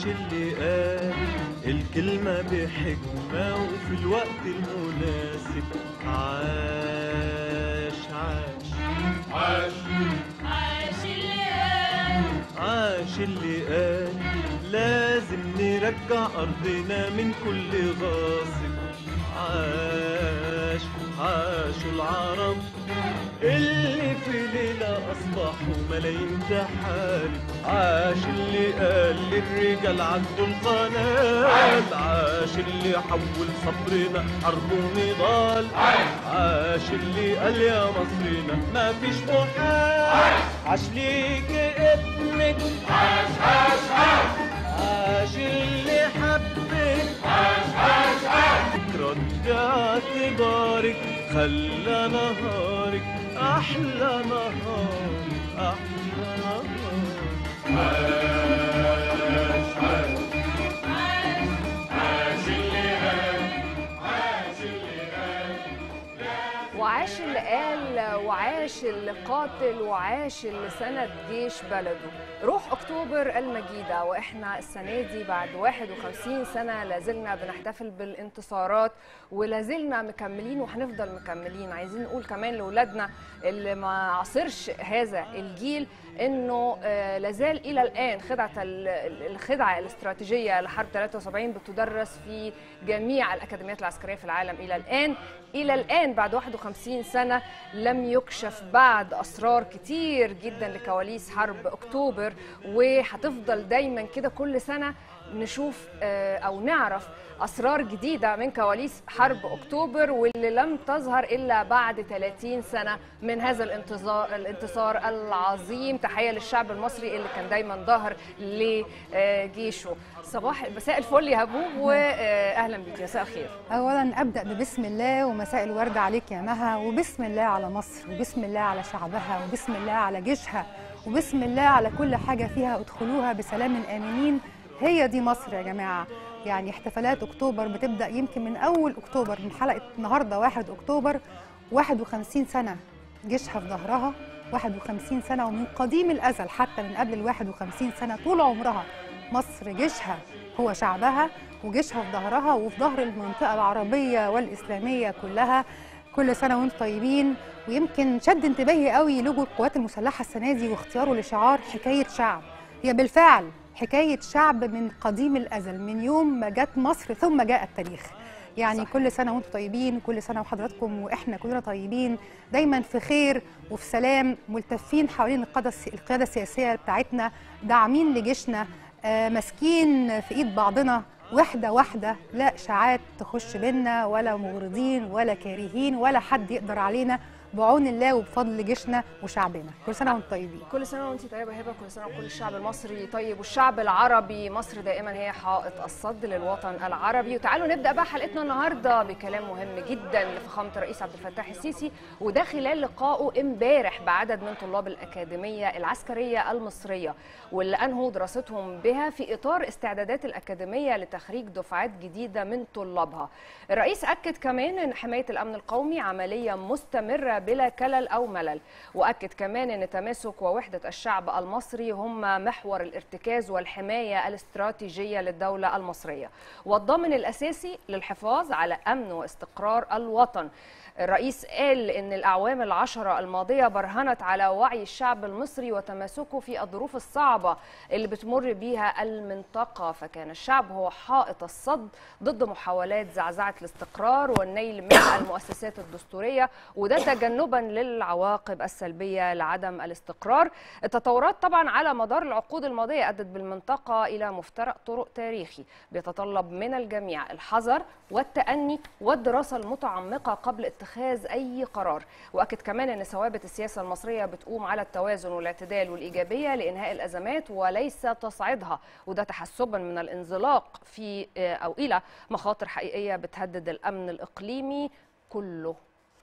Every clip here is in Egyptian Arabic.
عاش اللي قال الكلمة بحكمة وفي الوقت المناسب عاش عاش عاش عاش اللي قال عاش اللي قال لازم نرجع أرضنا من كل غاصب عاش عاشوا العرب اللي في ليلة أصبحوا ملايين تحارب عاش اللي قال للرجال عدوا القناة عاش اللي حول صبرنا حرب ونضال عاش اللي قال يا مصرنا ما فيش محال عاش ليك ابنك عاش عاش عاش عاش اللي حبك عاش عاش عاش رد اعتبارك خلى نهارك احلى نهار احلى نهار عاش عاش عاش اللي قال عاش اللي قال وعاش اللي قال وعاش اللي قاتل وعاش اللي سند جيش بلده روح اكتوبر المجيده واحنا السنه دي بعد 51 سنه لازلنا بنحتفل بالانتصارات ولازلنا مكملين وهنفضل مكملين عايزين نقول كمان لاولادنا اللي ما عاصرش هذا الجيل انه آه، لازال الى الان خدعه ال- ال- الخدعه الاستراتيجيه لحرب 73 بتدرس في جميع الاكاديميات العسكريه في العالم الى الان الى الان بعد 51 سنه لم يكشف بعد اسرار كتير جدا لكواليس حرب اكتوبر وهتفضل دايما كده كل سنه نشوف آه، او نعرف اسرار جديده من كواليس حرب اكتوبر واللي لم تظهر الا بعد 30 سنه من هذا الانتصار الانتصار العظيم تحيه للشعب المصري اللي كان دايما ظاهر لجيشه صباح مساء الفل يا هبوب واهلا بيك مساء الخير اولا ابدا ببسم الله ومساء الورد عليك يا مها وبسم الله على مصر وبسم الله على شعبها وبسم الله على جيشها وبسم الله على كل حاجه فيها ادخلوها بسلام امنين هي دي مصر يا جماعه يعني احتفالات اكتوبر بتبدا يمكن من اول اكتوبر من حلقه النهارده 1 اكتوبر 51 سنه جيشها في ظهرها 51 سنه ومن قديم الازل حتى من قبل ال 51 سنه طول عمرها مصر جيشها هو شعبها وجيشها في ظهرها وفي ظهر المنطقه العربيه والاسلاميه كلها كل سنه وانتم طيبين ويمكن شد انتباهي قوي لوجو القوات المسلحه السنه دي واختياره لشعار حكايه شعب هي بالفعل حكايه شعب من قديم الازل من يوم ما جت مصر ثم جاء التاريخ يعني صح. كل سنه وانتم طيبين كل سنه وحضراتكم واحنا كلنا طيبين دايما في خير وفي سلام ملتفين حوالين القاده القياده السياسيه بتاعتنا داعمين لجيشنا آه ماسكين في ايد بعضنا واحده واحده لا اشاعات تخش بينا ولا مغرضين ولا كارهين ولا حد يقدر علينا بعون الله وبفضل جيشنا وشعبنا كل سنه وانتم طيبين كل سنه وانت طيبه هبه كل سنه وكل الشعب المصري طيب والشعب العربي مصر دائما هي حائط الصد للوطن العربي وتعالوا نبدا بقى حلقتنا النهارده بكلام مهم جدا لفخامه الرئيس عبد الفتاح السيسي وده خلال لقائه امبارح بعدد من طلاب الاكاديميه العسكريه المصريه واللي انهوا دراستهم بها في اطار استعدادات الاكاديميه لتخريج دفعات جديده من طلابها الرئيس اكد كمان ان حمايه الامن القومي عمليه مستمره بلا كلل او ملل واكد كمان ان تماسك ووحده الشعب المصري هم محور الارتكاز والحمايه الاستراتيجيه للدوله المصريه والضامن الاساسي للحفاظ على امن واستقرار الوطن الرئيس قال ان الاعوام العشره الماضيه برهنت على وعي الشعب المصري وتماسكه في الظروف الصعبه اللي بتمر بيها المنطقه فكان الشعب هو حائط الصد ضد محاولات زعزعه الاستقرار والنيل من المؤسسات الدستوريه وده تجنبا للعواقب السلبيه لعدم الاستقرار التطورات طبعا على مدار العقود الماضيه ادت بالمنطقه الى مفترق طرق تاريخي بيتطلب من الجميع الحذر والتاني والدراسه المتعمقه قبل اتخاذ اي قرار واكد كمان ان ثوابت السياسه المصريه بتقوم على التوازن والاعتدال والايجابيه لانهاء الازمات وليس تصعيدها وده تحسبا من الانزلاق في او الى مخاطر حقيقيه بتهدد الامن الاقليمي كله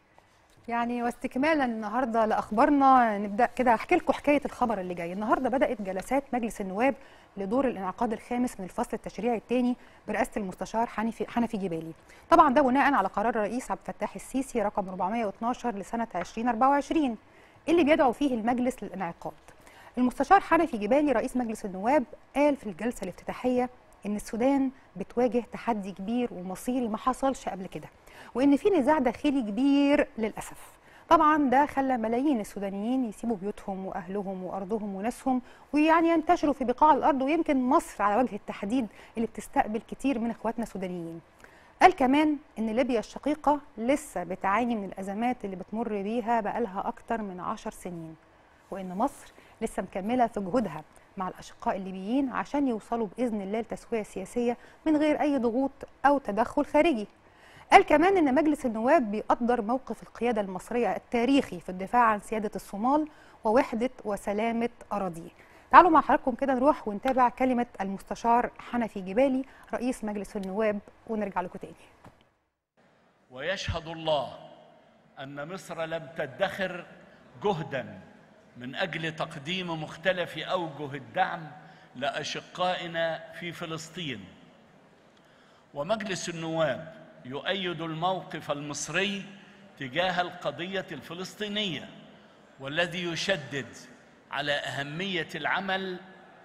يعني واستكمالا النهارده لاخبارنا نبدا كده احكي لكم حكايه الخبر اللي جاي النهارده بدات جلسات مجلس النواب لدور الانعقاد الخامس من الفصل التشريعي الثاني برئاسه المستشار حنفي حنفي جبالي طبعا ده بناء على قرار الرئيس عبد الفتاح السيسي رقم 412 لسنه 2024 اللي بيدعو فيه المجلس للانعقاد المستشار حنفي جبالي رئيس مجلس النواب قال في الجلسة الافتتاحية إن السودان بتواجه تحدي كبير ومصيري ما حصلش قبل كده وإن في نزاع داخلي كبير للأسف طبعا ده خلى ملايين السودانيين يسيبوا بيوتهم واهلهم وارضهم وناسهم ويعني ينتشروا في بقاع الارض ويمكن مصر على وجه التحديد اللي بتستقبل كتير من اخواتنا السودانيين. قال كمان ان ليبيا الشقيقه لسه بتعاني من الازمات اللي بتمر بيها بقالها اكتر من عشر سنين وان مصر لسه مكمله في جهودها مع الاشقاء الليبيين عشان يوصلوا باذن الله لتسويه سياسيه من غير اي ضغوط او تدخل خارجي. قال كمان ان مجلس النواب بيقدر موقف القياده المصريه التاريخي في الدفاع عن سياده الصومال ووحده وسلامه اراضيه. تعالوا مع حضراتكم كده نروح ونتابع كلمه المستشار حنفي جبالي رئيس مجلس النواب ونرجع لكم تاني. ويشهد الله ان مصر لم تدخر جهدا من اجل تقديم مختلف اوجه الدعم لاشقائنا في فلسطين ومجلس النواب يؤيد الموقف المصري تجاه القضيه الفلسطينيه والذي يشدد على اهميه العمل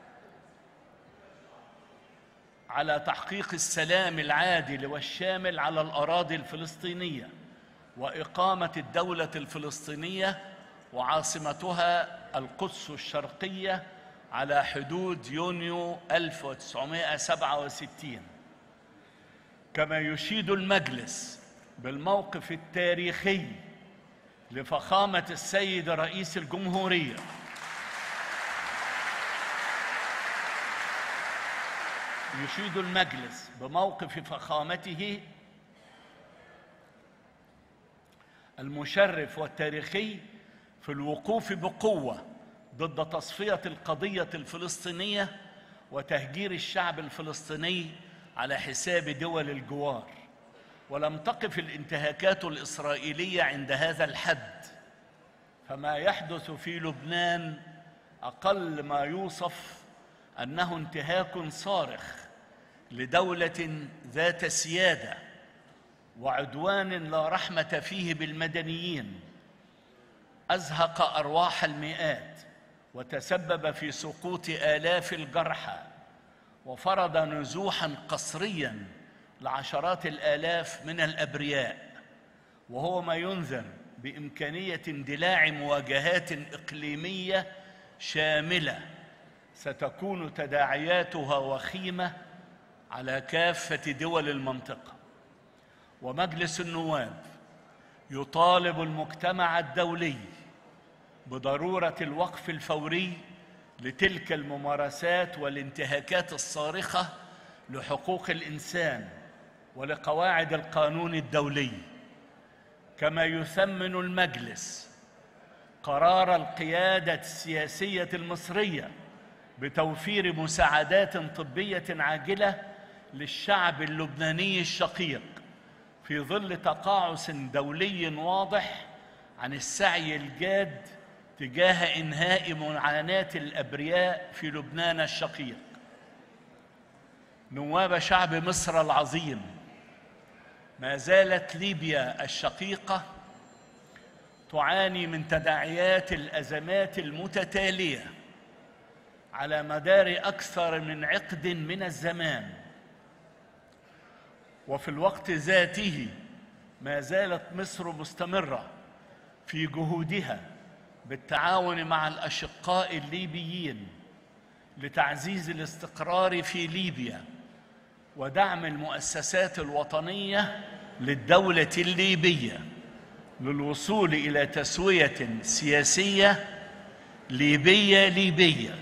على تحقيق السلام العادل والشامل على الاراضي الفلسطينيه واقامه الدوله الفلسطينيه وعاصمتها القدس الشرقيه على حدود يونيو 1967 كما يشيد المجلس بالموقف التاريخي لفخامه السيد رئيس الجمهوريه يشيد المجلس بموقف فخامته المشرف والتاريخي في الوقوف بقوه ضد تصفيه القضيه الفلسطينيه وتهجير الشعب الفلسطيني على حساب دول الجوار ولم تقف الانتهاكات الاسرائيليه عند هذا الحد فما يحدث في لبنان اقل ما يوصف انه انتهاك صارخ لدوله ذات سياده وعدوان لا رحمه فيه بالمدنيين ازهق ارواح المئات وتسبب في سقوط الاف الجرحى وفرض نزوحا قسريا لعشرات الالاف من الابرياء وهو ما ينذر بامكانيه اندلاع مواجهات اقليميه شامله ستكون تداعياتها وخيمه على كافه دول المنطقه ومجلس النواب يطالب المجتمع الدولي بضروره الوقف الفوري لتلك الممارسات والانتهاكات الصارخه لحقوق الانسان ولقواعد القانون الدولي كما يثمن المجلس قرار القياده السياسيه المصريه بتوفير مساعدات طبيه عاجله للشعب اللبناني الشقيق في ظل تقاعس دولي واضح عن السعي الجاد تجاه انهاء معاناه الابرياء في لبنان الشقيق نواب شعب مصر العظيم ما زالت ليبيا الشقيقه تعاني من تداعيات الازمات المتتاليه على مدار اكثر من عقد من الزمان وفي الوقت ذاته ما زالت مصر مستمره في جهودها بالتعاون مع الاشقاء الليبيين لتعزيز الاستقرار في ليبيا ودعم المؤسسات الوطنيه للدوله الليبيه للوصول الى تسويه سياسيه ليبيه ليبيه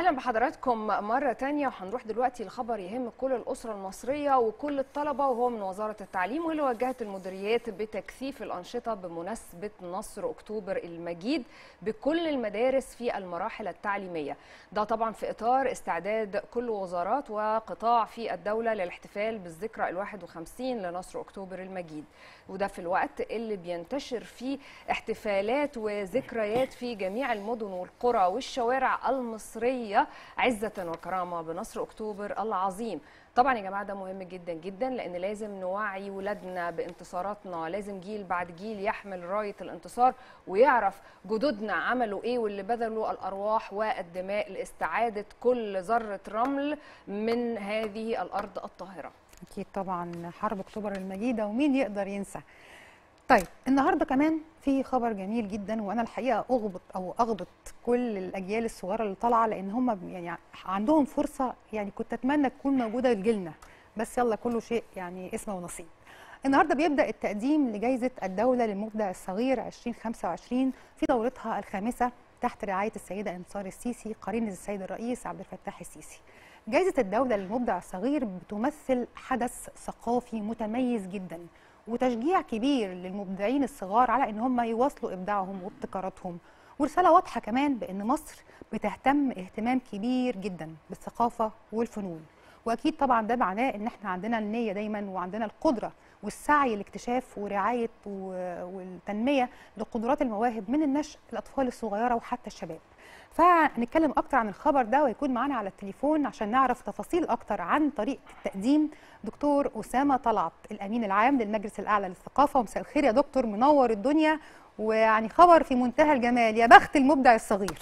اهلا بحضراتكم مره تانية وهنروح دلوقتي لخبر يهم كل الاسره المصريه وكل الطلبه وهو من وزاره التعليم واللي وجهت المديريات بتكثيف الانشطه بمناسبه نصر اكتوبر المجيد بكل المدارس في المراحل التعليميه ده طبعا في اطار استعداد كل وزارات وقطاع في الدوله للاحتفال بالذكرى ال51 لنصر اكتوبر المجيد وده في الوقت اللي بينتشر فيه احتفالات وذكريات في جميع المدن والقرى والشوارع المصريه عزه وكرامه بنصر اكتوبر العظيم طبعا يا جماعه ده مهم جدا جدا لان لازم نوعي ولادنا بانتصاراتنا لازم جيل بعد جيل يحمل رايه الانتصار ويعرف جدودنا عملوا ايه واللي بذلوا الارواح والدماء لاستعاده كل ذره رمل من هذه الارض الطاهره اكيد طبعا حرب اكتوبر المجيده ومين يقدر ينسى طيب النهارده كمان في خبر جميل جدا وانا الحقيقه اغبط او اغبط كل الاجيال الصغيره اللي طالعه لان هم يعني عندهم فرصه يعني كنت اتمنى تكون موجوده لجيلنا بس يلا كله شيء يعني اسمه ونصيب النهارده بيبدا التقديم لجائزه الدوله للمبدع الصغير 2025 في دورتها الخامسه تحت رعايه السيده انتصار السيسي قرينه السيد الرئيس عبد الفتاح السيسي جائزة الدولة للمبدع الصغير بتمثل حدث ثقافي متميز جدا وتشجيع كبير للمبدعين الصغار على ان هم يواصلوا ابداعهم وابتكاراتهم ورسالة واضحة كمان بان مصر بتهتم اهتمام كبير جدا بالثقافة والفنون واكيد طبعا ده معناه ان احنا عندنا النية دايما وعندنا القدرة والسعي لاكتشاف ورعاية و- والتنمية لقدرات المواهب من النشء الأطفال الصغيرة وحتى الشباب فنتكلم اكتر عن الخبر ده ويكون معانا على التليفون عشان نعرف تفاصيل اكتر عن طريقه التقديم دكتور اسامه طلعت الامين العام للمجلس الاعلى للثقافه ومساء الخير يا دكتور منور الدنيا ويعني خبر في منتهى الجمال يا بخت المبدع الصغير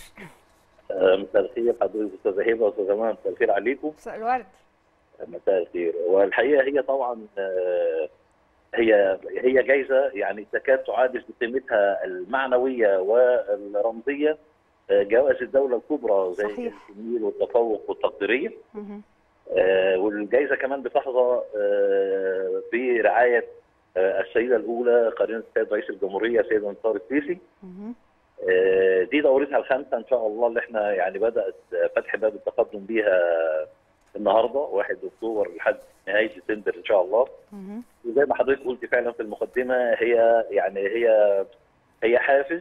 مساء الخير حضرتك استاذه هبه واستاذه منى مساء الخير عليكم مساء الورد مساء الخير والحقيقه هي طبعا آه، هي هي جايزه يعني تكاد تعادل بقيمتها المعنويه والرمزيه آه، جوائز الدوله الكبرى زي صحيح. التمييز والتفوق والتقديريه مهم. آه، والجائزه كمان بتحظى آه، برعايه آه، السيده الاولى قرينه السيد رئيس الجمهوريه سيد انصار السيسي مهم. آه، دي دورتها الخامسه ان شاء الله اللي احنا يعني بدات فتح باب التقدم بيها النهارده 1 اكتوبر لحد نهايه ديسمبر ان شاء الله مهم. وزي ما حضرتك قلت فعلا في المقدمه هي يعني هي هي حافز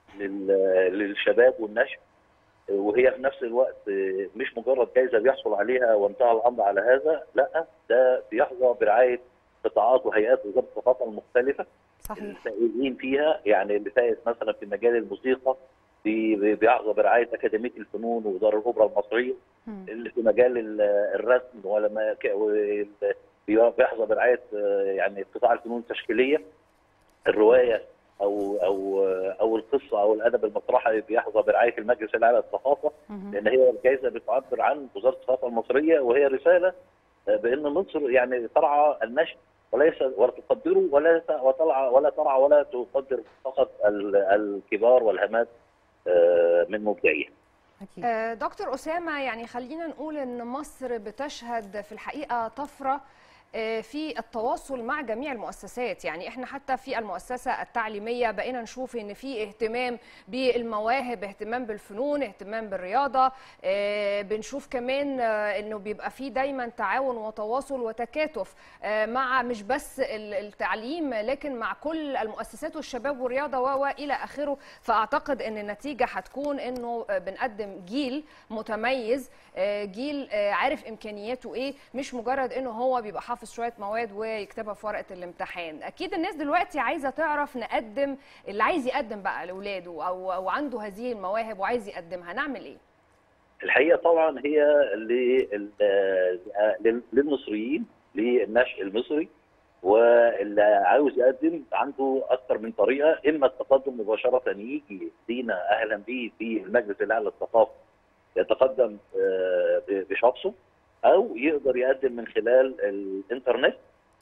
لل- للشباب والنشء وهي في نفس الوقت مش مجرد جائزه بيحصل عليها وانتهى الامر على هذا لا ده بيحظى برعايه قطاعات وهيئات وزاره الثقافه المختلفه صحيح الفائزين فيها يعني اللي فائز مثلا في مجال الموسيقى بي- بي- بيحظى برعايه اكاديميه الفنون ودار الاوبرا المصريه مم. اللي في مجال ال- الرسم ولما ك- وال- بي- بيحظى برعايه آه، يعني قطاع الفنون التشكيليه الروايه او او او القصه او الادب المسرحي بيحظى برعايه المجلس الاعلى للثقافه مهم. لان هي الجائزه بتعبر عن وزاره الثقافه المصريه وهي رساله آه، بان مصر يعني ترعى النشء وليس ولا تقدره ولا ت- وترعى ولا ترعى ولا تقدر فقط ال- الكبار والهمات آه، من مبدعيها. اكيد آه، دكتور أسامة يعني خلينا نقول إن مصر بتشهد في الحقيقة طفرة آه، في التواصل مع جميع المؤسسات يعني احنا حتى في المؤسسة التعليمية بقينا نشوف ان في اهتمام بالمواهب اهتمام بالفنون اهتمام بالرياضة آه، بنشوف كمان آه، انه بيبقى في دايما تعاون وتواصل وتكاتف آه، مع مش بس ال- التعليم لكن مع كل المؤسسات والشباب والرياضة و و الى اخره فاعتقد ان النتيجة هتكون انه آه، بنقدم جيل متميز آه، جيل آه، عارف امكانياته ايه مش مجرد انه هو بيبقى حافظ شويه مواد ويكتبها في ورقه الامتحان اكيد الناس دلوقتي عايزه تعرف نقدم اللي عايز يقدم بقى لاولاده او او عنده هذه المواهب وعايز يقدمها نعمل ايه الحقيقه طبعا هي لل- آه، لل- للمصريين للنشء المصري واللي عاوز يقدم عنده اكثر من طريقه اما التقدم مباشره يجي لينا اهلا بيه في المجلس الاعلى للثقافه يتقدم آه، ب- بشخصه او يقدر يقدم من خلال الانترنت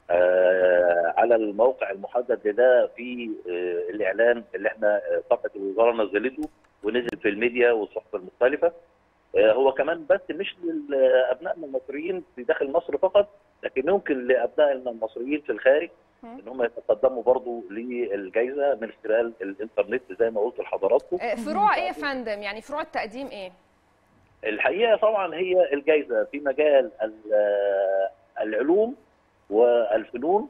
آه، على الموقع المحدد لده في آه، الاعلان اللي احنا آه، صفحه الوزاره نزلته ونزل في الميديا والصحف المختلفه آه، هو كمان بس مش لابنائنا المصريين في داخل مصر فقط لكن يمكن لابنائنا المصريين في الخارج مم. ان هم يتقدموا برضو للجائزه من خلال الانترنت زي ما قلت لحضراتكم آه، فروع ايه يا فندم يعني فروع التقديم ايه الحقيقه طبعا هي الجائزه في مجال ال- العلوم والفنون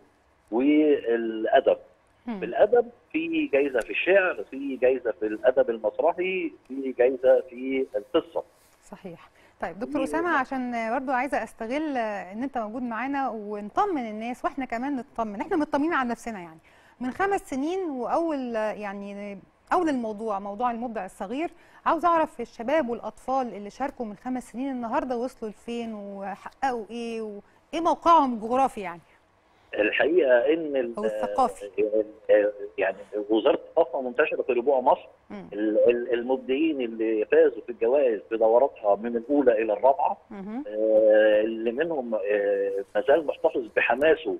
والادب مم. في الادب في جائزه في الشعر في جائزه في الادب المسرحي في جائزه في القصه صحيح طيب دكتور اسامه عشان برضو عايزه استغل ان انت موجود معانا ونطمن الناس واحنا كمان نطمن احنا مطمنين عن نفسنا يعني من خمس سنين واول يعني اول الموضوع موضوع المبدع الصغير عاوز اعرف الشباب والاطفال اللي شاركوا من خمس سنين النهارده وصلوا لفين وحققوا ايه وايه موقعهم الجغرافي يعني الحقيقه ان ال- أو الثقافي. يعني وزاره الثقافه منتشره في ربوع مصر مم. ال- ال- المبدعين اللي فازوا في الجوائز في دوراتها من الاولى الى الرابعه مهم. آه، اللي منهم آه، ما زال محتفظ بحماسه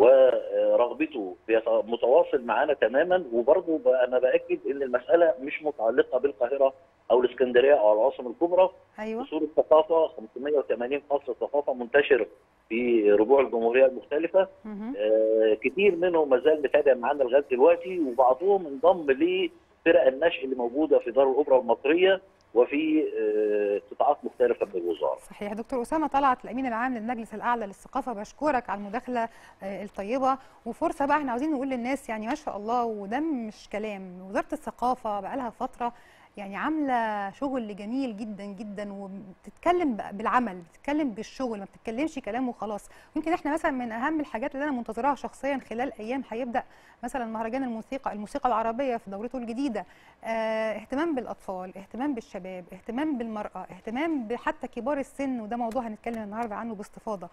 ورغبته بيت- متواصل معانا تماما وبرضه ب- انا باكد ان المساله مش متعلقه بالقاهره او الاسكندريه او العاصمه الكبرى ايوه اصول الثقافه 580 قصر ثقافه منتشر في ربوع الجمهوريه المختلفه مهم. آه، كتير منهم ما زال متابع معانا لغايه دلوقتي وبعضهم انضم لفرق النشء اللي موجوده في دار الاوبرا المصريه وفي آه، قطاعات مختلفه من الوزاره. صحيح دكتور اسامه طلعت الامين العام للمجلس الاعلى للثقافه بشكرك على المداخله آه، الطيبه وفرصه بقى احنا عاوزين نقول للناس يعني ما شاء الله وده مش كلام وزاره الثقافه بقى لها فتره يعني عامله شغل جميل جدا جدا وبتتكلم بقى بالعمل بتتكلم بالشغل ما بتتكلمش كلام وخلاص يمكن احنا مثلا من اهم الحاجات اللي انا منتظراها شخصيا خلال ايام هيبدا مثلا مهرجان الموسيقى الموسيقى العربيه في دورته الجديده آه، اهتمام بالاطفال اهتمام بالشباب اهتمام بالمراه اهتمام بحتى كبار السن وده موضوع هنتكلم النهارده عنه باستفاضه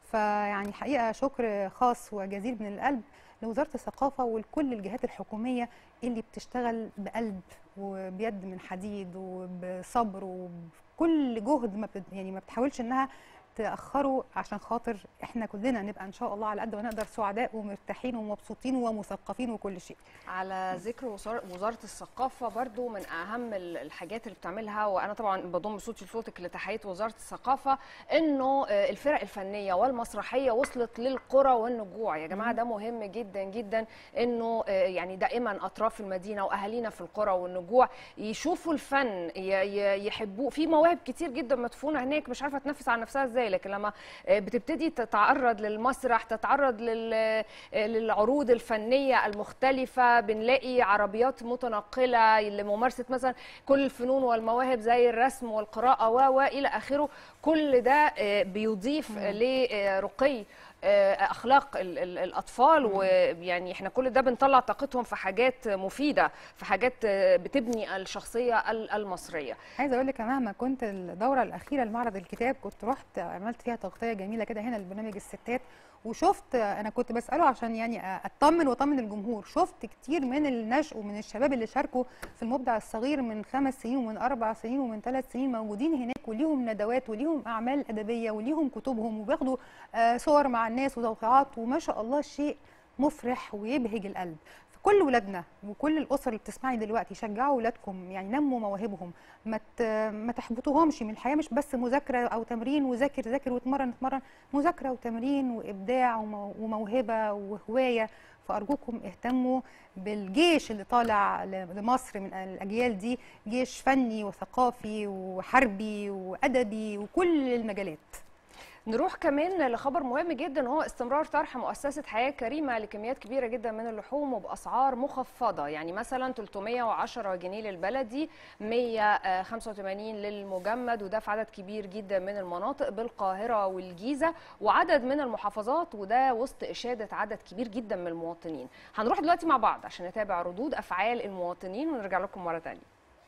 فيعني حقيقه شكر خاص وجزيل من القلب لوزاره الثقافه ولكل الجهات الحكوميه اللي بتشتغل بقلب وبيد من حديد وبصبر وبكل جهد ما بت يعني ما بتحاولش انها تاخروا عشان خاطر احنا كلنا نبقى ان شاء الله على قد ما نقدر سعداء ومرتاحين ومبسوطين ومثقفين وكل شيء على ذكر وزار- وزارة الثقافة برضو من أهم ال- الحاجات اللي بتعملها وأنا طبعا بضم صوتي لصوتك لتحية وزارة الثقافة إنه آه، الفرق الفنية والمسرحية وصلت للقرى والنجوع يا جماعة ده مهم جدا جدا إنه آه، يعني دائما أطراف المدينة وأهالينا في القرى والنجوع يشوفوا الفن ي- ي- يحبوه في مواهب كتير جدا مدفونة هناك مش عارفة تنفس عن نفسها إزاي لكن لما آه، بتبتدي تتعرض للمسرح تتعرض لل للعروض الفنيه المختلفه بنلاقي عربيات متنقله لممارسه مثلا كل الفنون والمواهب زي الرسم والقراءه و و الى اخره كل ده آه، بيضيف لرقي آه، اخلاق ال- ال- الاطفال ويعني احنا كل ده بنطلع طاقتهم في حاجات مفيده في حاجات آه، بتبني الشخصيه ال- المصريه عايزه اقول لك مهما كنت الدوره الاخيره لمعرض الكتاب كنت رحت عملت فيها تغطيه جميله كده هنا لبرنامج الستات وشفت انا كنت بساله عشان يعني اطمن واطمن الجمهور شفت كتير من النشء ومن الشباب اللي شاركوا في المبدع الصغير من خمس سنين ومن اربع سنين ومن ثلاث سنين موجودين هناك وليهم ندوات وليهم اعمال ادبيه وليهم كتبهم وبياخدوا آه، صور مع الناس وتوقيعات وما شاء الله شيء مفرح ويبهج القلب فكل ولادنا وكل الاسر اللي بتسمعني دلوقتي شجعوا ولادكم يعني نموا مواهبهم ما ت- ما تحبطوهمش من الحياه مش بس مذاكره او تمرين وذاكر ذاكر واتمرن اتمرن مذاكره وتمرين وابداع ومو- وموهبه وهوايه فارجوكم اهتموا بالجيش اللي طالع ل- لمصر من الاجيال دي جيش فني وثقافي وحربي وادبي وكل المجالات نروح كمان لخبر مهم جدا هو استمرار طرح مؤسسة حياة كريمة لكميات كبيرة جدا من اللحوم وبأسعار مخفضة يعني مثلا 310 جنيه للبلدي 185 للمجمد وده في عدد كبير جدا من المناطق بالقاهرة والجيزة وعدد من المحافظات وده وسط إشادة عدد كبير جدا من المواطنين هنروح دلوقتي مع بعض عشان نتابع ردود أفعال المواطنين ونرجع لكم مرة تانية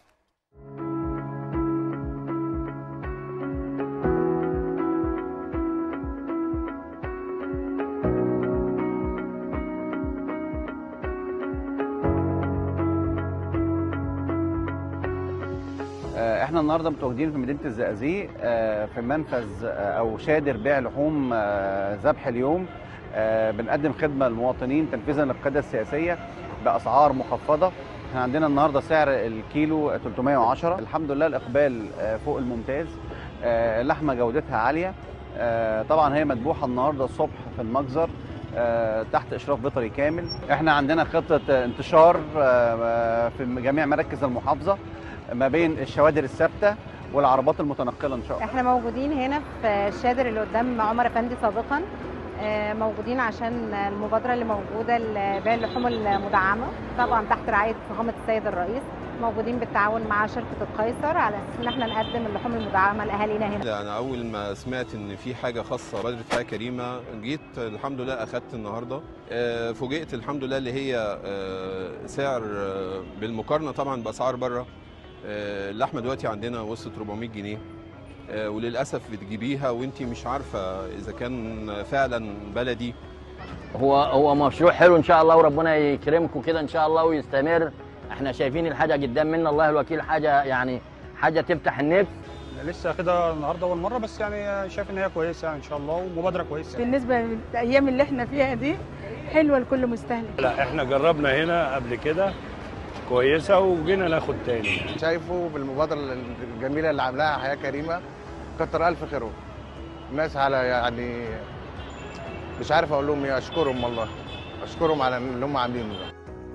آه، احنا النهارده متواجدين في مدينه الزقازيق آه، في منفذ آه، او شادر بيع لحوم آه، ذبح اليوم آه، بنقدم خدمه للمواطنين تنفيذا للقياده السياسيه باسعار مخفضه احنا عندنا النهارده سعر الكيلو 310 الحمد لله الاقبال آه، فوق الممتاز آه، اللحمه جودتها عاليه آه، طبعا هي مذبوحه النهارده الصبح في المجزر آه، تحت اشراف بيطري كامل احنا عندنا خطه آه، انتشار آه، في جميع مراكز المحافظه ما بين الشوادر الثابته والعربات المتنقله ان شاء الله احنا موجودين هنا في الشادر اللي قدام عمر افندي سابقا آه، موجودين عشان المبادره اللي موجوده لبيع اللحوم المدعمه طبعا تحت رعايه فخامه السيد الرئيس موجودين بالتعاون مع شركه القيصر على اساس ان احنا نقدم اللحوم المدعمه لاهالينا هنا انا اول ما سمعت ان في حاجه خاصه بدرة حياه كريمه جيت الحمد لله اخدت النهارده آه، فوجئت الحمد لله اللي هي آه، سعر آه، بالمقارنه طبعا باسعار بره آه، اللحمه دلوقتي عندنا وصلت 400 جنيه آه، وللاسف بتجيبيها وانت مش عارفه اذا كان فعلا بلدي هو هو مشروع حلو ان شاء الله وربنا يكرمكم كده ان شاء الله ويستمر احنا شايفين الحاجه قدام منا الله الوكيل حاجه يعني حاجه تفتح النفس لسه كده النهارده اول مره بس يعني شايف ان هي كويسه يعني ان شاء الله ومبادره كويسه بالنسبه للايام اللي احنا فيها دي حلوه لكل مستهلك لا احنا جربنا هنا قبل كده كويسه وجينا ناخد تاني شايفه بالمبادره الجميله اللي عاملاها حياه كريمه كتر الف خيرهم الناس على يعني مش عارف اقول لهم ايه اشكرهم والله اشكرهم على اللي هم عاملينه ده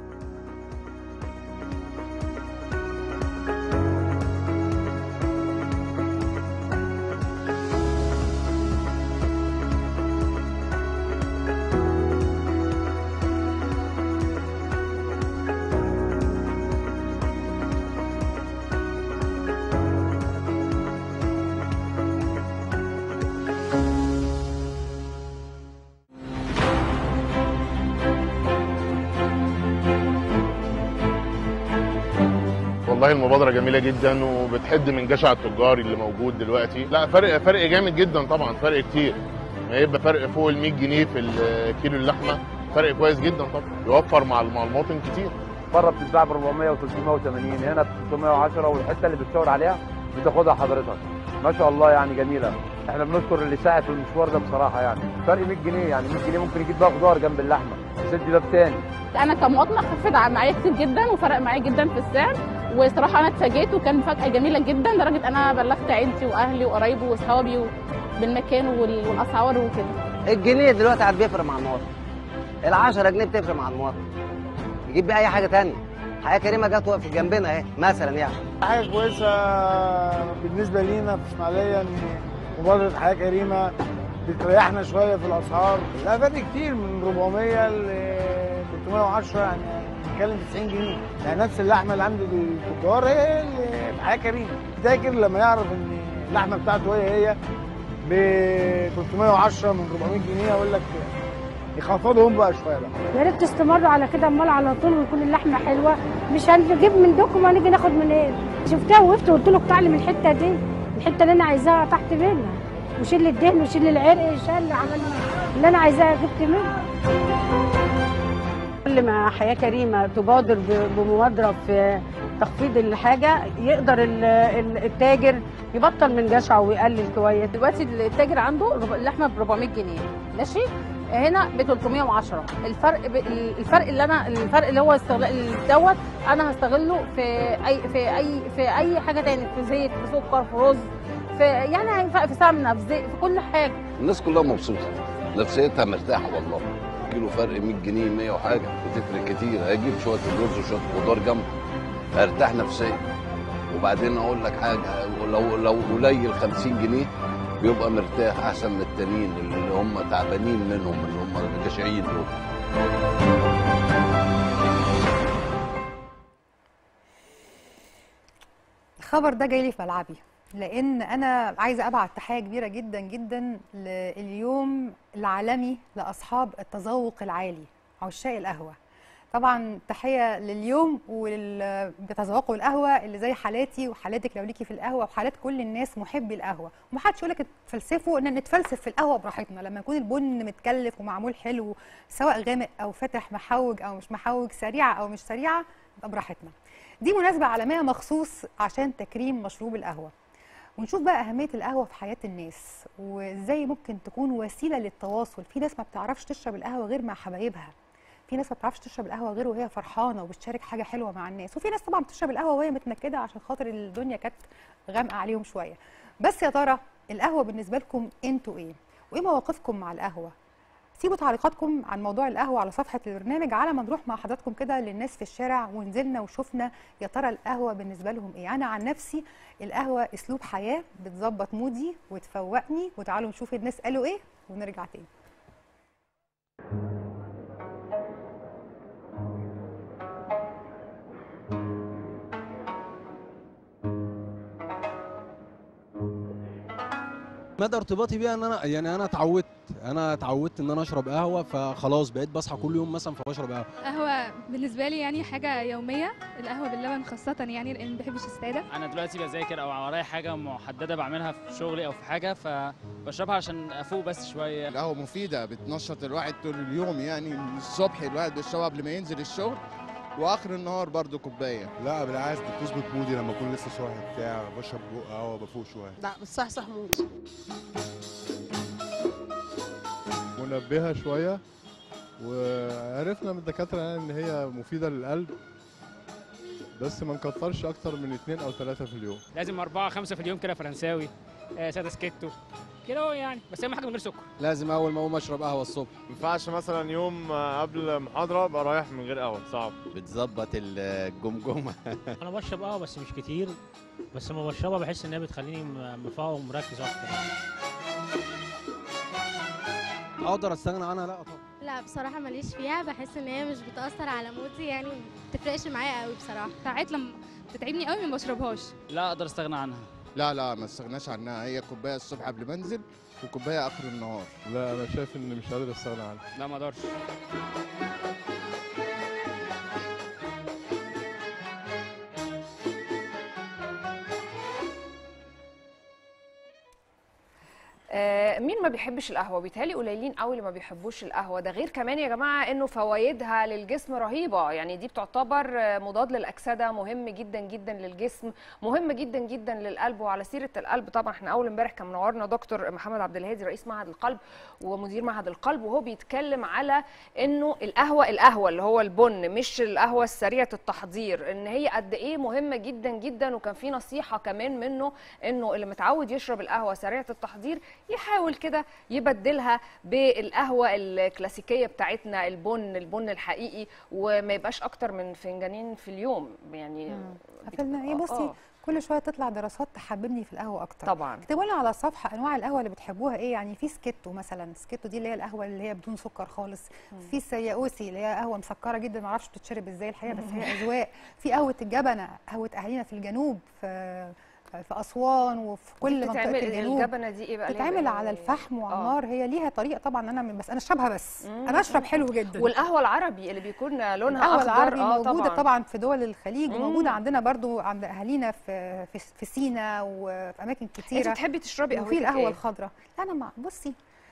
والله المبادرة جميلة جدا وبتحد من جشع التجار اللي موجود دلوقتي لا فرق فرق جامد جدا طبعا فرق كتير ما يبقى فرق فوق ال 100 جنيه في الكيلو اللحمة فرق كويس جدا طبعا يوفر مع مع المواطن كتير بره بتتباع ب 400 و 380 هنا ب 610 والحته اللي بتشاور عليها بتاخدها حضرتك ما شاء الله يعني جميله احنا بنشكر اللي ساعد في المشوار ده بصراحه يعني فرق 100 جنيه يعني 100 جنيه ممكن يجيب بقى خضار جنب اللحمه يسد باب تاني انا كمواطنه خفت معايا كتير جدا وفرق معايا جدا في السعر وصراحه انا اتفاجئت وكان مفاجاه جميله جدا لدرجه انا بلغت عيلتي واهلي وقرايبي واصحابي بالمكان وال- والاسعار وكده الجنيه دلوقتي عاد بيفرق مع المواطن ال 10 جنيه بتفرق مع المواطن يجيب بيه اي حاجه تانية حياه كريمه جت وقفت جنبنا اهي مثلا يعني حاجه كويسه بالنسبه لينا في اسماعيليه ان مبادره حياه كريمه بتريحنا شويه في الاسعار لا فرق كتير من 400 ل 310 يعني بنتكلم 90 جنيه يعني نفس اللحمه اللي عند التجار هي اللي في حياه كريمه تاجر لما يعرف ان اللحمه بتاعته هي هي ب 310 من 400 جنيه اقول لك يخفضهم بقى شويه بقى يا ريت تستمروا على كده امال على طول ويكون اللحمه حلوه مش هنجيب من دوكم وهنيجي ناخد من ايه شفتها وقفت وقلت له اقطع لي من الحته دي الحته اللي انا عايزاها تحت منها وشيل الدهن وشيل العرق شال عمل اللي انا عايزاه جبت منه كل ما حياة كريمة تبادر ب- بمبادرة في تخفيض الحاجة يقدر ال- ال- التاجر يبطل من جشعه ويقلل كويس دلوقتي التاجر عنده رب- اللحمه ب 400 جنيه ماشي هنا ب 310 الفرق ب... الفرق اللي انا الفرق اللي هو استغلال دوت انا هستغله في اي في اي في اي حاجه تاني في زيت في سكر في رز في يعني هينفع في سمنه في زيت في كل حاجه الناس كلها مبسوطه نفسيتها مرتاحه والله كيلو فرق 100 جنيه 100 وحاجه بتفرق كتير هجيب شويه الرز وشويه خضار جنبه هرتاح نفسيا وبعدين اقول لك حاجه لو لو قليل 50 جنيه بيبقى مرتاح احسن من التانيين اللي هم تعبانين منهم اللي هم الجشعين دول الخبر ده جاي لي في ملعبي لان انا عايزه ابعت تحيه كبيره جدا جدا لليوم العالمي لاصحاب التذوق العالي عشاق القهوه طبعا تحيه لليوم واللي بيتذوقوا القهوه اللي زي حالاتي وحالاتك لو ليكي في القهوه وحالات كل الناس محبي القهوه ومحدش يقول لك تفلسفوا ان نتفلسف في القهوه براحتنا لما يكون البن متكلف ومعمول حلو سواء غامق او فاتح محوج او مش محوج سريعه او مش سريعه يبقى براحتنا دي مناسبه عالميه مخصوص عشان تكريم مشروب القهوه ونشوف بقى أهمية القهوة في حياة الناس وإزاي ممكن تكون وسيلة للتواصل في ناس ما بتعرفش تشرب القهوة غير مع حبايبها في ناس ما بتعرفش تشرب القهوة غير وهي فرحانة وبتشارك حاجة حلوة مع الناس وفي ناس طبعا بتشرب القهوة وهي متنكدة عشان خاطر الدنيا كانت غامقة عليهم شوية بس يا ترى القهوة بالنسبة لكم انتوا ايه؟ وايه مواقفكم مع القهوة؟ سيبوا تعليقاتكم عن موضوع القهوه على صفحه البرنامج على ما نروح مع حضراتكم كده للناس في الشارع ونزلنا وشفنا يا ترى القهوه بالنسبه لهم ايه انا عن نفسي القهوه اسلوب حياه بتظبط مودي وتفوقني وتعالوا نشوف الناس قالوا ايه ونرجع تاني مدى ارتباطي بيها ان انا يعني انا اتعودت انا اتعودت ان انا اشرب قهوه فخلاص بقيت بصحى كل يوم مثلا فبشرب قهوه قهوة بالنسبة لي يعني حاجة يومية القهوة باللبن خاصة يعني لأن ما بحبش السادة انا دلوقتي بذاكر او ورايا حاجه محدده بعملها في شغلي او في حاجه فبشربها عشان افوق بس شويه القهوة مفيدة بتنشط الواحد طول اليوم يعني الصبح الواحد بيشربها قبل ما ينزل الشغل واخر النهار برضو كوبايه لا بالعكس بتظبط مودي لما اكون لسه صاحي بتاع بشرب بق قهوه بفوق شويه لا بتصحصح مودي منبهه شويه وعرفنا من الدكاتره يعني ان هي مفيده للقلب بس ما نكترش اكتر من اتنين او ثلاثه في اليوم لازم أربعة خمسة في اليوم كده فرنساوي آه، ساده سكيتو كده هو يعني بس اهم حاجه من غير سكر لازم اول ما اقوم اشرب قهوه الصبح ما ينفعش مثلا يوم قبل محاضره ابقى رايح من غير قهوه صعب بتظبط الجمجمه انا بشرب قهوه بس مش كتير بس لما بشربها بحس انها بتخليني م- مفوق ومركز اكتر اقدر استغنى عنها لا طبعا لا بصراحة ماليش فيها بحس ان هي مش بتأثر على مودي يعني ما بتفرقش معايا قوي بصراحة ساعات لما بتتعبني قوي ما بشربهاش لا اقدر استغنى عنها لا لا ما استغناش عنها هي كوبايه الصبح قبل ما انزل وكوبايه اخر النهار لا انا شايف ان مش قادر استغنى عنها لا ما اقدرش آه، مين ما بيحبش القهوه بيتهيألي قليلين قوي اللي ما بيحبوش القهوه ده غير كمان يا جماعه انه فوائدها للجسم رهيبه يعني دي بتعتبر آه، مضاد للاكسده مهم جدا جدا للجسم مهم جدا جدا للقلب وعلى سيره القلب طبعا احنا اول امبارح كان منورنا دكتور محمد عبد الهادي رئيس معهد القلب ومدير معهد القلب وهو بيتكلم على انه القهوه القهوه اللي هو البن مش القهوه السريعه التحضير ان هي قد ايه مهمه جدا جدا وكان في نصيحه كمان منه انه اللي متعود يشرب القهوه سريعه التحضير يحاول كده يبدلها بالقهوه الكلاسيكيه بتاعتنا البن البن الحقيقي وما يبقاش اكتر من فنجانين في اليوم يعني قفلنا ايه آه، بصي آه. كل شويه تطلع دراسات تحببني في القهوه اكتر طبعا اكتبوا لنا على الصفحه انواع القهوه اللي بتحبوها ايه يعني في سكيتو مثلا سكيتو دي اللي هي القهوه اللي هي بدون سكر خالص في السياوسي اللي هي قهوه مسكره جدا ما اعرفش بتتشرب ازاي الحقيقه بس هي اذواق في قهوه الجبنه قهوه اهالينا في الجنوب في في اسوان وفي كل منطقه بتتعمل- الجنوب الجبنه دي ايه بقى ليها بتتعمل بقى على يعني- الفحم وعلى آه. النار هي ليها طريقه طبعا انا بس انا اشربها بس انا اشرب حلو جدا والقهوه العربي اللي بيكون لونها القهوه اخضر العربي آه موجوده طبعا, طبعا في دول الخليج مم. وموجوده عندنا برضو عند اهالينا في في, في سينا وفي اماكن كتيره انت بتحبي تشربي وفي قهوتك القهوه إيه؟ الخضراء لا انا مع بصي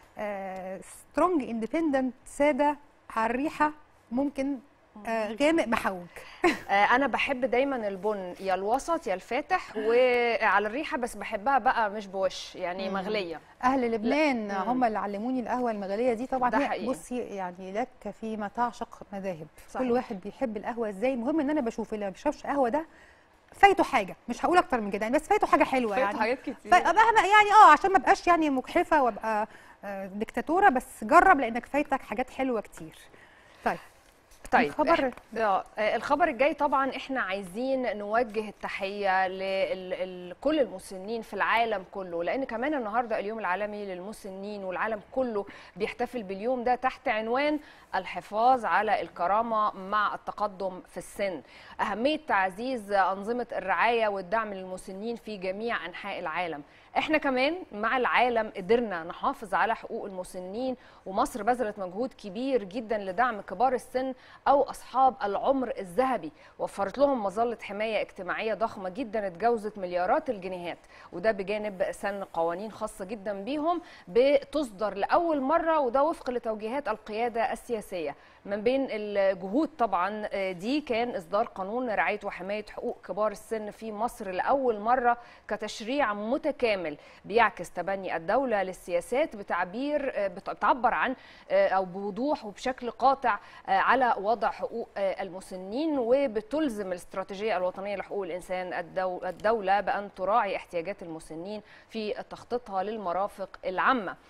سترونج اندبندنت ساده على الريحه ممكن آه غامق محوج آه، انا بحب دايما البن يا الوسط يا الفاتح وعلى الريحه بس بحبها بقى مش بوش يعني مم. مغليه اهل لبنان لا. هم اللي علموني القهوه المغليه دي طبعا ده هي حقيقي. بصي يعني لك فيما تعشق مذاهب صحيح. كل واحد بيحب القهوه ازاي المهم ان انا بشوف اللي ما بيشربش قهوه ده فايته حاجه مش هقول اكتر من كده يعني بس فايته حاجه حلوه فايته يعني حاجات كتير. فابقى يعني اه عشان ما ابقاش يعني مجحفه وابقى آه، ديكتاتوره بس جرب لانك فايتك حاجات حلوه كتير طيب طيب الخبر إح- آه، آه، الخبر الجاي طبعا احنا عايزين نوجه التحيه لكل المسنين في العالم كله لان كمان النهارده اليوم العالمي للمسنين والعالم كله بيحتفل باليوم ده تحت عنوان الحفاظ على الكرامه مع التقدم في السن اهميه تعزيز انظمه الرعايه والدعم للمسنين في جميع انحاء العالم احنا كمان مع العالم قدرنا نحافظ على حقوق المسنين ومصر بذلت مجهود كبير جدا لدعم كبار السن او اصحاب العمر الذهبي وفرت لهم مظله حمايه اجتماعيه ضخمه جدا اتجاوزت مليارات الجنيهات وده بجانب سن قوانين خاصه جدا بيهم بتصدر لاول مره وده وفق لتوجيهات القياده السياسيه من بين الجهود طبعا آه، دي كان اصدار قانون رعايه وحمايه حقوق كبار السن في مصر لاول مره كتشريع متكامل بيعكس تبني الدوله للسياسات بتعبير آه، بت- بتعبر عن آه، او بوضوح وبشكل قاطع آه، على وضع حقوق آه، المسنين وبتلزم الاستراتيجيه الوطنيه لحقوق الانسان الدو- الدوله بان تراعي احتياجات المسنين في تخطيطها للمرافق العامه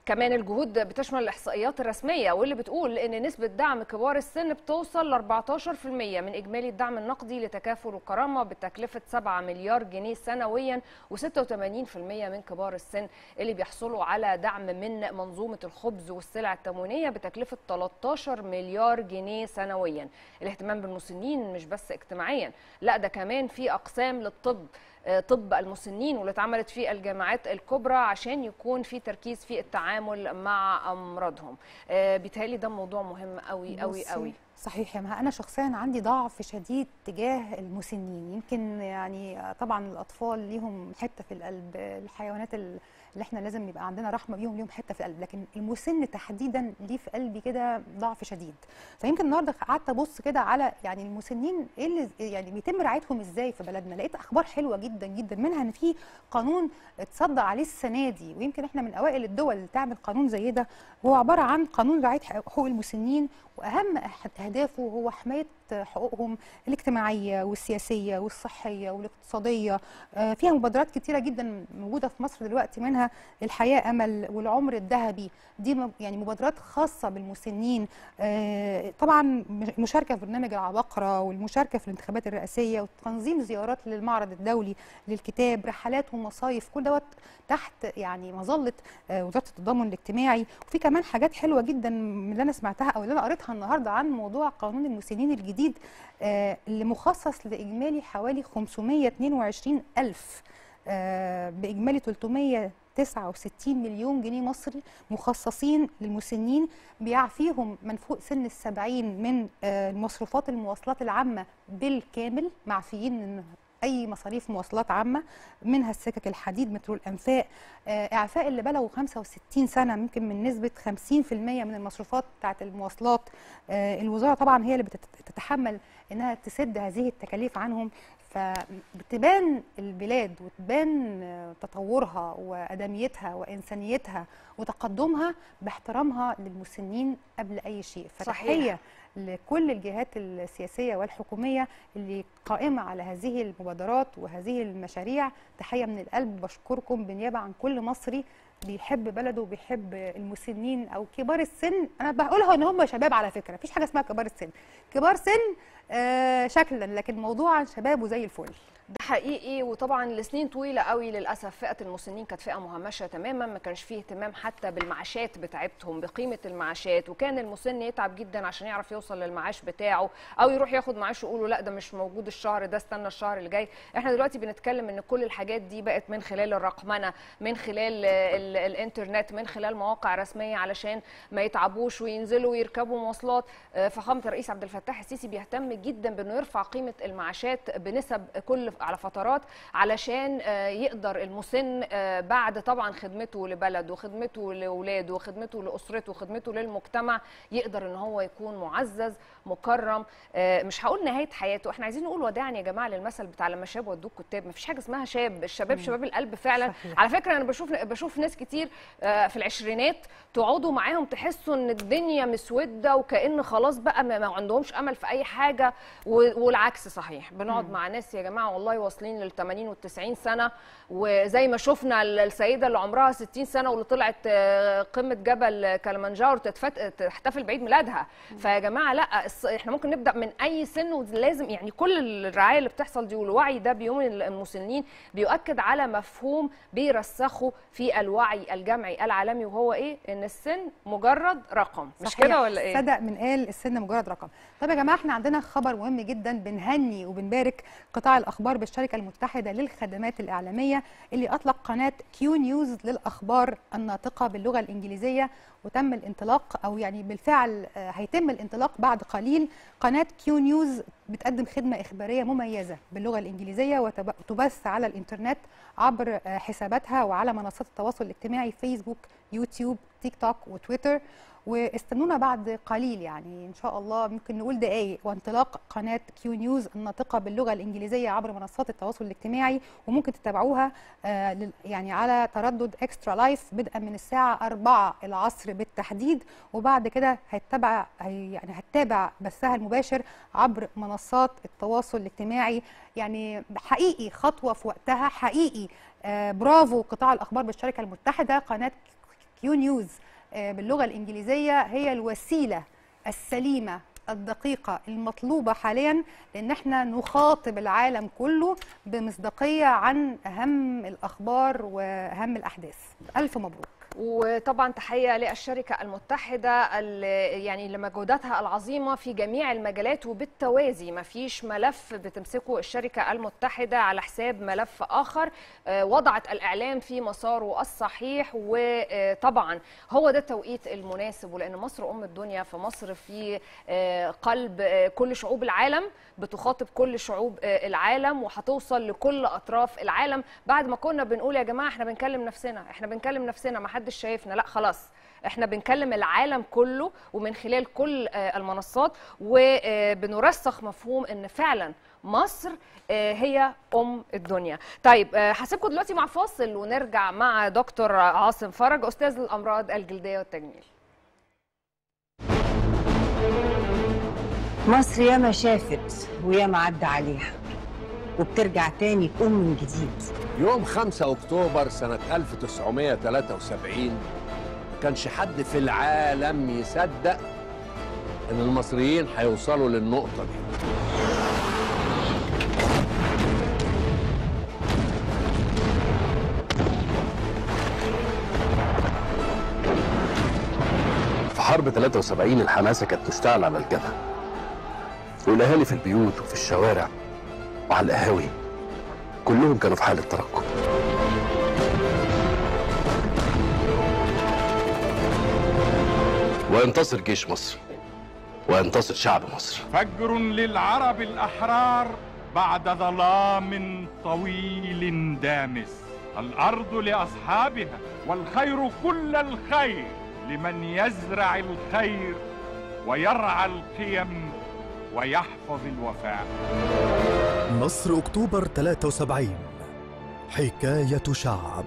كمان الجهود بتشمل الاحصائيات الرسميه واللي بتقول ان نسبه دعم كبار السن بتوصل ل 14% من اجمالي الدعم النقدي لتكافل الكرامه بتكلفه 7 مليار جنيه سنويا و86% من كبار السن اللي بيحصلوا على دعم من منظومه الخبز والسلع التموينيه بتكلفه 13 مليار جنيه سنويا الاهتمام بالمسنين مش بس اجتماعيا لا ده كمان في اقسام للطب آه، طب المسنين واللي اتعملت في الجامعات الكبرى عشان يكون في تركيز في التعامل مع امراضهم آه، بيتهيألي ده موضوع مهم قوي قوي بصي، قوي صحيح يا مها انا شخصيا عندي ضعف شديد تجاه المسنين يمكن يعني طبعا الاطفال ليهم حته في القلب الحيوانات ال- اللي احنا لازم يبقى عندنا رحمه بيهم ليهم حته في القلب لكن المسن تحديدا ليه في قلبي كده ضعف شديد فيمكن النهارده قعدت ابص كده على يعني المسنين ايه اللي يعني بيتم رعايتهم ازاي في بلدنا لقيت اخبار حلوه جدا جدا منها ان في قانون اتصدر عليه السنه دي ويمكن احنا من اوائل الدول اللي تعمل قانون زي ده هو عباره عن قانون رعايه حقوق المسنين واهم أح- اهدافه هو حمايه حقوقهم الاجتماعيه والسياسيه والصحيه والاقتصاديه آه، فيها مبادرات كتيره جدا موجوده في مصر دلوقتي منها الحياه امل والعمر الذهبي دي م- يعني مبادرات خاصه بالمسنين آه، طبعا م- المشاركه في برنامج العباقره والمشاركه في الانتخابات الرئاسيه وتنظيم زيارات للمعرض الدولي للكتاب رحلات ومصايف كل دوت تحت يعني مظله آه، وزاره التضامن الاجتماعي وفي كمان حاجات حلوه جدا من اللي انا سمعتها او اللي انا قريتها النهارده عن موضوع قانون المسنين الجديد آه، اللي مخصص لاجمالي حوالي 522 الف آه، باجمالي 369 مليون جنيه مصري مخصصين للمسنين بيعفيهم من فوق سن السبعين من آه، المصروفات المواصلات العامه بالكامل معفيين من اي مصاريف مواصلات عامه منها السكك الحديد مترو الانفاق آه، اعفاء اللي بلغوا 65 سنه ممكن من نسبه 50% من المصروفات بتاعه المواصلات آه، الوزاره طبعا هي اللي بتتحمل انها تسد هذه التكاليف عنهم فبتبان البلاد وتبان آه، تطورها وادميتها وانسانيتها وتقدمها باحترامها للمسنين قبل اي شيء فتحيه لكل الجهات السياسيه والحكوميه اللي قائمه على هذه المبادرات وهذه المشاريع تحيه من القلب بشكركم بالنيابه عن كل مصري بيحب بلده وبيحب المسنين او كبار السن انا بقولها ان هم شباب على فكره مفيش حاجه اسمها كبار السن كبار سن آه شكلا لكن موضوعا شباب وزي الفل ده حقيقي وطبعا لسنين طويله قوي للاسف فئه المسنين كانت فئه مهمشه تماما ما كانش فيه اهتمام حتى بالمعاشات بتاعتهم بقيمه المعاشات وكان المسن يتعب جدا عشان يعرف يوصل للمعاش بتاعه او يروح ياخد معاش ويقولوا لا ده مش موجود الشهر ده استنى الشهر اللي جاي احنا دلوقتي بنتكلم ان كل الحاجات دي بقت من خلال الرقمنه من خلال ال- الانترنت من خلال مواقع رسميه علشان ما يتعبوش وينزلوا ويركبوا مواصلات آه، فخامه الرئيس عبد الفتاح السيسي بيهتم جدا بانه يرفع قيمه المعاشات بنسب كل على فترات علشان آه، يقدر المسن آه، بعد طبعا خدمته لبلده وخدمته لاولاده وخدمته لاسرته وخدمته للمجتمع يقدر ان هو يكون معزز مكرم آه، مش هقول نهايه حياته احنا عايزين نقول وداعا يا جماعه للمثل بتاع لما شاب ودوك كتاب مفيش حاجه اسمها شاب الشباب مم. شباب القلب فعلا صحيح. على فكره انا بشوف بشوف ناس كتير آه، في العشرينات تقعدوا معاهم تحسوا ان الدنيا مسوده وكأن خلاص بقى ما ما عندهمش امل في اي حاجه و- والعكس صحيح بنقعد مم. مع ناس يا جماعه والله واصلين لل 80 وال 90 سنه وزي ما شفنا ال- السيده اللي عمرها 60 سنه واللي طلعت آه، قمه جبل كلمنجارو تتفت- تحتفل بعيد ميلادها فيا جماعه لا الص- احنا ممكن نبدا من اي سن ولازم يعني كل الرعايه اللي بتحصل دي والوعي ده بيوم المسنين بيؤكد على مفهوم بيرسخه في الوعي الجمعي العالمي وهو ايه ان السن مجرد رقم مش صحيح. كده ولا ايه صدق من قال السن مجرد رقم طب يا جماعه احنا عندنا خبر مهم جدا بنهني وبنبارك قطاع الاخبار بالشركه المتحده للخدمات الاعلاميه اللي اطلق قناه كيو نيوز للاخبار الناطقه باللغه الانجليزيه وتم الانطلاق او يعني بالفعل آه، هيتم الانطلاق بعد قليل قناه كيو نيوز بتقدم خدمه اخباريه مميزه باللغه الانجليزيه وتبث على الانترنت عبر آه، حساباتها وعلى منصات التواصل الاجتماعي فيسبوك يوتيوب تيك توك وتويتر واستنونا بعد قليل يعني ان شاء الله ممكن نقول دقايق وانطلاق قناه كيو نيوز الناطقه باللغه الانجليزيه عبر منصات التواصل الاجتماعي وممكن تتابعوها آه لل- يعني على تردد اكسترا لايف بدءا من الساعه 4 العصر بالتحديد وبعد كده هتتابع هي- يعني هتتابع بثها المباشر عبر منصات التواصل الاجتماعي يعني حقيقي خطوه في وقتها حقيقي آه برافو قطاع الاخبار بالشركه المتحده قناه يو نيوز آه، باللغه الانجليزيه هي الوسيله السليمه الدقيقه المطلوبه حاليا لان احنا نخاطب العالم كله بمصداقيه عن اهم الاخبار واهم الاحداث الف مبروك وطبعا تحيه للشركه المتحده ال- يعني لمجهوداتها العظيمه في جميع المجالات وبالتوازي ما فيش ملف بتمسكه الشركه المتحده على حساب ملف اخر آه، وضعت الاعلام في مساره الصحيح وطبعا هو ده التوقيت المناسب ولان مصر ام الدنيا فمصر في آه، قلب آه، كل شعوب العالم بتخاطب كل شعوب آه، العالم وهتوصل لكل اطراف العالم بعد ما كنا بنقول يا جماعه احنا بنكلم نفسنا احنا بنكلم نفسنا ما حدش شايفنا لا خلاص احنا بنكلم العالم كله ومن خلال كل آه، المنصات وبنرسخ مفهوم ان فعلا مصر آه، هي ام الدنيا طيب آه، هسيبكم دلوقتي مع فاصل ونرجع مع دكتور عاصم فرج استاذ الامراض الجلديه والتجميل مصر ياما شافت وياما عدى عليها وبترجع تاني تقوم من جديد يوم 5 اكتوبر سنة 1973 ما كانش حد في العالم يصدق ان المصريين هيوصلوا للنقطة دي في حرب 73 الحماسة كانت تشتعل على الجبهة والأهالي في البيوت وفي الشوارع وعلى القهاوي كلهم كانوا في حالة ترقب وينتصر جيش مصر وينتصر شعب مصر فجر للعرب الأحرار بعد ظلام طويل دامس الأرض لأصحابها والخير كل الخير لمن يزرع الخير ويرعى القيم ويحفظ الوفاء مصر أكتوبر 73 حكاية شعب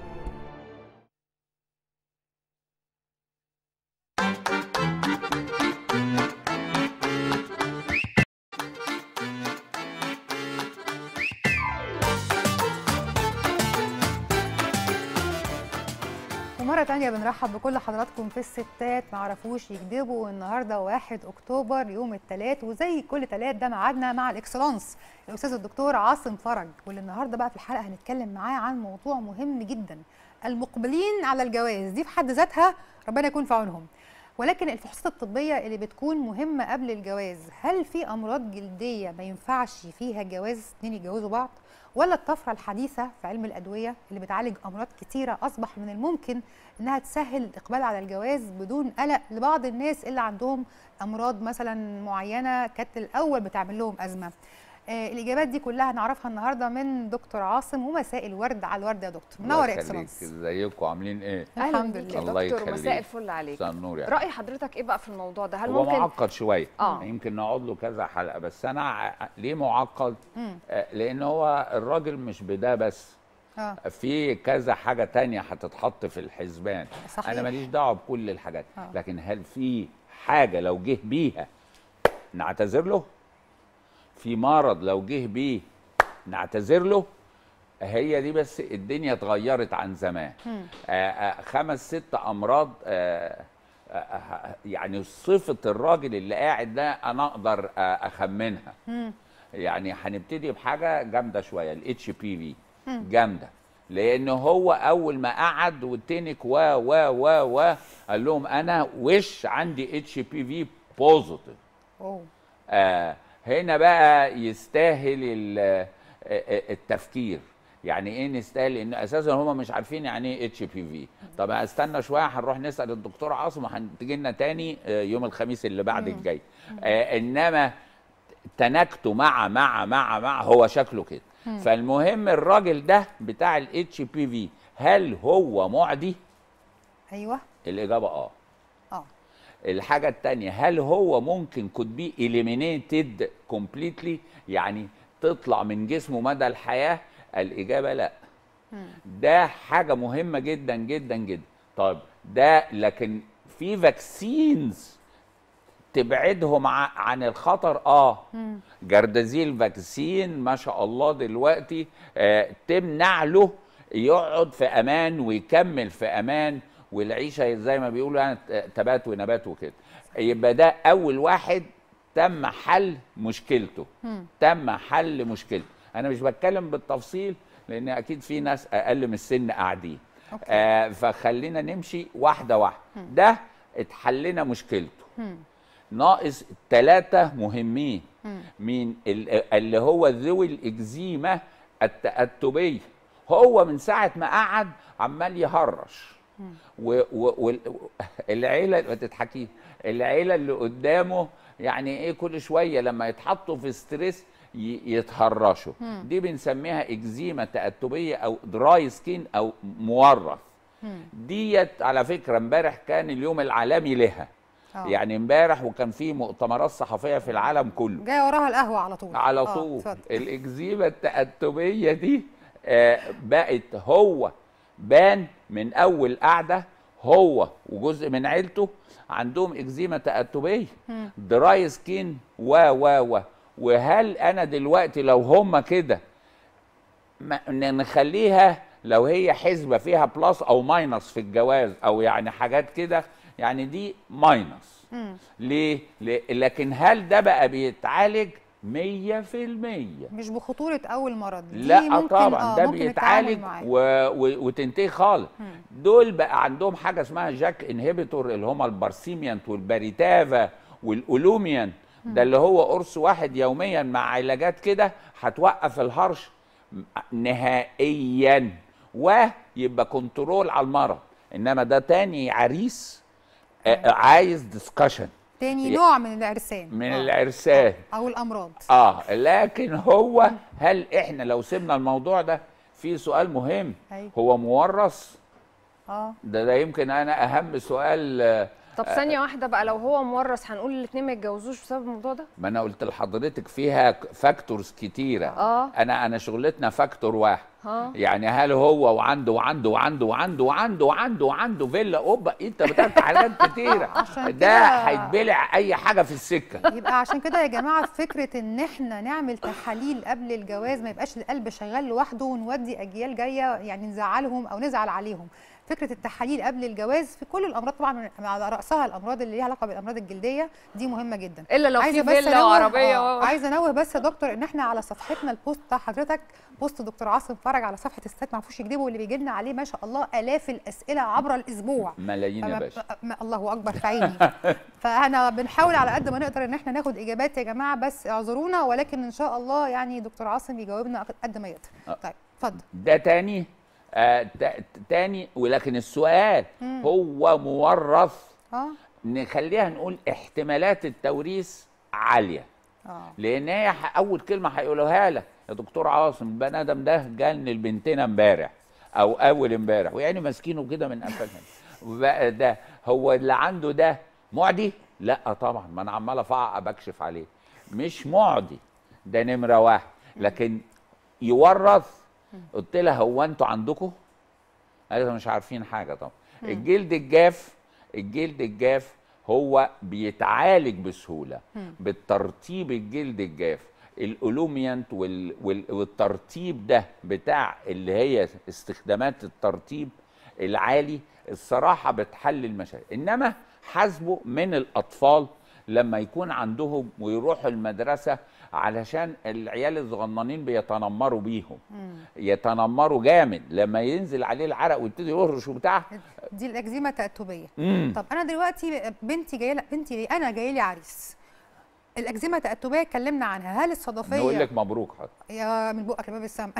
ومرة تانية بنرحب بكل حضراتكم في الستات معرفوش يكذبوا النهاردة 1 أكتوبر يوم الثلاث وزي كل ثلاث ده ميعادنا مع الإكسلانس الأستاذ الدكتور عاصم فرج واللي النهاردة بقى في الحلقة هنتكلم معاه عن موضوع مهم جدا المقبلين على الجواز دي في حد ذاتها ربنا يكون في عونهم ولكن الفحوصات الطبية اللي بتكون مهمة قبل الجواز هل في أمراض جلدية ما ينفعش فيها جواز اتنين يتجوزوا بعض ولا الطفرة الحديثة في علم الأدوية اللي بتعالج أمراض كتيرة أصبح من الممكن إنها تسهل الإقبال على الجواز بدون قلق لبعض الناس اللي عندهم أمراض مثلا معينة كانت الأول بتعمل لهم أزمة آه الإجابات دي كلها هنعرفها النهاردة من دكتور عاصم ومساء الورد على الورد يا دكتور منور يا اكسلانس ازيكم عاملين ايه؟ اهلا بيك يا الله دكتور يخليك. مساء الفل عليك مساء النور يعني راي حضرتك ايه بقى في الموضوع ده هل هو ممكن معقد شويه آه. يمكن نقعد له كذا حلقه بس انا ع- ليه معقد؟ مم. آه، لان هو الراجل مش بده بس اه في كذا حاجه تانية هتتحط في الحسبان صحيح. انا ماليش دعوه بكل الحاجات آه. لكن هل في حاجه لو جه بيها نعتذر له في مرض لو جه بيه نعتذر له هي دي بس الدنيا اتغيرت عن زمان مم. آه، آه، خمس ست امراض آه، آه، آه، يعني صفه الراجل اللي قاعد ده انا اقدر آه، اخمنها مم. يعني هنبتدي بحاجه جامده شويه الاتش بي في مم. جامده لان هو اول ما قعد والتنك و و و و قال لهم انا وش عندي اتش بي في بوزيتيف أوه. آه هنا بقى يستاهل ال- آه، آه، التفكير يعني ايه نستاهل لان اساسا هم مش عارفين يعني ايه اتش بي في طب استنى شويه هنروح نسال الدكتور عاصم وهتجي لنا تاني آه، يوم الخميس اللي بعد مم. الجاي آه انما تناكته مع مع مع مع هو شكله كده مم. فالمهم الراجل ده بتاع الاتش بي في هل هو معدي أيوه الاجابه اه اه الحاجة التانية هل هو ممكن could be eliminated completely يعني تطلع من جسمه مدى الحياة الإجابة لا ده حاجة مهمة جدا جدا جدا طيب ده لكن في فاكسينز تبعدهم ع- عن الخطر اه جردازيل فاكسين ما شاء الله دلوقتي آه تمنع له يقعد في امان ويكمل في امان والعيشه زي ما بيقولوا يعني تبات ونبات وكده يبقى ده اول واحد تم حل مشكلته مم. تم حل مشكلته انا مش بتكلم بالتفصيل لان اكيد في ناس اقل من السن قاعدين آه فخلينا نمشي واحده واحده مم. ده اتحلنا مشكلته مم. ناقص ثلاثه مهمين مم. من ال- اللي هو ذوي الاكزيما التأتبية هو من ساعة ما قعد عمال يهرش والعيلة ما تضحكيش العيلة اللي قدامه يعني ايه كل شوية لما يتحطوا في ستريس ي- يتهرشوا مم. دي بنسميها اكزيما تأتبية او دراي سكين او مورث ديت على فكرة امبارح كان اليوم العالمي لها آه. يعني امبارح وكان في مؤتمرات صحفيه في العالم كله جايه وراها القهوه على طول على آه، طول اتفضل. الاكزيما التأتبية دي آه، بقت هو بان من اول قعده هو وجزء من عيلته عندهم اكزيما تأتبية مم. دراي سكين و و و وهل انا دلوقتي لو هم كده ما- ن- نخليها لو هي حسبه فيها بلس او ماينس في الجواز او يعني حاجات كده يعني دي ماينس مم. ليه؟ ليه؟ لكن هل ده بقى بيتعالج 100% مش بخطوره اول مرض دي لا ممكن طبعا آه ده ممكن التعامل بيتعالج معاه. و... و... وتنتهي خالص دول بقى عندهم حاجه اسمها جاك انهبيتور اللي هم البارسيميانت والباريتافا والأولوميان ده اللي هو قرص واحد يوميا مع علاجات كده هتوقف الهرش نهائيا ويبقى كنترول على المرض انما ده تاني عريس آه، عايز ديسكشن تاني نوع من العرسان من آه. العرسان او الامراض اه لكن هو هل احنا لو سيبنا الموضوع ده في سؤال مهم أيوة. هو مورث اه ده ده يمكن انا اهم سؤال آه، طب ثانيه واحده بقى لو هو مورث هنقول الاثنين ما يتجوزوش بسبب الموضوع ده ما انا قلت لحضرتك فيها فاكتورز كتيره آه. انا انا شغلتنا فاكتور واحد ها يعني هل هو وعنده وعنده وعنده وعنده وعنده وعنده وعنده فيلا اوبا انت بتعرف حاجات كتيره عشان ده كده- هيتبلع اي حاجه في السكه يبقى عشان كده يا جماعه فكره ان احنا نعمل تحاليل قبل الجواز ما يبقاش القلب شغال لوحده ونودي اجيال جايه يعني نزعلهم او نزعل عليهم فكره التحاليل قبل الجواز في كل الامراض طبعا من- على راسها الامراض اللي ليها علاقه بالامراض الجلديه دي مهمه جدا الا لو عايزة في بس فيلا أنوه- وعربيه آه، و- عايزه انوه بس يا دكتور ان احنا على صفحتنا البوست بتاع حضرتك بوست دكتور عاصم فرج على صفحه الستات ما عرفوش يكذبوا واللي بيجي لنا عليه ما شاء الله الاف الاسئله عبر الاسبوع ملايين يا فما- باشا ما الله اكبر في عيني فاحنا بنحاول على قد ما نقدر ان احنا ناخد اجابات يا جماعه بس اعذرونا ولكن ان شاء الله يعني دكتور عاصم يجاوبنا قد ما يقدر طيب اتفضل ده تاني آه تا- تاني ولكن السؤال مم. هو مورث اه نخليها نقول احتمالات التوريث عاليه اه لان هي ح- اول كلمه هيقولوها لك يا دكتور عاصم البني ادم ده جن البنتين امبارح او اول امبارح ويعني ماسكينه كده من قفلهم وبقى ده هو اللي عنده ده معدي لا طبعا ما انا عمال افعق بكشف عليه مش معدي ده نمره واحد لكن يورث قلت لها هو انتوا عندكم قالت مش عارفين حاجه طبعا مم. الجلد الجاف الجلد الجاف هو بيتعالج بسهوله مم. بالترطيب الجلد الجاف الالوميانت وال... وال... والترطيب ده بتاع اللي هي استخدامات الترطيب العالي الصراحه بتحل المشاكل انما حاسبه من الاطفال لما يكون عندهم ويروحوا المدرسه علشان العيال الصغننين بيتنمروا بيهم يتنمروا جامد لما ينزل عليه العرق ويبتدي يهرش وبتاع دي الاكزيما التأتبية مم. طب انا دلوقتي بنتي جايه بنتي ليه؟ انا جاي لي عريس الاكزيما التأتبية اتكلمنا عنها هل الصدفيه نقول لك مبروك حضرتك يا من بقك لباب السمع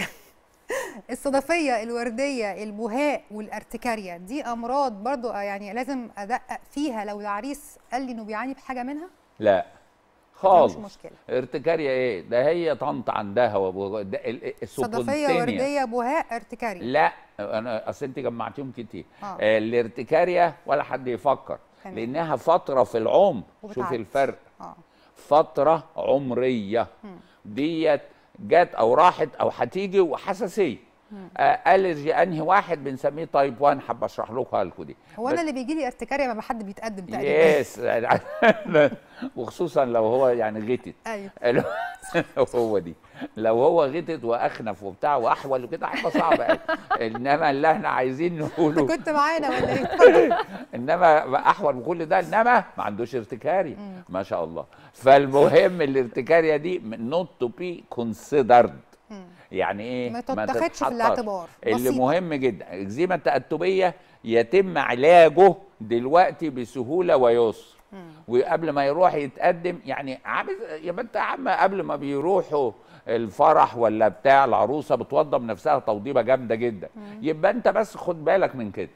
الصدفيه الورديه البهاء والارتكاريا دي امراض برضو يعني لازم ادقق فيها لو العريس قال لي انه بيعاني بحاجه منها لا خالص مش مشكلة. ارتكاريا ايه ده هي طنط عندها وابو- ده ال- ال- صدفيه السبونتينيا. ورديه بهاء ارتكاريا لا انا اصل انت جمعتيهم كتير آه. آه. الارتكاريا ولا حد يفكر تمام. لانها فتره في العمر وبتعدي. شوفي الفرق اه فتره عمريه مم. ديت جت او راحت او هتيجي وحساسيه مم. آه الرجي انهي واحد بنسميه تايب 1 حابه اشرح لكم لكم دي هو انا بس- اللي بيجي لي ارتكاريا لما حد بيتقدم تقريبا يس وخصوصا لو هو يعني غتت ايوه ال- هو دي لو هو غتت واخنف وبتاع واحول وكده هيبقى صعب قوي انما اللي احنا عايزين نقوله كنت معانا ولا ايه اتفضل. انما احول من كل ده انما ما عندوش ارتكاري ما شاء الله فالمهم الارتكاريه دي نوت تو بي كونسيدرد يعني ايه ما تتاخدش في تتحطش. الاعتبار. اللي بسيطة. مهم جدا الاكزيما التأتبية يتم علاجه دلوقتي بسهولة ويسر وقبل ما يروح يتقدم يعني عامل يبقى انت يا عم قبل ما بيروحوا الفرح ولا بتاع العروسه بتوضب نفسها توضيبه جامده جدا يبقى انت بس خد بالك من كده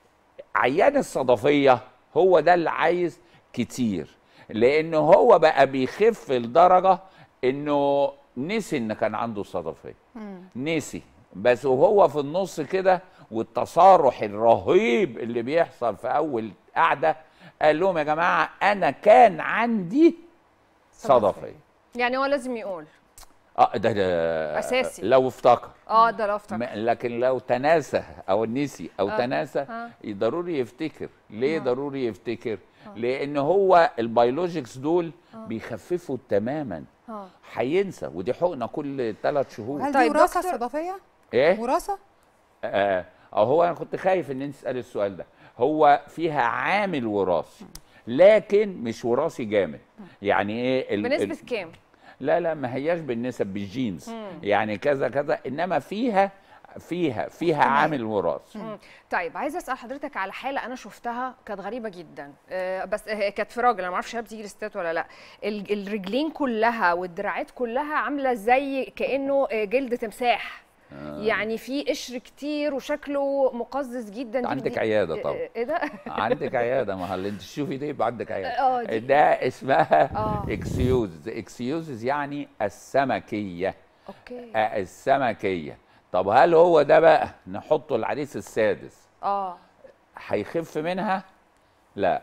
عيان الصدفيه هو ده اللي عايز كتير لان هو بقى بيخف لدرجه انه نسي ان كان عنده صدفيه نسي بس وهو في النص كده والتصارح الرهيب اللي بيحصل في اول قعده قال لهم يا جماعه انا كان عندي صدفيه يعني هو لازم يقول اه ده, ده أساسي. لو افتكر اه ده لو افتكر م- لكن لو تناسى او نسي او آه. تناسى آه. ضروري يفتكر ليه آه. ضروري يفتكر لان هو البيولوجيكس دول آه. بيخففوا تماما اه هينسى ودي حقنه كل ثلاث شهور هل طيب دي وراثه دكتور- الصدفيه؟ ايه وراثه؟ آه أو هو انا كنت خايف ان انت تسالي السؤال ده هو فيها عامل وراثي لكن مش وراثي جامد يعني ايه ال- ال- بنسبه كام؟ لا لا ما هياش بالنسب بالجينز مم. يعني كذا كذا انما فيها فيها فيها عامل وراثي مم. طيب عايزه اسال حضرتك على حاله انا شفتها كانت غريبه جدا آه، بس هي كانت في راجل انا ما اعرفش هي بتيجي للستات ولا لا ال- الرجلين كلها والدراعات كلها عامله زي كانه آه، جلد تمساح آه. يعني في قشر كتير وشكله مقزز جدا دي- عندك دي- عيادة طبعا. ايه ده عندك عياده ما هو اللي انت تشوفي دي يبقى عندك آه، عياده دي- ده اسمها آه. اكسيوز اكسيوز يعني السمكيه اوكي آه، السمكيه طب هل هو ده بقى نحطه العريس السادس اه هيخف منها لا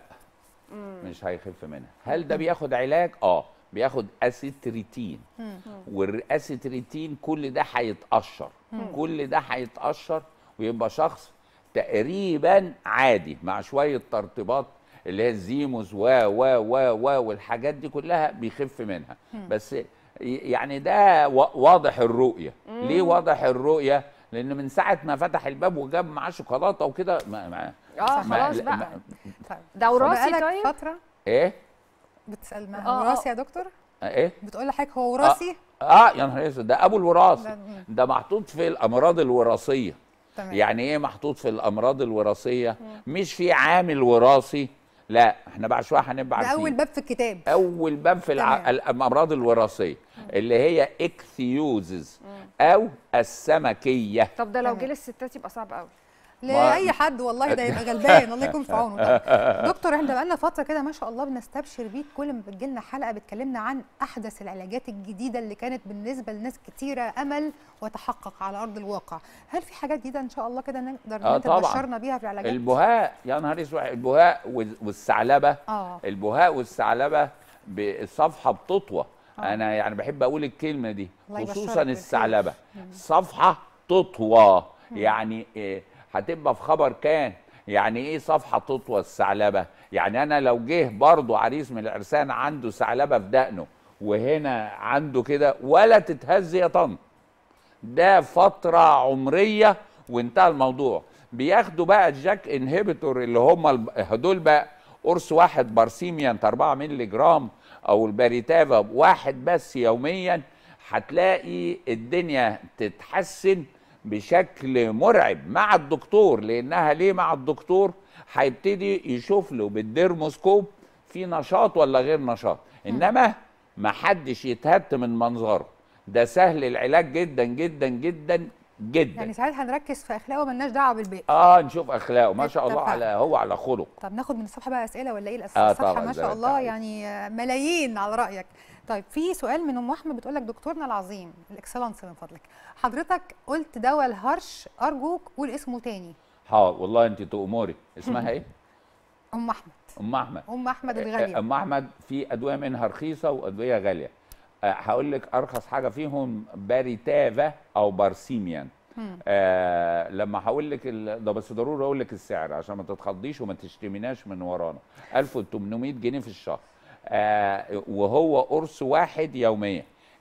مش هيخف منها هل ده بياخد علاج اه بياخد اسيتريتين والاسيتريتين كل ده هيتقشر كل ده هيتقشر ويبقى شخص تقريبا عادي مع شويه ترطيبات اللي هي الزيموس و و و و والحاجات دي كلها بيخف منها بس ي- يعني ده وا- واضح الرؤيه ليه واضح الرؤيه لان من ساعه ما فتح الباب وجاب معاه شوكولاته وكده ما ما اه ما- خلاص بقى ما- طيب ده وراثي بقالك طيب فتره ايه بتسال ما آه، آه. وراثي يا دكتور؟ ايه بتقول لحضرتك هو وراثي؟ اه يا نهار اسود ده ابو الوراثه ده- مم. ده محطوط في الامراض الوراثيه تمام. يعني ايه محطوط في الامراض الوراثيه مش في عامل وراثي لا احنا بعد شويه هنبقى ده عارفين اول باب في الكتاب اول باب في الع... تمام. الامراض الوراثيه اللي هي اكثيوزز او السمكيه طب ده لو تمام. جه للستات يبقى صعب قوي لاي حد والله ده يبقى غلبان الله يكون في عونه طب دكتور احنا بقالنا فتره كده ما شاء الله بنستبشر بيك كل ما بتجيلنا حلقه بتكلمنا عن احدث العلاجات الجديده اللي كانت بالنسبه لناس كتيره امل وتحقق على ارض الواقع هل في حاجات جديده ان شاء الله كده نقدر ان آه انت طبعاً. تبشرنا بيها في العلاجات البهاء يا نهار اسود البهاء وال- والثعلبه اه البهاء والثعلبه الصفحه بتطوى آه. انا يعني بحب اقول الكلمه دي الله يبشرك خصوصا بالخير. الثعلبه مم. صفحه تطوى يعني إيه هتبقى في خبر كان يعني ايه صفحه تطوى الثعلبه يعني انا لو جه برضه عريس من العرسان عنده ثعلبه في دقنه وهنا عنده كده ولا تتهز يا طنط ده فترة عمرية وانتهى الموضوع بياخدوا بقى الجاك انهبيتور اللي هم الب- دول بقى قرص واحد بارسيميانت 4 مللي جرام او الباريتافا واحد بس يوميا هتلاقي الدنيا تتحسن بشكل مرعب مع الدكتور لانها ليه مع الدكتور هيبتدي يشوف له بالديرموسكوب في نشاط ولا غير نشاط انما ما حدش يتهت من منظره ده سهل العلاج جدا جدا جدا جدا يعني ساعتها هنركز في اخلاقه مالناش دعوه بالباقي اه نشوف اخلاقه ما شاء الله اتفقنا. على هو على خلق طب ناخد من الصفحه بقى اسئله ولا ايه الأس- آه الصفحه طبعاً، ما زي شاء ما أنت الله عايز. يعني آه، ملايين على رايك طيب في سؤال من ام احمد بتقول لك دكتورنا العظيم الاكسلانس من فضلك حضرتك قلت دواء الهرش ارجوك قول اسمه تاني حاضر والله انت تؤمري اسمها ايه ام احمد ام احمد ام احمد الغاليه ام احمد في ادويه منها رخيصه وادويه غاليه آه، هقول لك ارخص حاجه فيهم باريتافا او بارسيميان مم. آه لما هقول لك ال- ده بس ضروري اقول لك السعر عشان ما تتخضيش وما تشتمناش من ورانا 1800 جنيه في الشهر آه وهو قرص واحد يوميا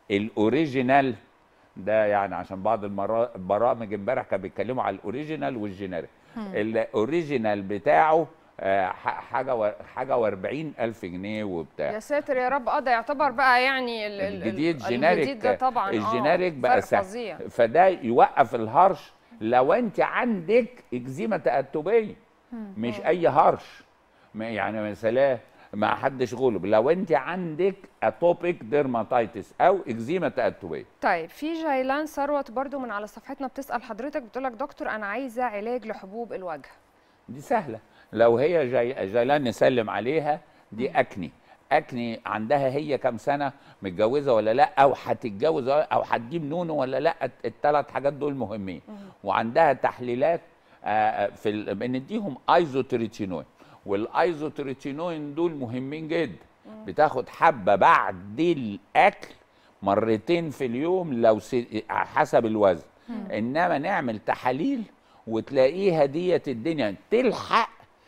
الاوريجينال ده يعني عشان بعض المرا- البرامج امبارح كانوا بيتكلموا على الاوريجينال والجينيريك مم. الاوريجينال بتاعه آه، ح- حاجه و- حاجه و40 الف جنيه وبتاع يا ساتر يا رب اه ده يعتبر بقى يعني ال- ال- الجديد ال- جينيريك الجديد ده طبعا آه، الجينيريك بقى فرق سهل فظيع فده يوقف الهرش لو انت عندك اكزيما تأتبية مش اي هرش ما- يعني مثلا ما حدش غلب لو انت عندك اتوبيك ديرماتيتس او اكزيما تأتبية طيب في جيلان ثروت برضو من على صفحتنا بتسال حضرتك بتقول لك دكتور انا عايزه علاج لحبوب الوجه دي سهله لو هي جاي جيلان نسلم عليها دي اكني اكني عندها هي كام سنه متجوزه ولا لا او هتتجوز او هتجيب نونو ولا لا الثلاث حاجات دول مهمين وعندها تحليلات آه، في ال- بنديهم ايزوتريتينوين والايزوتريتينوين دول مهمين جدا بتاخد حبه بعد الاكل مرتين في اليوم لو س... حسب الوزن مم. انما نعمل تحاليل وتلاقيها ديت الدنيا تلحق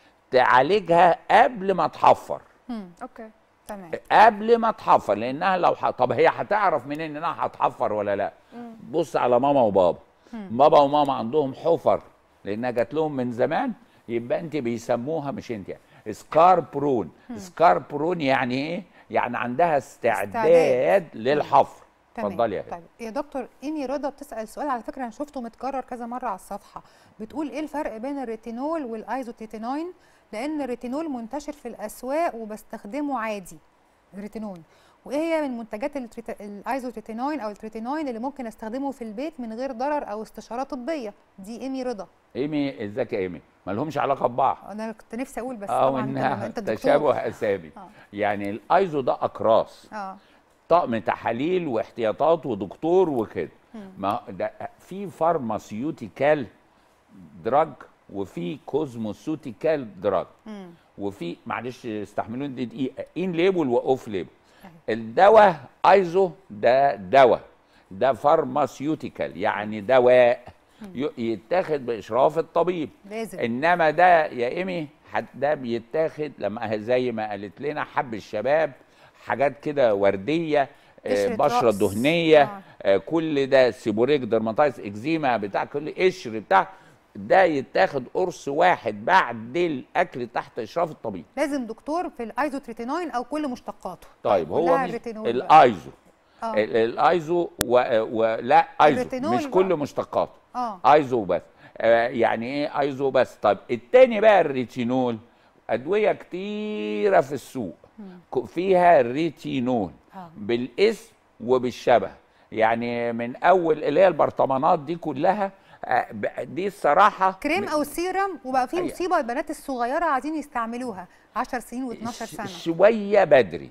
تعالجها قبل ما تحفر اوكي تمام قبل ما تحفر لانها لو ح... طب هي هتعرف منين انها هتحفر ولا لا بص على ماما وبابا مم. بابا وماما عندهم حفر لانها جات لهم من زمان يبقى انت بيسموها مش انت سكار برون مم. سكار برون يعني ايه يعني عندها استعداد, استعداد. للحفر تمام. اتفضلي يا هبه طيب يا دكتور ايمي رضا بتسال سؤال على فكره انا شفته متكرر كذا مره على الصفحه بتقول ايه الفرق بين الريتينول والايزوتيتينوين لان الريتينول منتشر في الاسواق وبستخدمه عادي الريتينول وايه هي من منتجات التريت- الايزوتيتينوين او التريتينوين اللي ممكن استخدمه في البيت من غير ضرر او استشاره طبيه دي ايمي رضا ايمي ازيك يا ايمي ما لهمش علاقه ببعض انا كنت نفسي اقول بس اه طبعا انت انها انت دكتور تشابه اسامي آه. يعني الايزو ده اقراص اه طقم تحاليل واحتياطات ودكتور وكده مم. ما ده في فارماسيوتيكال دراج وفي كوزموسيوتيكال دراج مم. وفي معلش استحملوني دي دقيقه ان ليبل واوف ليبل الدواء ايزو ده دواء ده فارماسيوتيكال يعني دواء ي- يتاخد باشراف الطبيب لازم انما ده يا ايمي حد- ده بيتاخد لما زي ما قالت لنا حب الشباب حاجات كده ورديه آه، قشرة بشره رأس. دهنيه آه. آه، كل ده سيبوريك درماتايز اكزيما بتاع كل قشر بتاع ده يتاخد قرص واحد بعد الاكل تحت اشراف الطبيب لازم دكتور في الايزوتريتينوين او كل مشتقاته طيب هو كلها مش الريتينول بقى. الايزو آه. ال- الايزو و... و... لا ايزو الريتينول مش بقى. كل مشتقاته اه ايزو بس آه يعني ايه ايزو بس طيب التاني بقى الريتينول ادويه كتيره في السوق ك- فيها ريتينول آه. بالاسم وبالشبه يعني من اول اللي هي البرطمانات دي كلها آه، ب- دي الصراحه كريم او سيرم وبقى في أي- مصيبه البنات الصغيره عايزين يستعملوها 10 سنين و12 سنه شويه بدري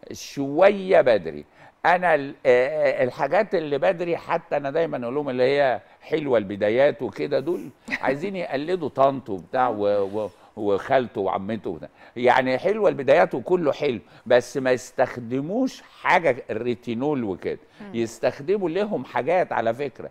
شويه بدري انا ال- آه، الحاجات اللي بدري حتى انا دايما اقول لهم اللي هي حلوه البدايات وكده دول عايزين يقلدوا طنطه وبتاع و- و- وخالته وعمته وبتاع. يعني حلوه البدايات وكله حلو بس ما يستخدموش حاجه الريتينول وكده يستخدموا لهم حاجات على فكره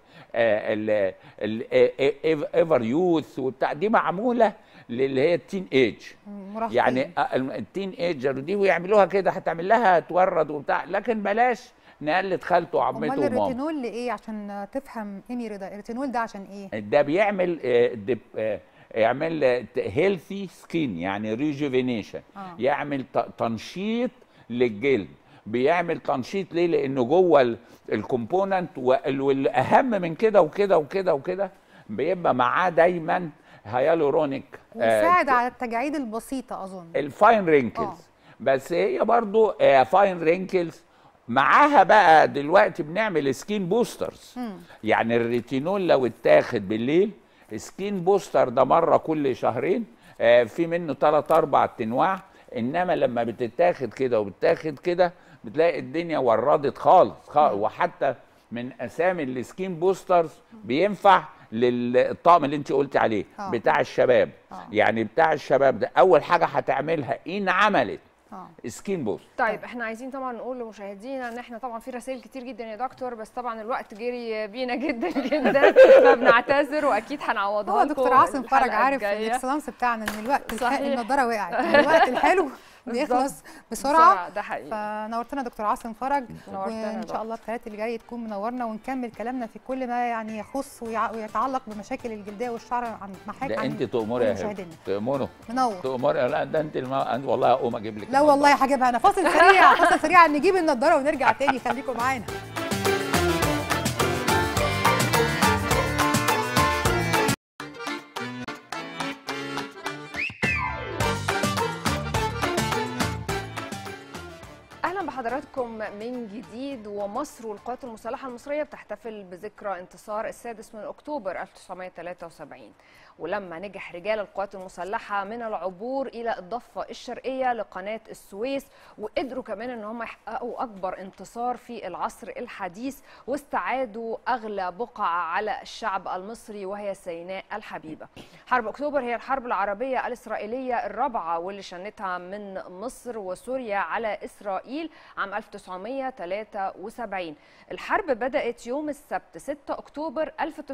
ايفر يوث وبتاع دي معموله اللي هي التين ايج مراهقين. يعني التين ايجر دي ويعملوها كده هتعمل لها تورد وبتاع لكن بلاش نقلد خالته وعمته امال وماما الريتينول لايه عشان تفهم ايمي رضا الريتينول ده عشان ايه ده بيعمل آه، دب- آه، يعمل هيلثي سكين يعني ريجوفينيشن آه. يعمل ت- تنشيط للجلد بيعمل تنشيط ليه لانه جوه الكومبوننت والاهم من كده وكده وكده وكده بيبقى معاه دايما هيالورونيك ويساعد على التجاعيد البسيطه اظن الفاين رينكلز بس هي برضو آه، فاين رينكلز معاها بقى دلوقتي بنعمل سكين بوسترز مم. يعني الريتينول لو اتاخد بالليل سكين بوستر ده مره كل شهرين آه، في منه ثلاث اربع انواع انما لما بتتاخد كده وبتاخد كده بتلاقي الدنيا وردت خالص خالص وحتى من اسامي السكين بوسترز بينفع للطقم اللي انت قلتي عليه آه. بتاع الشباب آه. يعني بتاع الشباب ده اول حاجه هتعملها ان عملت سكين بوست طيب احنا عايزين طبعا نقول لمشاهدينا ان احنا طبعا في رسائل كتير جدا يا دكتور بس طبعا الوقت جري بينا جدا جدا فبنعتذر واكيد هنعوضها هو لكم دكتور عاصم فرج الحلقة عارف الجاية. الاكسلانس بتاعنا ان الوقت الح- صحيح. النضاره وقعت الوقت الحلو بيخلص بسرعة، بسرعه ده حقيقي. فنورتنا دكتور عاصم فرج نورتنا يا وان دكتور. شاء الله الثلاث اللي جاي تكون منورنا ونكمل كلامنا في كل ما يعني يخص ويع- ويتعلق بمشاكل الجلديه والشعر عن محاك ده عن انت تؤمري يا هبه مشاهدينا تؤمروا منور تؤمري لا ده انت الم... أنت والله هقوم اجيب لك لا والله هجيبها انا فاصل سريع فاصل سريع نجيب النضاره ونرجع تاني خليكم معانا اهلا بحضراتكم من جديد ومصر والقوات المسلحه المصريه بتحتفل بذكرى انتصار السادس من اكتوبر 1973 ولما نجح رجال القوات المسلحه من العبور الى الضفه الشرقيه لقناه السويس وقدروا كمان ان هم يحققوا اكبر انتصار في العصر الحديث واستعادوا اغلى بقعه على الشعب المصري وهي سيناء الحبيبه. حرب اكتوبر هي الحرب العربيه الاسرائيليه الرابعه واللي شنتها من مصر وسوريا على اسرائيل عام 1973 الحرب بدات يوم السبت 6 اكتوبر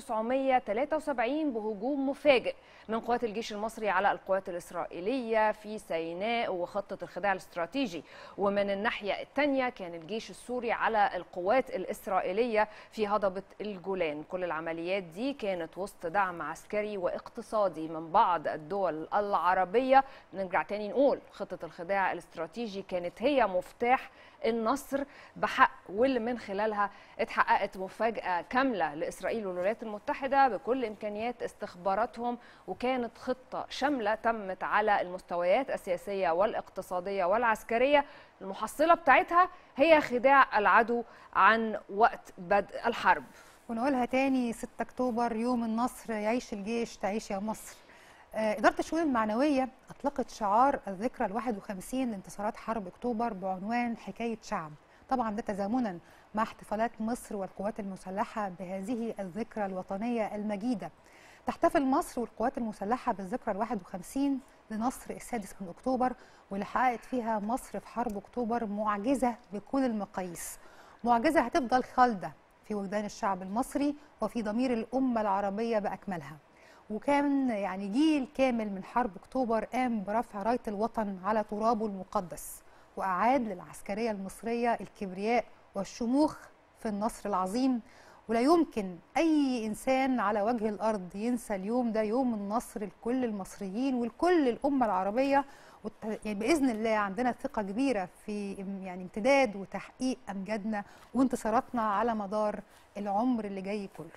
1973 بهجوم مفاجئ من قوات الجيش المصري على القوات الاسرائيليه في سيناء وخطه الخداع الاستراتيجي ومن الناحيه الثانيه كان الجيش السوري على القوات الاسرائيليه في هضبه الجولان كل العمليات دي كانت وسط دعم عسكري واقتصادي من بعض الدول العربيه نرجع تاني نقول خطه الخداع الاستراتيجي كانت هي مفتاح النصر بحق واللي من خلالها اتحققت مفاجأة كاملة لإسرائيل والولايات المتحدة بكل إمكانيات استخباراتهم وكانت خطة شاملة تمت على المستويات السياسية والاقتصادية والعسكرية المحصلة بتاعتها هي خداع العدو عن وقت بدء الحرب ونقولها تاني 6 اكتوبر يوم النصر يعيش الجيش تعيش يا مصر آه، إدارة الشؤون المعنوية أطلقت شعار الذكرى ال 51 لانتصارات حرب أكتوبر بعنوان حكاية شعب طبعا ده تزامنا مع احتفالات مصر والقوات المسلحة بهذه الذكرى الوطنية المجيدة تحتفل مصر والقوات المسلحة بالذكرى ال 51 لنصر السادس من أكتوبر واللي حققت فيها مصر في حرب أكتوبر معجزة بكل المقاييس معجزة هتفضل خالدة في وجدان الشعب المصري وفي ضمير الأمة العربية بأكملها وكان يعني جيل كامل من حرب اكتوبر قام برفع رايه الوطن على ترابه المقدس واعاد للعسكريه المصريه الكبرياء والشموخ في النصر العظيم ولا يمكن اي انسان على وجه الارض ينسى اليوم ده يوم النصر لكل المصريين ولكل الامه العربيه والت- يعني باذن الله عندنا ثقه كبيره في ام- يعني امتداد وتحقيق امجادنا وانتصاراتنا على مدار العمر اللي جاي كله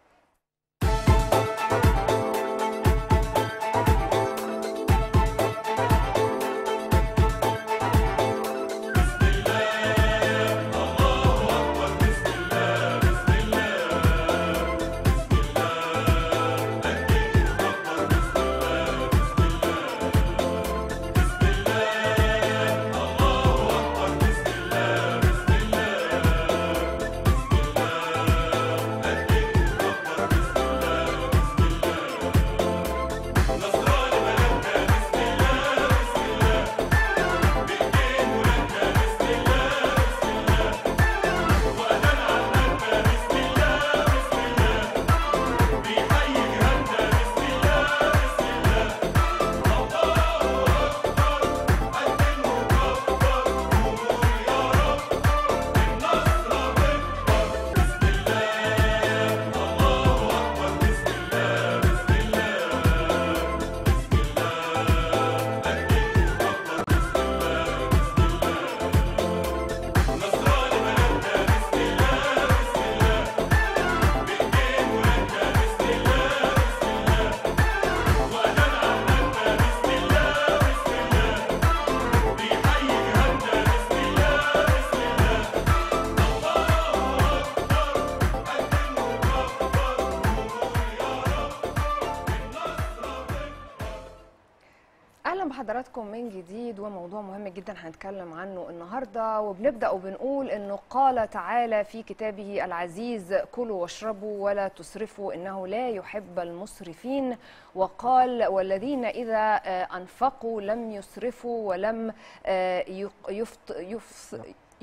اهلا بحضراتكم من جديد وموضوع مهم جدا هنتكلم عنه النهارده وبنبدا وبنقول انه قال تعالى في كتابه العزيز كلوا واشربوا ولا تسرفوا انه لا يحب المسرفين وقال والذين اذا آه، انفقوا لم يسرفوا ولم آه، يق- يفط يف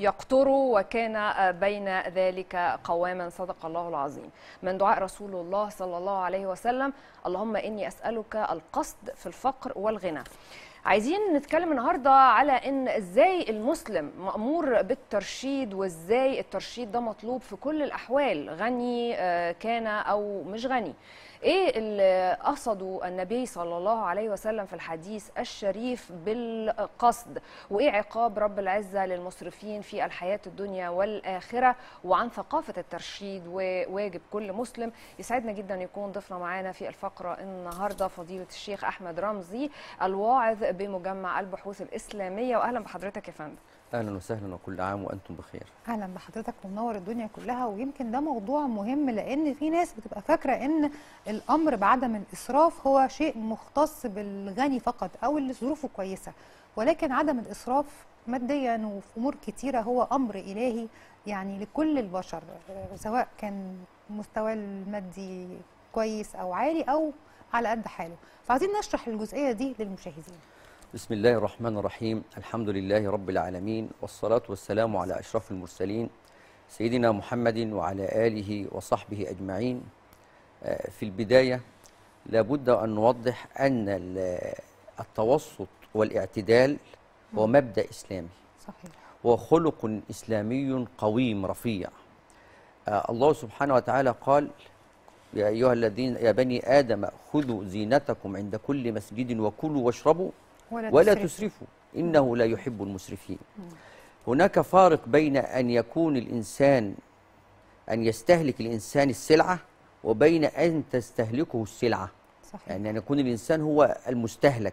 يقطروا وكان آه، بين ذلك قواما صدق الله العظيم من دعاء رسول الله صلى الله عليه وسلم اللهم إني أسألك القصد في الفقر والغنى عايزين نتكلم النهارده على ان ازاي المسلم مأمور بالترشيد وازاي الترشيد ده مطلوب في كل الاحوال غني آه، كان او مش غني ايه اللي قصده النبي صلى الله عليه وسلم في الحديث الشريف بالقصد وايه عقاب رب العزه للمسرفين في الحياه الدنيا والاخره وعن ثقافه الترشيد وواجب كل مسلم يسعدنا جدا يكون ضيفنا معانا في الفقره النهارده فضيله الشيخ احمد رمزي الواعظ بمجمع البحوث الاسلاميه واهلا بحضرتك يا فندم اهلا وسهلا وكل عام وانتم بخير اهلا بحضرتك ومنور الدنيا كلها ويمكن ده موضوع مهم لان في ناس بتبقى فاكره ان الامر بعدم الاسراف هو شيء مختص بالغني فقط او اللي ظروفه كويسه ولكن عدم الاسراف ماديا وفي امور كتيره هو امر الهي يعني لكل البشر آه، سواء كان مستواه المادي كويس او عالي او على قد حاله فعايزين نشرح الجزئيه دي للمشاهدين بسم الله الرحمن الرحيم الحمد لله رب العالمين والصلاة والسلام على أشرف المرسلين سيدنا محمد وعلى آله وصحبه أجمعين آه، في البداية لابد أن نوضح أن ال- التوسط والاعتدال هو مبدأ إسلامي صحيح وخلق إسلامي قويم رفيع آه، الله سبحانه وتعالى قال يا أيها الذين يا بني آدم خذوا زينتكم عند كل مسجد وكلوا واشربوا ولا ولا تسرفوا. تسرفوا إنه لا يحب المسرفين هناك فارق بين أن يكون الإنسان أن يستهلك الإنسان السلعة وبين أن تستهلكه السلعة صحيح يعني أن يكون الإنسان هو المستهلك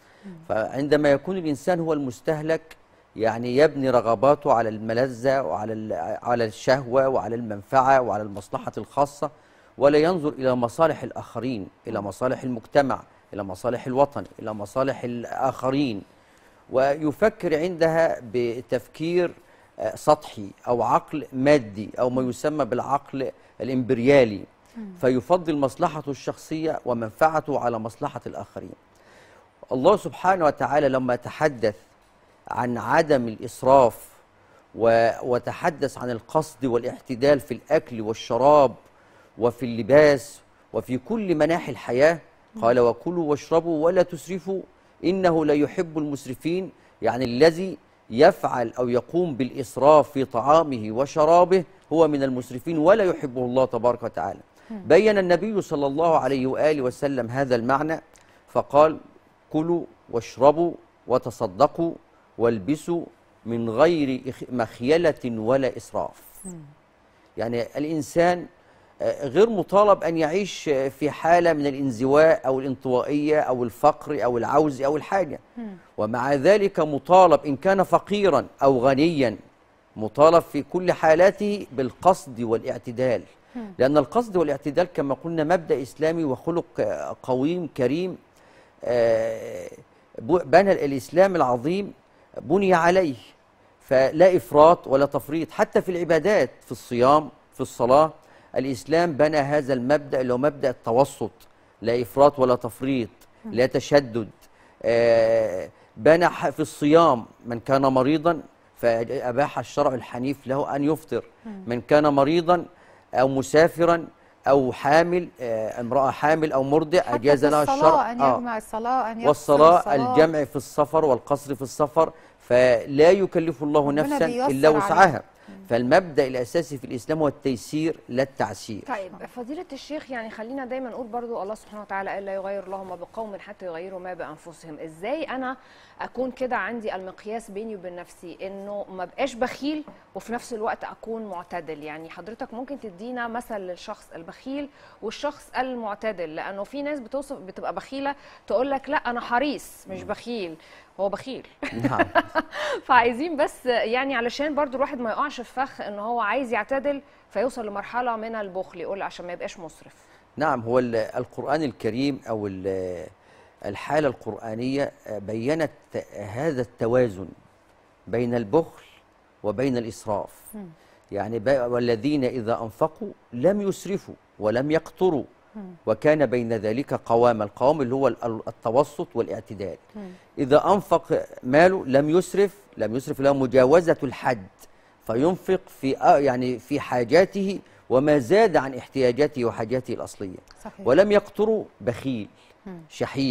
فعندما يكون الإنسان هو المستهلك يعني يبني رغباته على الملذة وعلى ال- على الشهوة وعلى المنفعة وعلى المصلحة الخاصة ولا ينظر إلى مصالح الآخرين إلى مصالح المجتمع إلى مصالح الوطن إلى مصالح الآخرين ويفكر عندها بتفكير آه، سطحي أو عقل مادي أو ما يسمى بالعقل الإمبريالي فيفضل مصلحته الشخصية ومنفعته على مصلحة الآخرين الله سبحانه وتعالى لما تحدث عن عدم الإسراف و- وتحدث عن القصد والاعتدال في الأكل والشراب وفي اللباس وفي كل مناحي الحياة قال وكلوا واشربوا ولا تسرفوا إنه لا يحب المسرفين يعني الذي يفعل أو يقوم بالإسراف في طعامه وشرابه هو من المسرفين ولا يحبه الله تبارك وتعالى بين النبي صلى الله عليه وآله وسلم هذا المعنى فقال كلوا واشربوا وتصدقوا والبسوا من غير إخ- مخيلة ولا إسراف يعني الإنسان آه، غير مطالب أن يعيش آه، في حالة من الانزواء أو الانطوائية أو الفقر أو العوز أو الحاجة ومع ذلك مطالب إن كان فقيرا أو غنيا مطالب في كل حالاته بالقصد والاعتدال لأن القصد والاعتدال كما قلنا مبدأ إسلامي وخلق آه، قويم كريم آه، ب- بنى الإسلام العظيم بني عليه فلا إفراط ولا تفريط حتى في العبادات في الصيام في الصلاة الإسلام بنى هذا المبدأ اللي هو مبدأ التوسط لا إفراط ولا تفريط لا تشدد آه، بنى ح- في الصيام من كان مريضا فأباح الشرع الحنيف له أن يفطر من كان مريضا أو مسافرا أو حامل آه، امرأة حامل أو مرضع حتى أجاز في لها الصلاة الشرع أن آه. يجمع الصلاة أن يقصر والصلاة الصلاة. الجمع في السفر والقصر في السفر فلا يكلف الله ربنا نفسا بييسر إلا عليه. وسعها فالمبدأ الأساسي في الإسلام هو التيسير لا التعسير طيب فضيلة الشيخ يعني خلينا دايما نقول برضو الله سبحانه وتعالى قال لا يغير الله ما بقوم حتى يغيروا ما بأنفسهم ازاي انا اكون كده عندي المقياس بيني وبين نفسي انه ما بقاش بخيل وفي نفس الوقت اكون معتدل يعني حضرتك ممكن تدينا مثل للشخص البخيل والشخص المعتدل لانه في ناس بتوصف بتبقى بخيلة تقول لك لا انا حريص مش بخيل هو بخيل نعم فعايزين بس يعني علشان برضو الواحد ما يقعش في فخ ان هو عايز يعتدل فيوصل لمرحله من البخل يقول عشان ما يبقاش مسرف نعم هو ال- القرآن الكريم أو ال- الحالة القرآنية بينت هذا التوازن بين البخل وبين الإسراف يعني ب- والذين إذا أنفقوا لم يسرفوا ولم يقتروا وكان بين ذلك قوام القوام اللي هو ال- التوسط والاعتدال إذا أنفق ماله لم يسرف لم يسرف له مجاوزة الحد فينفق في آه يعني في حاجاته وما زاد عن احتياجاته وحاجاته الأصلية صحيح. ولم يقتر بخيل مم. شحيح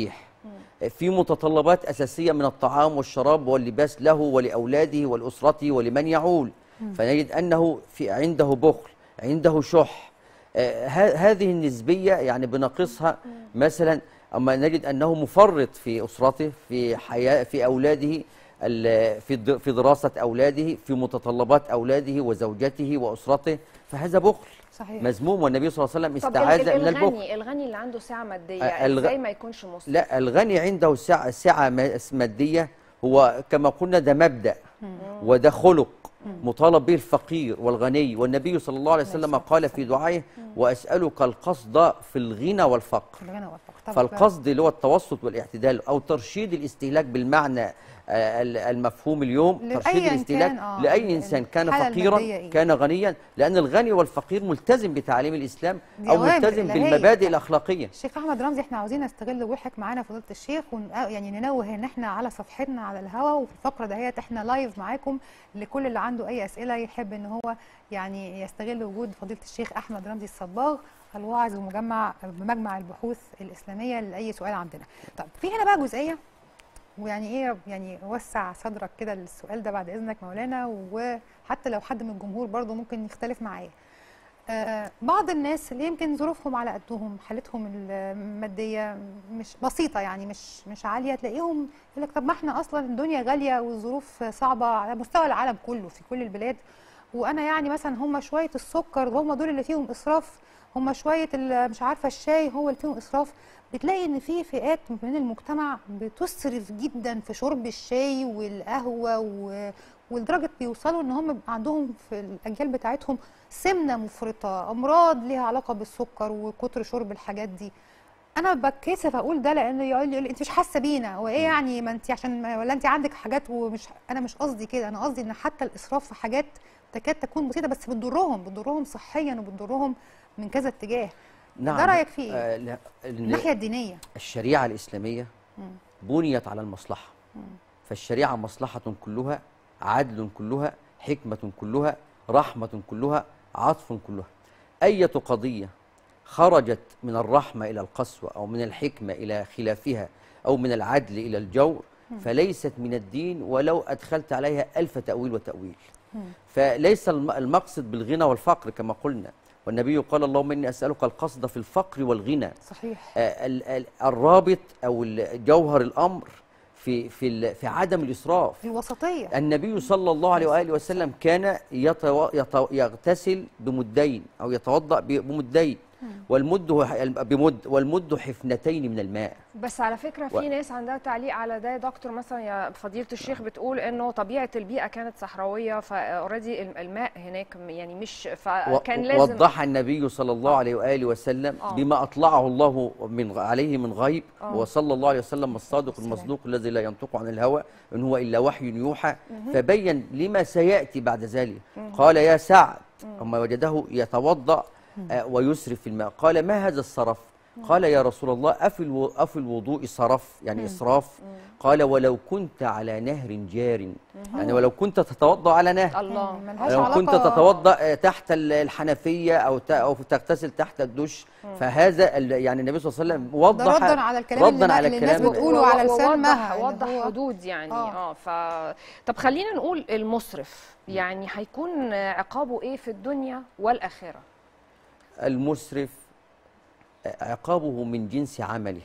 في متطلبات أساسية من الطعام والشراب واللباس له ولأولاده ولأسرته ولمن يعول مم. فنجد أنه في عنده بخل عنده شح آه، ه- هذه النسبية يعني بنقصها مثلا أما نجد أنه مفرط في أسرته في حياة في أولاده ال- في الد- في دراسة أولاده في متطلبات أولاده وزوجته وأسرته فهذا بخل صحيح مذموم والنبي صلى الله عليه وسلم طب استعاذ ال- من البخل الغني الغني اللي عنده سعه ماديه آه، الغ- ازاي ما يكونش مسرف لا الغني عنده سعة, سعة ما- مادية هو كما قلنا ده مبدأ وده خلق مطالب به الفقير والغني والنبي صلى الله عليه وسلم قال في دعائه وأسألك القصد في الغنى والفقر الغنى والفقر طب فالقصد اللي هو التوسط والاعتدال أو ترشيد الاستهلاك بالمعنى آه، ال- المفهوم اليوم لأيا ترشيد الاستهلاك كان، آه، لأي ال- إنسان كان الحالة فقيرا المادية إيه؟ كان غنيا لأن الغني والفقير ملتزم بتعاليم الإسلام دي أو أوامر ملتزم إلهية. بالمبادئ الأخلاقية الشيخ احمد رمزي احنا عاوزين نستغل وجهك معانا فضيله الشيخ ون... آه يعني ننوه ان احنا على صفحتنا على الهوا وفي الفقره دهيت احنا لايف معاكم لكل اللي عنده اي اسئله يحب ان هو يعني يستغل وجود فضيله الشيخ احمد رمزي الصباغ الواعظ بمجمع بمجمع البحوث الاسلاميه لاي سؤال عندنا. طب في هنا بقى جزئيه ويعني ايه يعني وسع صدرك كده للسؤال ده بعد اذنك مولانا وحتى لو حد من الجمهور برضه ممكن يختلف معايا. آه، بعض الناس اللي يمكن ظروفهم على قدهم حالتهم الماديه مش بسيطه يعني مش مش عاليه تلاقيهم يقول لك طب ما احنا اصلا الدنيا غاليه والظروف صعبه على مستوى العالم كله في كل البلاد وانا يعني مثلا هم شويه السكر هم دول اللي فيهم اسراف هم شويه ال- مش عارفه الشاي هو اللي فيهم اسراف بتلاقي ان في فئات من المجتمع بتسرف جدا في شرب الشاي والقهوه و... ولدرجه بيوصلوا ان هم بيبقى عندهم في الاجيال بتاعتهم سمنه مفرطه امراض ليها علاقه بالسكر وكتر شرب الحاجات دي انا بتكسف اقول ده لان يقول لي انت مش حاسه بينا وايه يعني ما انت عشان ما ولا انت عندك حاجات ومش انا مش قصدي كده انا قصدي ان حتى الاسراف في حاجات تكاد تكون بسيطه بس بتضرهم بتضرهم صحيا وبتضرهم من كذا اتجاه نعم ده رايك فيه ايه آه لا ال- الناحيه الدينيه الشريعة الإسلامية مم. بنيت على المصلحة مم. فالشريعة مصلحة كلها عدل كلها حكمة كلها رحمة كلها عطف كلها أية قضية خرجت من الرحمة إلى القسوة أو من الحكمة إلى خلافها أو من العدل إلى الجور مم. فليست من الدين ولو أدخلت عليها ألف تأويل وتأويل مم. فليس الم- المقصد بالغنى والفقر كما قلنا والنبي قال اللهم إني أسألك القصد في الفقر والغنى صحيح آه، ال- ال- الرابط او ال- جوهر الامر في في ال- في عدم الاسراف الوسطيه النبي صلى الله عليه واله وسلم كان يتو يتو يغتسل بمدين او يتوضا ب- بمدين والمد هو ح- بمد والمد حفنتين من الماء بس على فكره في و- ناس عندها تعليق على ده يا دكتور مثلا يا فضيله الشيخ بتقول انه طبيعه البيئه كانت صحراويه فاوريدي الماء هناك يعني مش فكان و- لازم وضح النبي صلى الله عليه واله وسلم آه. بما اطلعه الله من غ- عليه من غيب آه. وصلى الله عليه وسلم الصادق المصدوق الذي لا ينطق عن الهوى ان هو الا وحي يوحى مهم. فبين لما سياتي بعد ذلك مهم. قال يا سعد مم. اما وجده يتوضا آه، ويسرف في الماء قال ما هذا الصرف قال يا رسول الله أفي الو- أفي الوضوء صرف يعني مم. إسراف قال ولو كنت على نهر جار مهم. يعني ولو كنت تتوضا على نهر الله ملهاش لو كنت علاقة- تتوضا آه، تحت ال- الحنفيه او ت- او تغتسل تحت الدش مم. فهذا ال- يعني النبي صلى الله عليه وسلم وضح ده ردا على الكلام ردا اللي, على اللي الناس الكلام بتقوله على لسان ووضح- مها اللي وضح هو- حدود يعني آه. اه ف طب خلينا نقول المسرف يعني هيكون عقابه ايه في الدنيا والاخره المسرف آه، عقابه من جنس عمله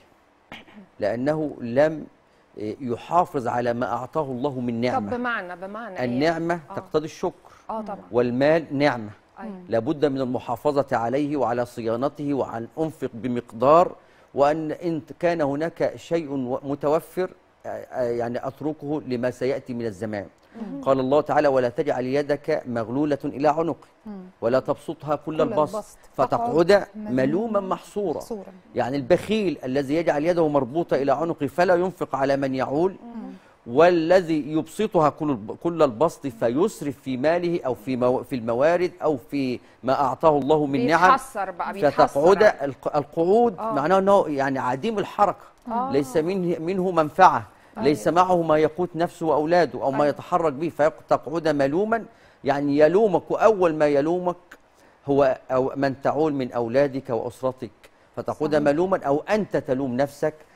لانه لم آه، يحافظ على ما اعطاه الله من طب نعمه بمعنى بمعنى ايه النعمه آه. تقتضي الشكر اه طبعا والمال نعمه أيوة. لابد من المحافظة عليه وعلى صيانته وعن أنفق بمقدار وأن إن كان هناك شيء و- متوفر آه، آه، يعني أتركه لما سيأتي من الزمان مهم. قال الله تعالى ولا تجعل يدك مغلولة إلى عنقك مم. ولا تبسطها كل, كل البسط البسط. فتقعد فتقعد ملوما محصورا محصورا. يعني البخيل الذي يجعل يده مربوطة إلى عنقه فلا ينفق على من يعول والذي يبسطها كل كل البسط فيسرف في ماله او في مو في الموارد او في ما اعطاه الله من نعم بيتحسر بقى بيتحسر فتقعد عليه. الق- القعود آه. معناه انه يعني عديم الحركه آه. ليس منه منه منفعه ليس معه ما يقوت نفسه واولاده او ما يتحرك به فتقعد ملوما يعني يلومك واول ما يلومك هو أو من تعول من اولادك واسرتك فتقعد صحيح. ملوما او انت تلوم نفسك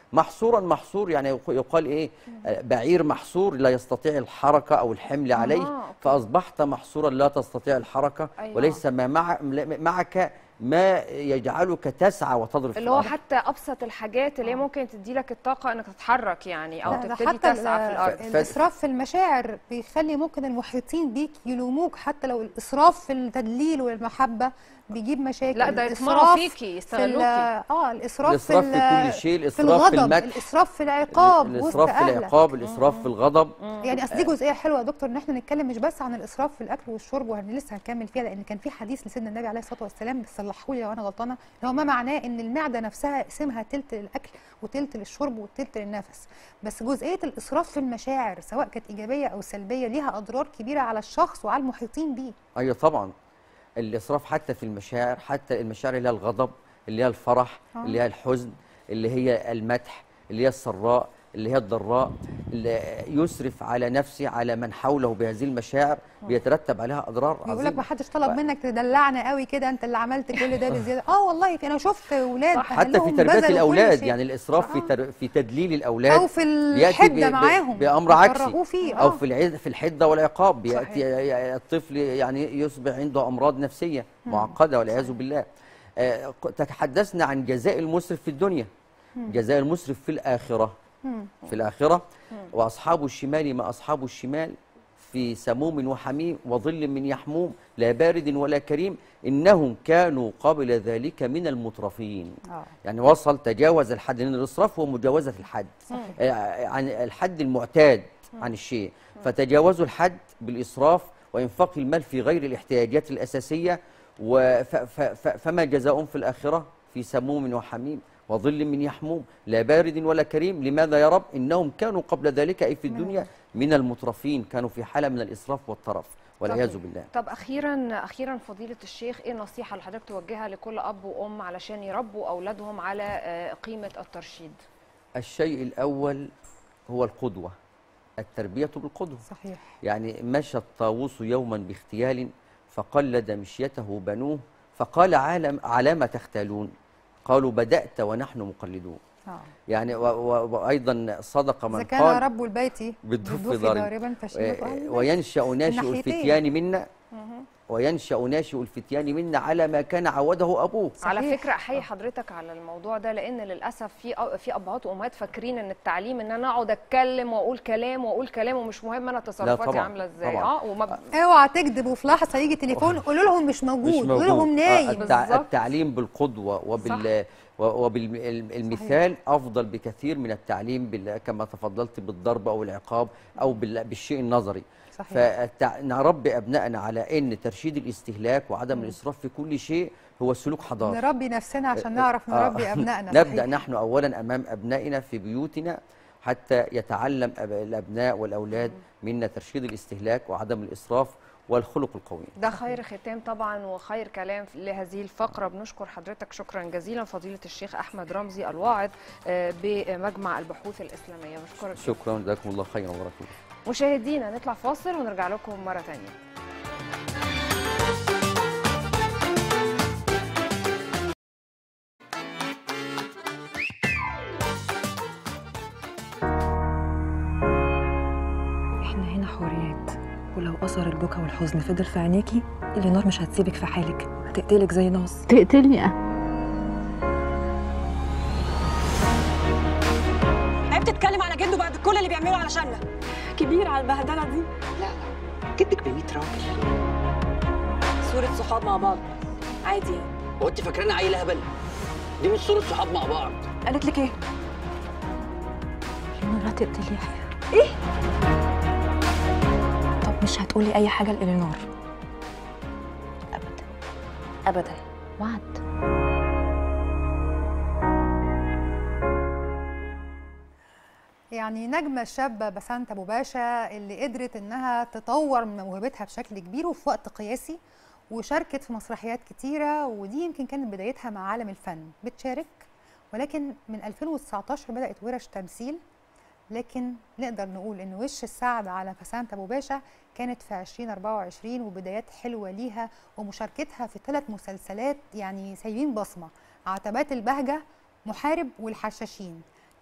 محصورا محصور يعني يق- يقال ايه آه، بعير محصور لا يستطيع الحركه او الحمل عليه آه، أوكي. فاصبحت محصورا لا تستطيع الحركه أيوة. وليس ما مع معك ما يجعلك تسعى وتضرب في اللي هو الأرض. حتى ابسط الحاجات اللي هي ممكن تدي لك الطاقه انك تتحرك يعني او لا، ده تبتدي حتى تسعى في ال- الارض الاسراف في المشاعر بيخلي ممكن المحيطين بيك يلوموك حتى لو الاسراف في التدليل والمحبه بيجيب مشاكل لا، ده يطمعوا الإسراف فيكي، في ال- يستغلوكي. اه الاسراف, الإسراف في ال- كل شيء، في الإسراف في الغضب المدح. الاسراف في العقاب وسط الاسراف في أهلك. العقاب الاسراف في الغضب يعني اصل دي جزئيه حلوه يا دكتور ان احنا نتكلم مش بس عن الاسراف في الاكل والشرب وهن لسه هنكمل فيها لان كان في حديث لسيدنا النبي عليه الصلاه والسلام بس صلحوا لي لو انا غلطانه اللي هو ما معناه ان المعده نفسها قسمها تلت للاكل وتلت للشرب وتلت للنفس بس جزئيه الاسراف في المشاعر سواء كانت ايجابيه او سلبيه ليها اضرار كبيره على الشخص وعلى المحيطين بيه ايوه طبعا الاسراف حتى في المشاعر حتى المشاعر اللي هي الغضب اللي هي الفرح آه. اللي هي الحزن اللي هي المدح اللي هي السراء اللي هي الضراء اللي يسرف على نفسه على من حوله بهذه المشاعر بيترتب عليها اضرار بيقول لك عظيمه ما حدش طلب منك تدلعنا قوي كده انت اللي عملت كل ده بزياده اه والله في انا شفت اولاد حتى في أهلهم تربيه بذلوا كل الاولاد شيء. يعني الاسراف في تر... في تدليل الاولاد أو في بيأتي الحدة معاهم، بامر عكسي يكرهوه فيه، او آه. في العز في الحده والعقاب بياتي الطفل يعني يصبح عنده امراض نفسيه مم. معقده والعياذ بالله آه، تحدثنا عن جزاء المسرف في الدنيا مم. جزاء المسرف في الاخره مم. في الآخرة وأصحاب الشمال ما أصحاب الشمال في سموم وحميم وظل من يحموم لا بارد ولا كريم إنهم كانوا قبل ذلك من المترفين آه. يعني وصل تجاوز الحد لأن الإسراف هو مجاوزة الحد صحيح. آه، عن الحد المعتاد عن الشيء فتجاوزوا الحد بالإسراف وإنفاق المال في غير الاحتياجات الأساسية وف- ف- ف- فما جزاؤهم في الآخرة في سموم وحميم وظل من يحموم لا بارد ولا كريم لماذا يا رب إنهم كانوا قبل ذلك أي في الدنيا من المترفين كانوا في حالة من الإسراف والطرف والعياذ طب- بالله طب اخيرا اخيرا فضيله الشيخ ايه النصيحه اللي حضرتك توجهها لكل اب وام علشان يربوا اولادهم على آه، قيمه الترشيد الشيء الأول هو القدوة التربية بالقدوة صحيح يعني مشى الطاووس يوما باختيال فقلد مشيته بنوه فقال عالم على ما تختالون قالوا بدأت ونحن مقلدون آه. يعني و و وأيضا صدق اذا من كان قال رب البيت بالدف بالدف ضارب. ضاربا فشيمته أهل البيت. وينشأ ناشئ الناحيتين. الفتيان منا مهم. وينشأ ناشئ الفتيان منا على ما كان عوده أبوه على فكره احيي حضرتك على الموضوع ده لان للاسف في أ- في ابهات وامهات فاكرين ان التعليم ان انا اقعد اتكلم واقول كلام واقول كلام ومش مهم انا تصرفاتي طبعاً، عامله ازاي طبعاً. اه وما اوعى تكذب وفي لحظه يجي تليفون قولوا لهم مش موجود مش قولوا موجود لهم آه، نايم التع... التعليم بالقدوة وبال وبالمثال أفضل بكثير من التعليم بال... كما تفضلت بالضرب أو العقاب أو بال... بالشيء النظري صحيح. فنربي أبنائنا على أن ترشيد الاستهلاك وعدم الإسراف في كل شيء هو سلوك حضاري نربي نفسنا عشان نعرف آه، نربي ابنائنا نبدأ صحيح. نحن أولا أمام أبنائنا في بيوتنا حتى يتعلم أب- الأبناء والأولاد منا ترشيد الاستهلاك وعدم الإسراف والخلق القويم ده خير ختام طبعا وخير كلام لهذه الفقره بنشكر حضرتك شكرا جزيلا فضيله الشيخ احمد رمزي الواعظ آه، بمجمع البحوث الاسلاميه بشكرك شكرا جزاكم الله خيرا وبارك الله مشاهدينا نطلع فاصل ونرجع لكم مره ثانيه احنا هنا حوريات ولو اثر البكا والحزن فضل في عينيكي الينار مش هتسيبك في حالك هتقتلك زي ناس تقتلني أنا عيب تتكلم على جده بعد كل اللي بيعمله علشاننا كبير على البهدله دي لا جدك ب 100 راجل صورة صحاب مع بعض عادي يعني هو انت فاكرانا عيله هبل دي مش صوره صحاب مع بعض قالت لك ايه؟ الينار هتقتل يحيى ايه؟ طب مش هتقولي اي حاجه لإلينار ابدا وعد يعني نجمة الشابة بسنت أبو باشا اللي قدرت إنها تطور من موهبتها بشكل كبير وفي وقت قياسي وشاركت في مسرحيات كتيرة ودي يمكن كانت بدايتها مع عالم الفن بتشارك ولكن من 2019 بدأت ورش تمثيل لكن نقدر نقول إن وش السعد على بسنت أبو باشا كانت في 2024 وبدايات حلوة ليها ومشاركتها في ثلاث مسلسلات يعني سايبين بصمة عتبات البهجة محارب والحشاشين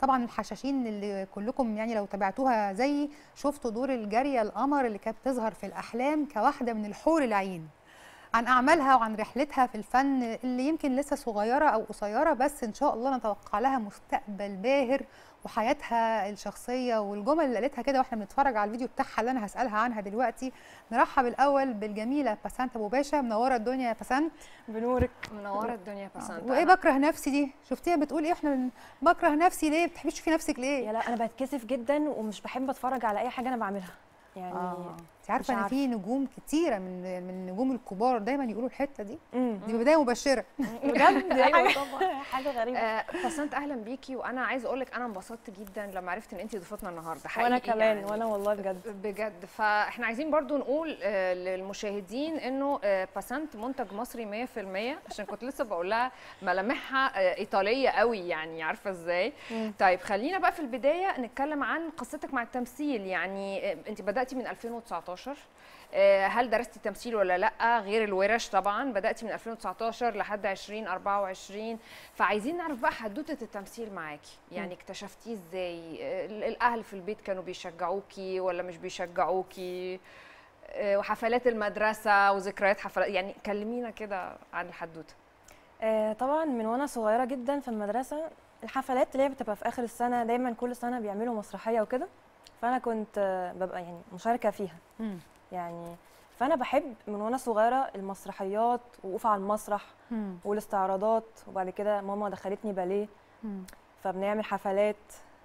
طبعا الحشاشين اللي كلكم يعني لو تابعتوها زي شفتوا دور الجاريه القمر اللي كانت بتظهر في الاحلام كواحده من الحور العين عن اعمالها وعن رحلتها في الفن اللي يمكن لسه صغيره او قصيره بس ان شاء الله نتوقع لها مستقبل باهر وحياتها الشخصيه والجمل اللي قالتها كده واحنا بنتفرج على الفيديو بتاعها اللي انا هسالها عنها دلوقتي نرحب الاول بالجميله بسنت ابو باشا منوره الدنيا يا بسنت بنورك منوره الدنيا يا بسنت وايه بكره نفسي دي شفتيها بتقول ايه احنا بكره نفسي ليه بتحبيش تشوفي نفسك ليه يا لا انا بتكسف جدا ومش بحب اتفرج على اي حاجه انا بعملها يعني آه. انت عارفه مش ان عارفة. في نجوم كتيره من من النجوم الكبار دايما يقولوا الحته دي مم. دي بدايه مبشره بجد ايوه حاجة- طبعا حاجه غريبه آه بسنت اهلا بيكي وانا عايزه اقول لك انا انبسطت جدا لما عرفت ان انت ضيفتنا النهارده حقيقي وانا كمان يعني. وانا والله بجد بجد فاحنا عايزين برضو نقول آه، للمشاهدين انه آه، باسنت منتج مصري 100% عشان كنت لسه بقول لها ملامحها آه، ايطاليه قوي يعني عارفه ازاي طيب خلينا بقى في البدايه نتكلم عن قصتك مع التمثيل يعني آه، انت بداتي من 2019 آه، هل درستي تمثيل ولا لا غير الورش طبعا بداتي من 2019 لحد 2024 فعايزين نعرف بقى حدوته التمثيل معاكي يعني اكتشفتيه ازاي آه، الاهل في البيت كانوا بيشجعوكي ولا مش بيشجعوكي آه، وحفلات المدرسه وذكريات حفلات يعني كلمينا كده عن الحدوته آه طبعا من وانا صغيره جدا في المدرسه الحفلات اللي هي بتبقى في اخر السنه دايما كل سنه بيعملوا مسرحيه وكده فانا كنت آه، ببقى يعني مشاركه فيها مم. يعني فانا بحب من وانا صغيره المسرحيات وقوف على المسرح مم. والاستعراضات وبعد كده ماما دخلتني باليه مم. فبنعمل حفلات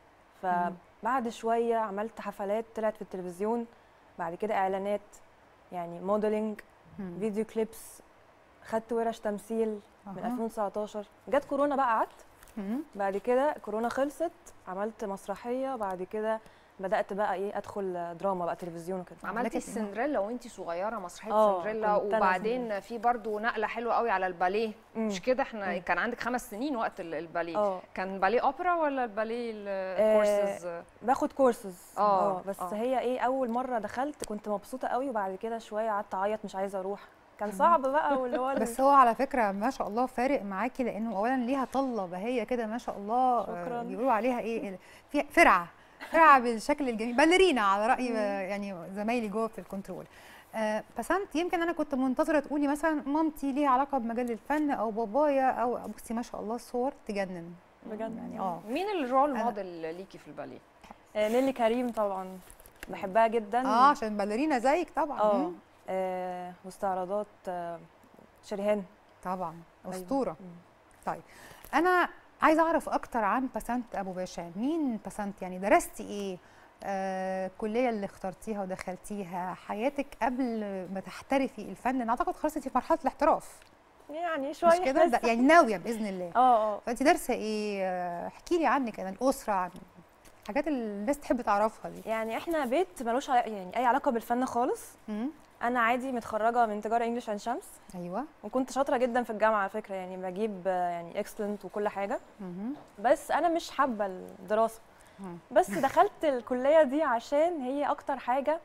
فبعد شويه عملت حفلات طلعت في التلفزيون بعد كده اعلانات يعني موديلنج مم. فيديو كليبس خدت ورش تمثيل من أها. 2019 جت كورونا بقى قعدت مم. بعد كده كورونا خلصت عملت مسرحيه بعد كده بدات بقى ايه ادخل دراما بقى تلفزيون وكده عملتي السندريلا وانت صغيره مسرحيه آه، سندريلا كنت أنا وبعدين في برضو نقله حلوه قوي على الباليه مم. مش كده احنا مم. كان عندك خمس سنين وقت ال- الباليه آه. كان باليه اوبرا ولا الباليه آه، الكورسز باخد كورسز آه، بس آه. هي ايه اول مره دخلت كنت مبسوطه قوي وبعد كده شويه قعدت اعيط مش عايزه اروح كان صعب بقى واللي هو بس هو على فكره ما شاء الله فارق معاكي لانه اولا ليها طله بهيه كده ما شاء الله آه، شكراً. بيقولوا عليها ايه في فرعه فرعه بالشكل الجميل باليرينا على راي آه، يعني زمايلي جوه في الكنترول آه بسنت يمكن انا كنت منتظره تقولي مثلا مامتي ليها علاقه بمجال الفن او بابايا او بصي ما شاء الله الصور تجنن بجد يعني اه مين الرول موديل ليكي في الباليه آه، نيلي كريم طبعا بحبها جدا اه عشان باليرينا زيك طبعا اه مم. آه، واستعراضات آه، شريهان طبعا أيوة. اسطوره طيب انا عايزه اعرف اكتر عن بسنت ابو باشا مين بسنت يعني درستي ايه آه، الكليه اللي اخترتيها ودخلتيها حياتك قبل ما تحترفي الفن انا اعتقد خلاص انت في مرحله الاحتراف يعني شويه مش كده ده لسه. يعني ناويه باذن الله اه اه فانت دارسه ايه آه، احكي لي عنك عن الاسره عن الحاجات اللي الناس تحب تعرفها دي يعني احنا بيت ملوش علاقة يعني اي علاقه بالفن خالص مم. انا عادي متخرجه من تجاره انجلش عين شمس ايوه وكنت شاطره جدا في الجامعه على فكره يعني بجيب آه، يعني اكسلنت وكل حاجه مهم. بس انا مش حابه الدراسه مم. بس دخلت الكليه دي عشان هي اكتر حاجه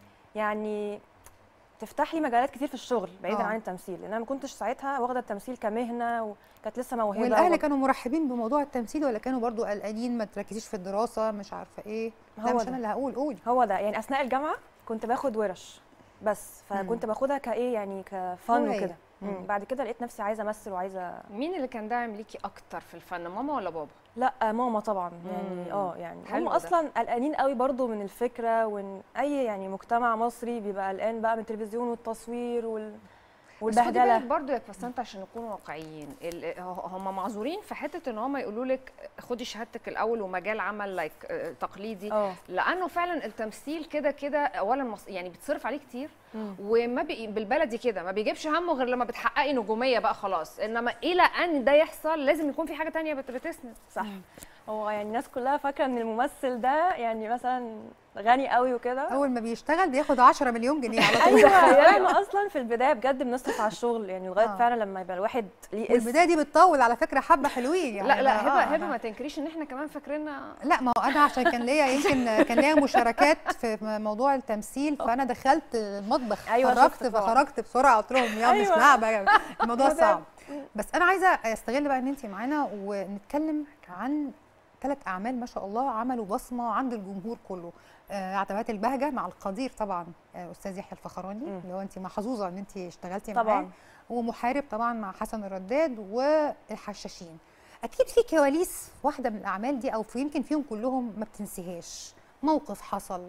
يعني تفتح لي مجالات كتير في الشغل بعيدا آه. عن التمثيل لان انا ما كنتش ساعتها واخده التمثيل كمهنه وكانت لسه موهبه والاهل وب- كانوا مرحبين بموضوع التمثيل ولا كانوا برضو قلقانين ما تركزيش في الدراسه مش عارفه ايه لا هو مش ده. انا اللي هقول قولي هو ده يعني اثناء الجامعه كنت باخد ورش بس فكنت باخدها كايه يعني كفن هواية. وكده مم. مم. بعد كده لقيت نفسي عايزه امثل وعايزه مين اللي كان داعم ليكي اكتر في الفن ماما ولا بابا لا ماما طبعا مم. يعني اه يعني حلو هم ده. اصلا قلقانين قوي برضو من الفكره وان اي يعني مجتمع مصري بيبقى قلقان بقى من التلفزيون والتصوير وال بس خدي والبهدله بالك برضه يا بسنت عشان نكون واقعيين ال- هم معذورين في حته ان هم يقولوا لك خدي شهادتك الاول ومجال عمل لايك تقليدي اه لانه فعلا التمثيل كده كده اولا مص... يعني بتصرف عليه كتير مم. وما بي... بالبلدي كده ما بيجيبش همه غير لما بتحققي نجوميه بقى خلاص انما الى ان ده يحصل لازم يكون في حاجه تانية بت... بتسند صح هو يعني الناس كلها فاكره ان الممثل ده يعني مثلا غني قوي وكده اول ما بيشتغل بياخد 10 مليون جنيه على طول ايوه يعني اصلا في البدايه بجد بنصرف على الشغل يعني لغايه آه. فعلا لما يبقى الواحد ليه اسم والبدايه دي بتطول على فكره حبه حلوين يعني لا لا أنا- هبه آه، هبه أنا- ما تنكريش ان احنا كمان فاكرينها لا ما هو انا عشان كان ليا يمكن كان ليا مشاركات في موضوع التمثيل فانا دخلت المطبخ أيوة، خرجت شفت طبعاً. فخرجت بسرعه قلت لهم يلا مش أيوة. لعبه الموضوع بجد. صعب بس انا عايزه استغل بقى ان انت معانا ونتكلم عن ثلاث اعمال ما شاء الله عملوا بصمه عند الجمهور كله آه عتبات البهجه مع القدير طبعا آه استاذ يحيى الفخراني مم. اللي هو انت محظوظه ان انت اشتغلتي طبعاً. معاه ومحارب طبعا مع حسن الرداد والحشاشين اكيد في كواليس في واحده من الاعمال دي او في يمكن فيهم كلهم ما بتنسيهاش موقف حصل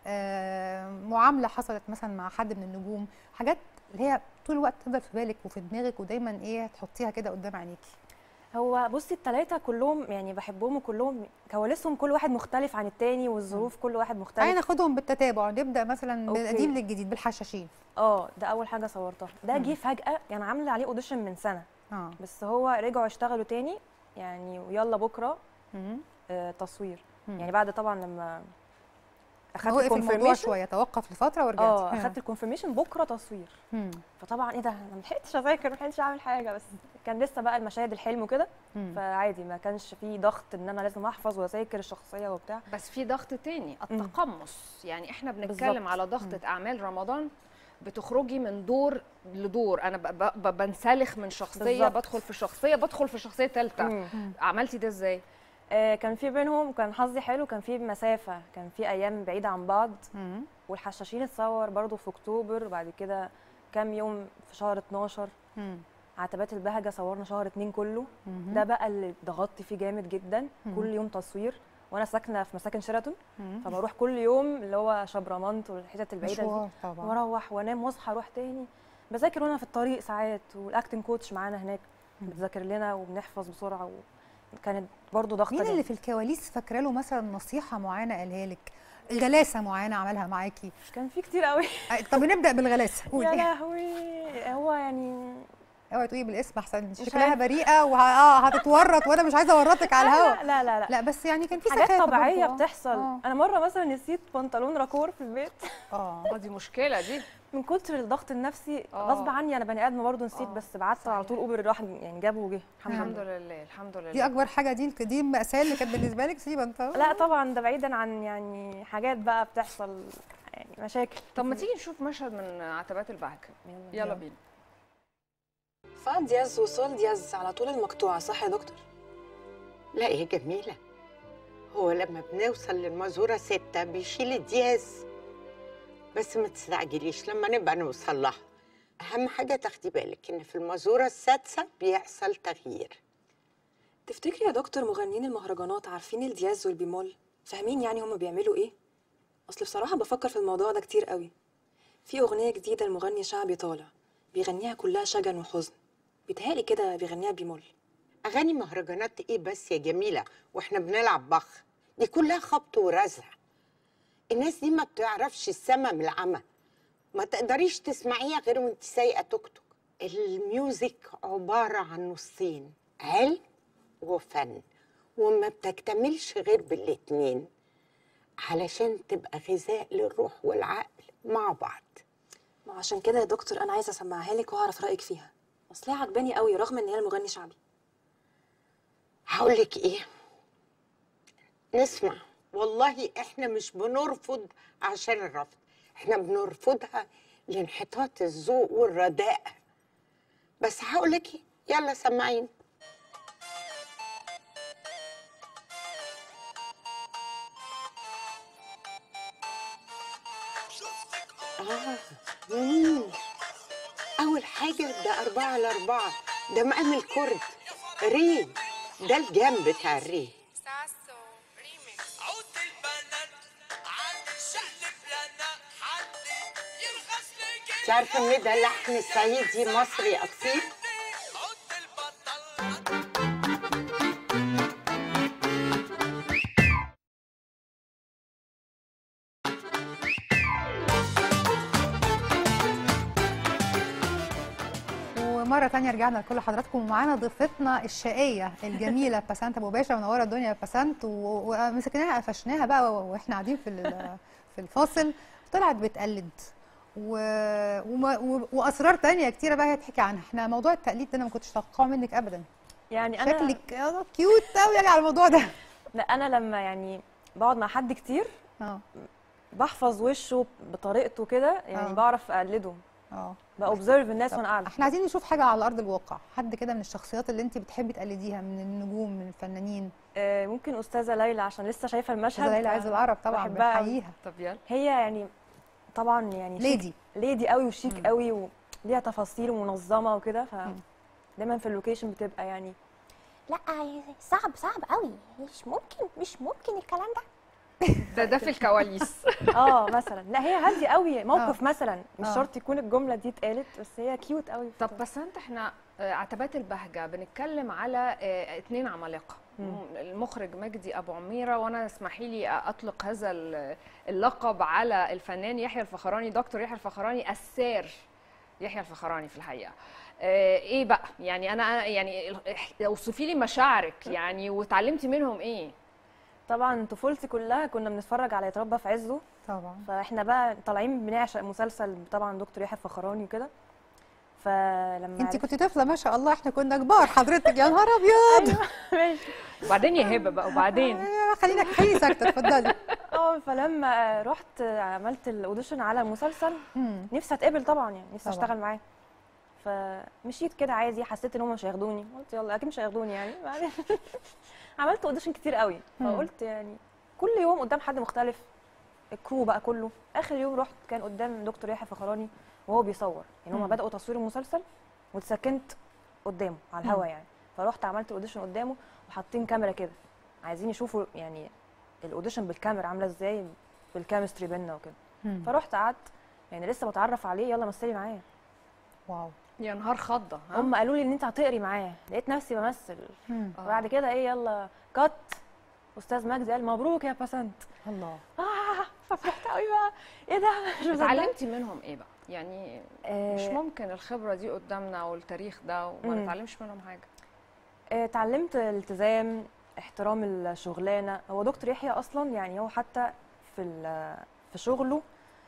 آه معامله حصلت مثلا مع حد من النجوم حاجات اللي هي طول الوقت تفضل في بالك وفي دماغك ودايما ايه تحطيها كده قدام عينيكي هو بصي التلاتة كلهم يعني بحبهم وكلهم كواليسهم كل واحد مختلف عن التاني والظروف كل واحد مختلف تعالي ناخدهم بالتتابع نبدا مثلا من أوكي. القديم للجديد بالحشاشين اه ده اول حاجه صورتها ده مم. جه فجاه يعني عامله عليه اوديشن من سنه اه بس هو رجعوا اشتغلوا تاني يعني ويلا بكره مم. آه تصوير مم. يعني بعد طبعا لما اخدت وقف الموضوع الكونفirmation شويه توقف لفتره ورجعت اه اخدت الكونفirmation بكره تصوير مم. فطبعا ايه ده انا ما لحقتش اذاكر ما لحقتش اعمل حاجه بس كان لسه بقى المشاهد الحلم وكده مم. فعادي ما كانش في ضغط ان انا لازم احفظ واذاكر الشخصيه وبتاع بس في ضغط تاني مم. التقمص يعني احنا بنتكلم بالظبط. على ضغطة أعمال رمضان بتخرجي من دور لدور انا ب- ب- ب- بنسلخ من شخصيه بالظبط. بدخل في شخصيه بدخل في شخصيه ثالثه مم. عملتي ده ازاي آه كان في بينهم كان حظي حلو كان في مسافه كان في ايام بعيده عن بعض مم. والحشاشين اتصور برضو في اكتوبر بعد كده كام يوم في شهر 12 مم. عتبات البهجه صورنا شهر اتنين كله مهم. ده بقى اللي ضغطت فيه جامد جدا مم. كل يوم تصوير وانا ساكنه في مساكن شيراتون مم. فبروح كل يوم اللي هو شبرمنت والحتت البعيده مشوار دي طبعا واروح وانام واصحى اروح تاني بذاكر وانا في الطريق ساعات والاكتنج كوتش معانا هناك بتذاكر لنا وبنحفظ بسرعه و... كانت برضو ضغطه مين اللي جامد. في الكواليس فاكره له مثلا نصيحه معينه قالها لك غلاسه معينه عملها معاكي كان في كتير قوي طب نبدا بالغلاسه يا قولي لهوي هو يعني اوعي تقولي بالاسم احسن مش شكلها عارفة. بريئه وه... اه هتتورط وانا مش عايزه اورطك على لا، الهوا لا لا لا لا بس يعني كان في حاجات سخافة طبيعيه برضو، آه. بتحصل آه. انا مره مثلا نسيت بنطلون راكور في البيت اه دي مشكله دي من كتر الضغط النفسي آه. غصب عني انا بني ادم برضه نسيت آه، بس بعت على طول اوبر راح يعني جابه وجه الحمد لله الحمد لله دي اكبر حاجه دي دي المأساة اللي كانت بالنسبه لك سيبها انت لا طبعا ده بعيدا عن يعني حاجات بقى بتحصل يعني مشاكل طب ما تيجي نشوف مشهد من عتبات البهجه يلا بينا فا دياز وصول دياز على طول المقطوعة صح يا دكتور؟ لا يا جميلة هو لما بنوصل للمزورة ستة بيشيل الدياز بس ما تستعجليش لما نبقى نوصل لها أهم حاجة تاخدي بالك إن في المزورة السادسة بيحصل تغيير تفتكري يا دكتور مغنيين المهرجانات عارفين الدياز والبيمول؟ فاهمين يعني هما بيعملوا ايه؟ اصل بصراحة بفكر في الموضوع ده كتير قوي في أغنية جديدة لمغني شعبي طالع بيغنيها كلها شجن وحزن بيتهيألي كده بيغنيها بيمول أغاني مهرجانات إيه بس يا جميلة وإحنا بنلعب بخ دي كلها خبط ورزع الناس دي ما بتعرفش السما من العمى ما تقدريش تسمعيها غير وانت سايقة توك توك الميوزك عبارة عن نصين علم وفن وما بتكتملش غير بالاتنين علشان تبقى غذاء للروح والعقل مع بعض ما عشان كده يا دكتور أنا عايزة أسمعها لك وأعرف رأيك فيها أصل هي عجباني قوي رغم إن هي المغني شعبي هقولك ايه نسمع والله احنا مش بنرفض عشان الرفض احنا بنرفضها لانحطاط الذوق والرداءة بس هقولك ايه يلا سمعيني آه. مم. أول حاجة ده أربعة على أربعة ده مقام الكرد ري ده الجنب بتاع الري انت عارفة إن ده لحن صعيدي مصري أصيل؟ ومرة تانية رجعنا لكل حضراتكم ومعانا ضيفتنا الشقية الجميلة بسنت أبو باشا منورة الدنيا بسنت و- ومسكناها قفشناها بقى واحنا قاعدين في ال- في الفاصل طلعت بتقلد و... وما... و... واسرار تانية كتيره بقى هي تحكي عنها احنا موضوع التقليد ده انا ما كنتش اتوقعه منك ابدا يعني انا شكلك آه، كيوت قوي يعني على الموضوع ده لا انا لما يعني بقعد مع حد كتير اه بحفظ وشه بطريقته كده يعني آه. بعرف اقلده اه باوبزرف الناس طب وانا قاعده احنا عايزين نشوف حاجه على ارض الواقع حد كده من الشخصيات اللي انت بتحبي تقلديها من النجوم من الفنانين آه، ممكن استاذه ليلى عشان لسه شايفه المشهد أستاذة ليلى عز العرب طبعاً، بحبها أوي. بنحييها. طب يلا هي يعني طبعا يعني شيك- ليدي. ليدي قوي وشيك قوي وليها تفاصيل ومنظمه وكده ف دايما في اللوكيشن بتبقى يعني لا صعب صعب قوي مش ممكن مش ممكن الكلام ده ده ده في الكواليس اه مثلا لا هي هاديه قوي موقف آه. مثلا مش آه. شرط يكون الجمله دي اتقالت بس هي كيوت قوي طب بس انت احنا آه، عتبات البهجه بنتكلم على آه، اتنين عمالقه مم. المخرج مجدي ابو عميره وانا اسمحي لي اطلق هذا ال- اللقب على الفنان يحيى الفخراني دكتور يحيى الفخراني السار يحيى الفخراني في الحقيقه آه، ايه بقى يعني انا أنا- يعني ال- اوصفي لي مشاعرك يعني وتعلمتي منهم ايه طبعا طفولتي كلها كنا بنتفرج على يتربى في عزه طبعا فاحنا بقى طالعين بنعشق مسلسل طبعا دكتور يحيى الفخراني وكده فلما انت كنت طفله ما شاء الله احنا كنا كبار حضرتك يا نهار ابيض ماشي وبعدين يا هبه بقى وبعدين خلينا خليني ساكته اتفضلي اه فلما رحت عملت الاوديشن على المسلسل نفسي اتقبل طبعا يعني نفسي طبعاً. اشتغل معاه فمشيت كده عادي حسيت ان هم مش هياخدوني قلت يلا اكيد مش هياخدوني يعني بعدين عملت اوديشن كتير قوي مم. فقلت يعني كل يوم قدام حد مختلف الكرو بقى كله اخر يوم رحت كان قدام دكتور يحيى فخراني وهو بيصور يعني هم مم. بداوا تصوير المسلسل واتسكنت قدامه على الهوا مم. يعني فرحت عملت اوديشن قدامه وحاطين كاميرا كده عايزين يشوفوا يعني الاوديشن بالكاميرا عامله ازاي بالكيمستري بينا وكده مم. فرحت قعدت يعني لسه بتعرف عليه يلا مثلي معايا واو يا نهار خضه ها؟ هم قالوا لي ان انت هتقري معاه لقيت نفسي بمثل مم. بعد كده ايه يلا كات استاذ مجدي قال مبروك يا بسنت الله اه ففرحت قوي بقى ايه ده مش مصدقة. اتعلمتي منهم ايه بقى يعني آه، مش ممكن الخبره دي قدامنا والتاريخ ده وما مم. نتعلمش منهم حاجه آه، اتعلمت الالتزام احترام الشغلانه هو دكتور يحيى اصلا يعني هو حتى في ال- في شغله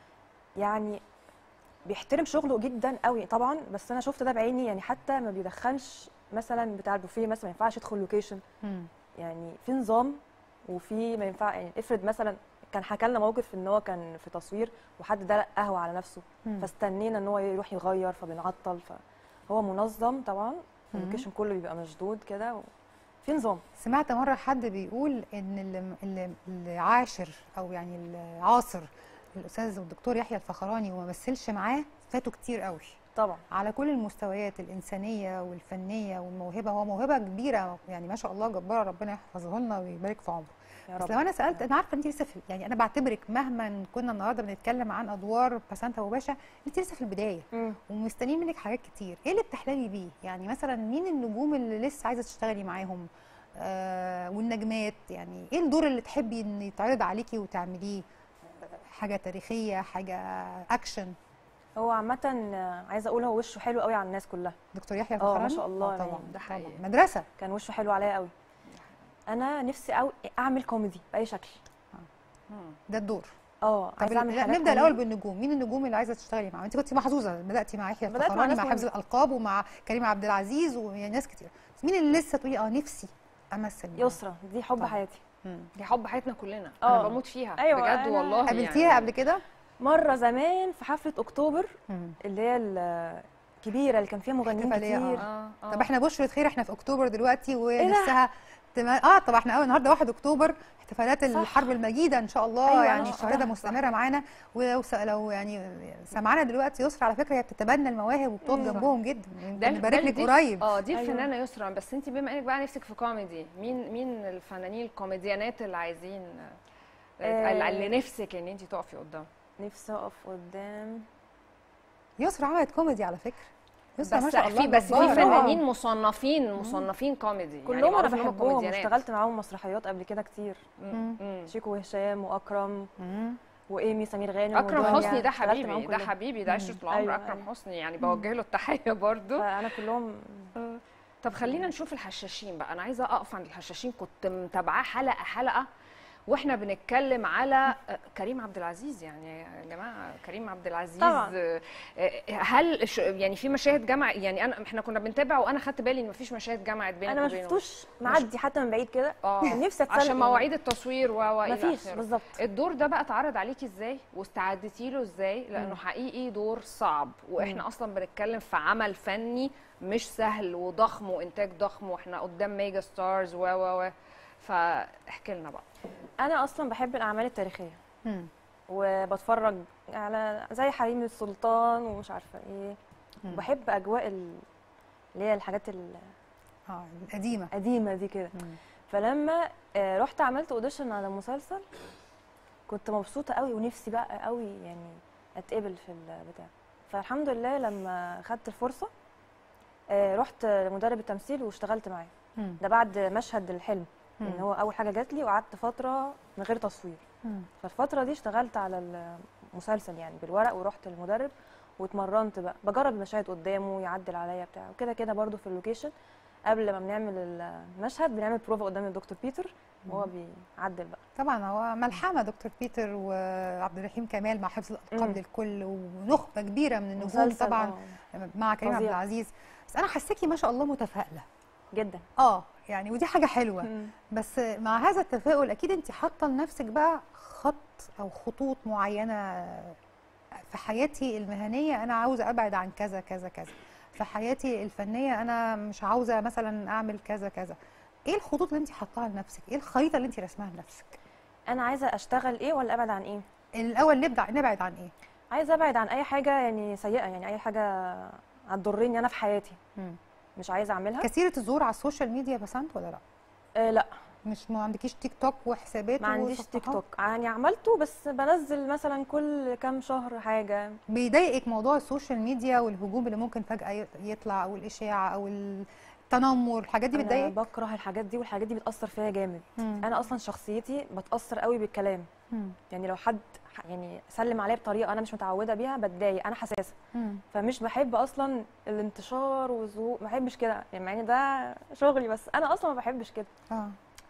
يعني بيحترم شغله جدا قوي طبعا بس انا شفت ده بعيني يعني حتى ما بيدخلش مثلا بتاع البوفيه مثلا ما ينفعش يدخل لوكيشن مم. يعني في نظام وفي ما ينفع يعني افرض مثلا كان حكى لنا موقف ان هو كان في تصوير وحد دلق قهوه على نفسه مم. فاستنينا ان هو يروح يغير فبنعطل فهو منظم طبعا مم. اللوكيشن كله بيبقى مشدود كده و... في نظام سمعت مره حد بيقول ان اللي, اللي, اللي عاشر او يعني العاصر الاستاذ والدكتور يحيى الفخراني وما مثلش معاه فاتوا كتير قوي طبعا على كل المستويات الانسانيه والفنيه والموهبه هو موهبه كبيره يعني ما شاء الله جباره ربنا يحفظه لنا ويبارك في عمره يا بس رب. لو انا سالت انا عارفه انت لسه في يعني انا بعتبرك مهما كنا النهارده بنتكلم عن ادوار بسنت وباشا انت لسه في البدايه مم. ومستنيين منك حاجات كتير ايه اللي بتحلمي بيه يعني مثلا مين النجوم اللي لسه عايزه تشتغلي معاهم آه والنجمات يعني ايه الدور اللي تحبي ان يتعرض عليكي وتعمليه حاجه تاريخيه حاجه اكشن هو عامة آه، عايزة أقول هو وشه حلو قوي على الناس كلها دكتور يحيى اه ما الفخراني شاء الله آه طبعا يعني ده حقيقي مدرسه كان وشه حلو عليا قوي أنا نفسي أو أعمل كوميدي بأي شكل ده الدور اه طب عايزة أعمل لا، حاجات نبدا الاول كوميدي. بالنجوم مين النجوم اللي عايزه تشتغلي معاهم انت كنت محظوظه بداتي مع يحيى بدأت مع الفخراني ناس مع حفظ مهمة. الالقاب ومع كريم عبد العزيز ويعني ناس كتير بس مين اللي لسه تقولي اه نفسي امثل معاهم؟ يسرا دي حب طبعا. حياتي دي حب حياتنا كلنا آه. انا بموت فيها أيوة، بجد أنا- والله قابلتيها يعني. قبل كده مرة زمان في حفلة أكتوبر مم. اللي هي الكبيرة اللي كان فيها مغنيين احتفالية، كتير اه اه طب احنا بشرة خير احنا في اكتوبر دلوقتي ده؟ ونفسها تم... اه طبعا احنا اول النهارده 1 اكتوبر احتفالات الحرب المجيده ان شاء الله أيوة، يعني أنا الشهر ده شفتها. مستمره معانا ولو س... لو يعني سمعنا دلوقتي يسرا على فكره هي بتتبنى المواهب وبتقف مم. جنبهم جدا ده يمكن ال- نبارك ده لك دي- قريب اه دي أيوة. الفنانه يسرا بس انت بما انك بقى نفسك في كوميدي مين مين الفنانين الكوميديانات اللي عايزين آه. آه. اللي نفسك ان انت تقفي قدام نفسي أقف قدام يسرا عملت كوميدي على فكره يسرا ما بس شاء الله في بس في جبارة. فنانين مصنفين مصنفين كوميدي يعني كلهم أنا معروف إن هم بحبهم كوميديانات. واشتغلت معاهم مسرحيات قبل كده كتير مم. مم. شيكو وهشام وأكرم مم. وإيمي سمير غانم اكرم ودنيا. حسني ده اشتغلت معاهم حبيبي ده كلهم. حبيبي ده عشره العمر أيوة، اكرم أيوة. حسني يعني بوجه له التحيه برضو فأنا كلهم طب خلينا نشوف الحشاشين بقى انا عايزه اقف عند الحشاشين كنت متابعاه حلقه حلقه واحنا بنتكلم على آه، كريم عبد العزيز يعني يا جماعه كريم عبد العزيز طبعاً. آه، آه، هل ش- يعني في مشاهد جمع يعني انا احنا كنا بنتابع وانا خدت بالي ان مفيش مشاهد جمعت بينك انا ما وبينه. شفتوش مش- معدي حتى من بعيد كده اه كان نفسي اتسلق عشان مواعيد التصوير و و إلى مفيش آخره. بالظبط الدور ده بقى اتعرض عليكي ازاي واستعدتي له ازاي لانه مم. حقيقي دور صعب واحنا مم. اصلا بنتكلم في عمل فني مش سهل وضخم وانتاج ضخم واحنا قدام ميجا ستارز و و و فاحكي لنا بقى انا اصلا بحب الاعمال التاريخيه وبتفرج على زي حريم السلطان ومش عارفه ايه مم. وبحب اجواء ال- اللي هي الحاجات ال- اه القديمه قديمه دي كده فلما آه، رحت عملت اوديشن على مسلسل كنت مبسوطه قوي ونفسي بقى قوي يعني اتقبل في البتاع فالحمد لله لما خدت الفرصه آه، رحت لمدرب التمثيل واشتغلت معاه مم. ده بعد مشهد الحلم مم. ان هو اول حاجه جات لي وقعدت فتره من غير تصوير مم. فالفتره دي اشتغلت على المسلسل يعني بالورق ورحت للمدرب واتمرنت بقى بجرب المشاهد قدامه يعدل عليا بتاع وكده كده برضو في اللوكيشن قبل ما بنعمل المشهد بنعمل بروفا قدام الدكتور بيتر وهو بيعدل بقى طبعا هو ملحمه دكتور بيتر وعبد الرحيم كمال مع حفظ الالقاب مم. للكل ونخبه كبيره من النجوم مسلسل، طبعا مع كريم عبد فظيع. العزيز بس انا حاساكي ما شاء الله متفائله جدا اه يعني ودي حاجه حلوه مم. بس مع هذا التفاؤل اكيد انت حاطه لنفسك بقى خط او خطوط معينه في حياتي المهنيه انا عاوزه ابعد عن كذا كذا كذا في حياتي الفنيه انا مش عاوزه مثلا اعمل كذا كذا ايه الخطوط اللي انت حاطاها لنفسك ايه الخريطه اللي انت رسمها لنفسك انا عايزه اشتغل ايه ولا ابعد عن ايه الاول نبدا نبعد عن ايه عايزه ابعد عن اي حاجه يعني سيئه يعني اي حاجه هتضرني انا في حياتي مم. مش عايزه اعملها كثيره الظهور على السوشيال ميديا بسنت ولا لا آه لا مش ما عندكيش تيك توك وحسابات ما عنديش تيك وصفحات؟ توك يعني عملته بس بنزل مثلا كل كام شهر حاجه بيضايقك موضوع السوشيال ميديا والهجوم اللي ممكن فجأة يطلع او الاشاعة او التنمر الحاجات دي انا بتضايقك بكره الحاجات دي والحاجات دي بتاثر فيا جامد مم. انا اصلا شخصيتي بتاثر قوي بالكلام مم. يعني لو حد ح- يعني سلم عليا بطريقه انا مش متعوده بيها بتضايق انا حساسه مم. فمش بحب اصلا الانتشار والظهور ما بحبش كده يعني مع ان ده شغلي بس انا اصلا ما بحبش كده اه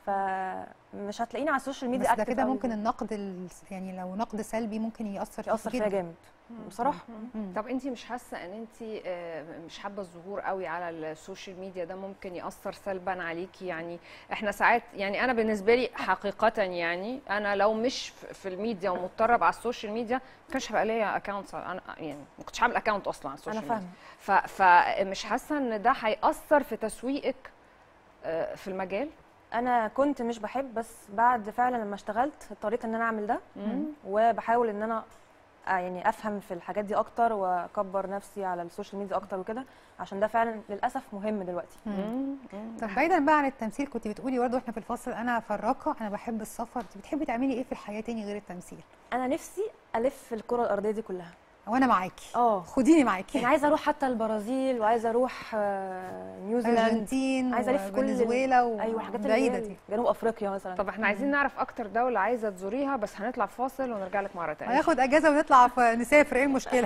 فمش هتلاقيني على السوشيال ميديا بس ده active كده قوي ممكن النقد ال... يعني لو نقد سلبي ممكن يأثر يأثر فيكي فيا جدا. جامد بصراحه طب انت مش حاسه ان انت مش حابه الظهور قوي على السوشيال ميديا ده ممكن ياثر سلبا عليكي يعني احنا ساعات يعني انا بالنسبه لي حقيقه يعني انا لو مش في في الميديا ومضطره ابقى على السوشيال ميديا ما كانش هيبقى ليا اكونت انا يعني ما كنتش هعمل اكونت اصلا على السوشيال أنا ميديا ف- فمش حاسه ان ده هياثر في تسويقك آه، في المجال انا كنت مش بحب بس بعد فعلا لما اشتغلت اضطريت ان انا اعمل ده مم. وبحاول ان انا آه يعني افهم في الحاجات دي اكتر واكبر نفسي على السوشيال ميديا اكتر وكده عشان ده فعلا للاسف مهم دلوقتي مم. طب بعيدا بقى عن التمثيل كنت بتقولي برضه احنا في الفصل انا فراقه انا بحب السفر انت بتحبي تعملي ايه في الحياه تاني غير التمثيل انا نفسي الف الكره الارضيه دي كلها وانا معاكي اه خديني معاكي يعني عايزه اروح حتى البرازيل وعايزه اروح آه، نيوزيلاند الارجنتين عايزه الف كل ال- وفنزويلا و- ايوه الحاجات اللي بعيدة هي دي. جنوب افريقيا مثلا طب احنا عايزين نعرف اكتر دوله عايزه تزوريها بس هنطلع فاصل ونرجع لك مره تانية هناخد اجازه ونطلع ف- نسافر ايه المشكله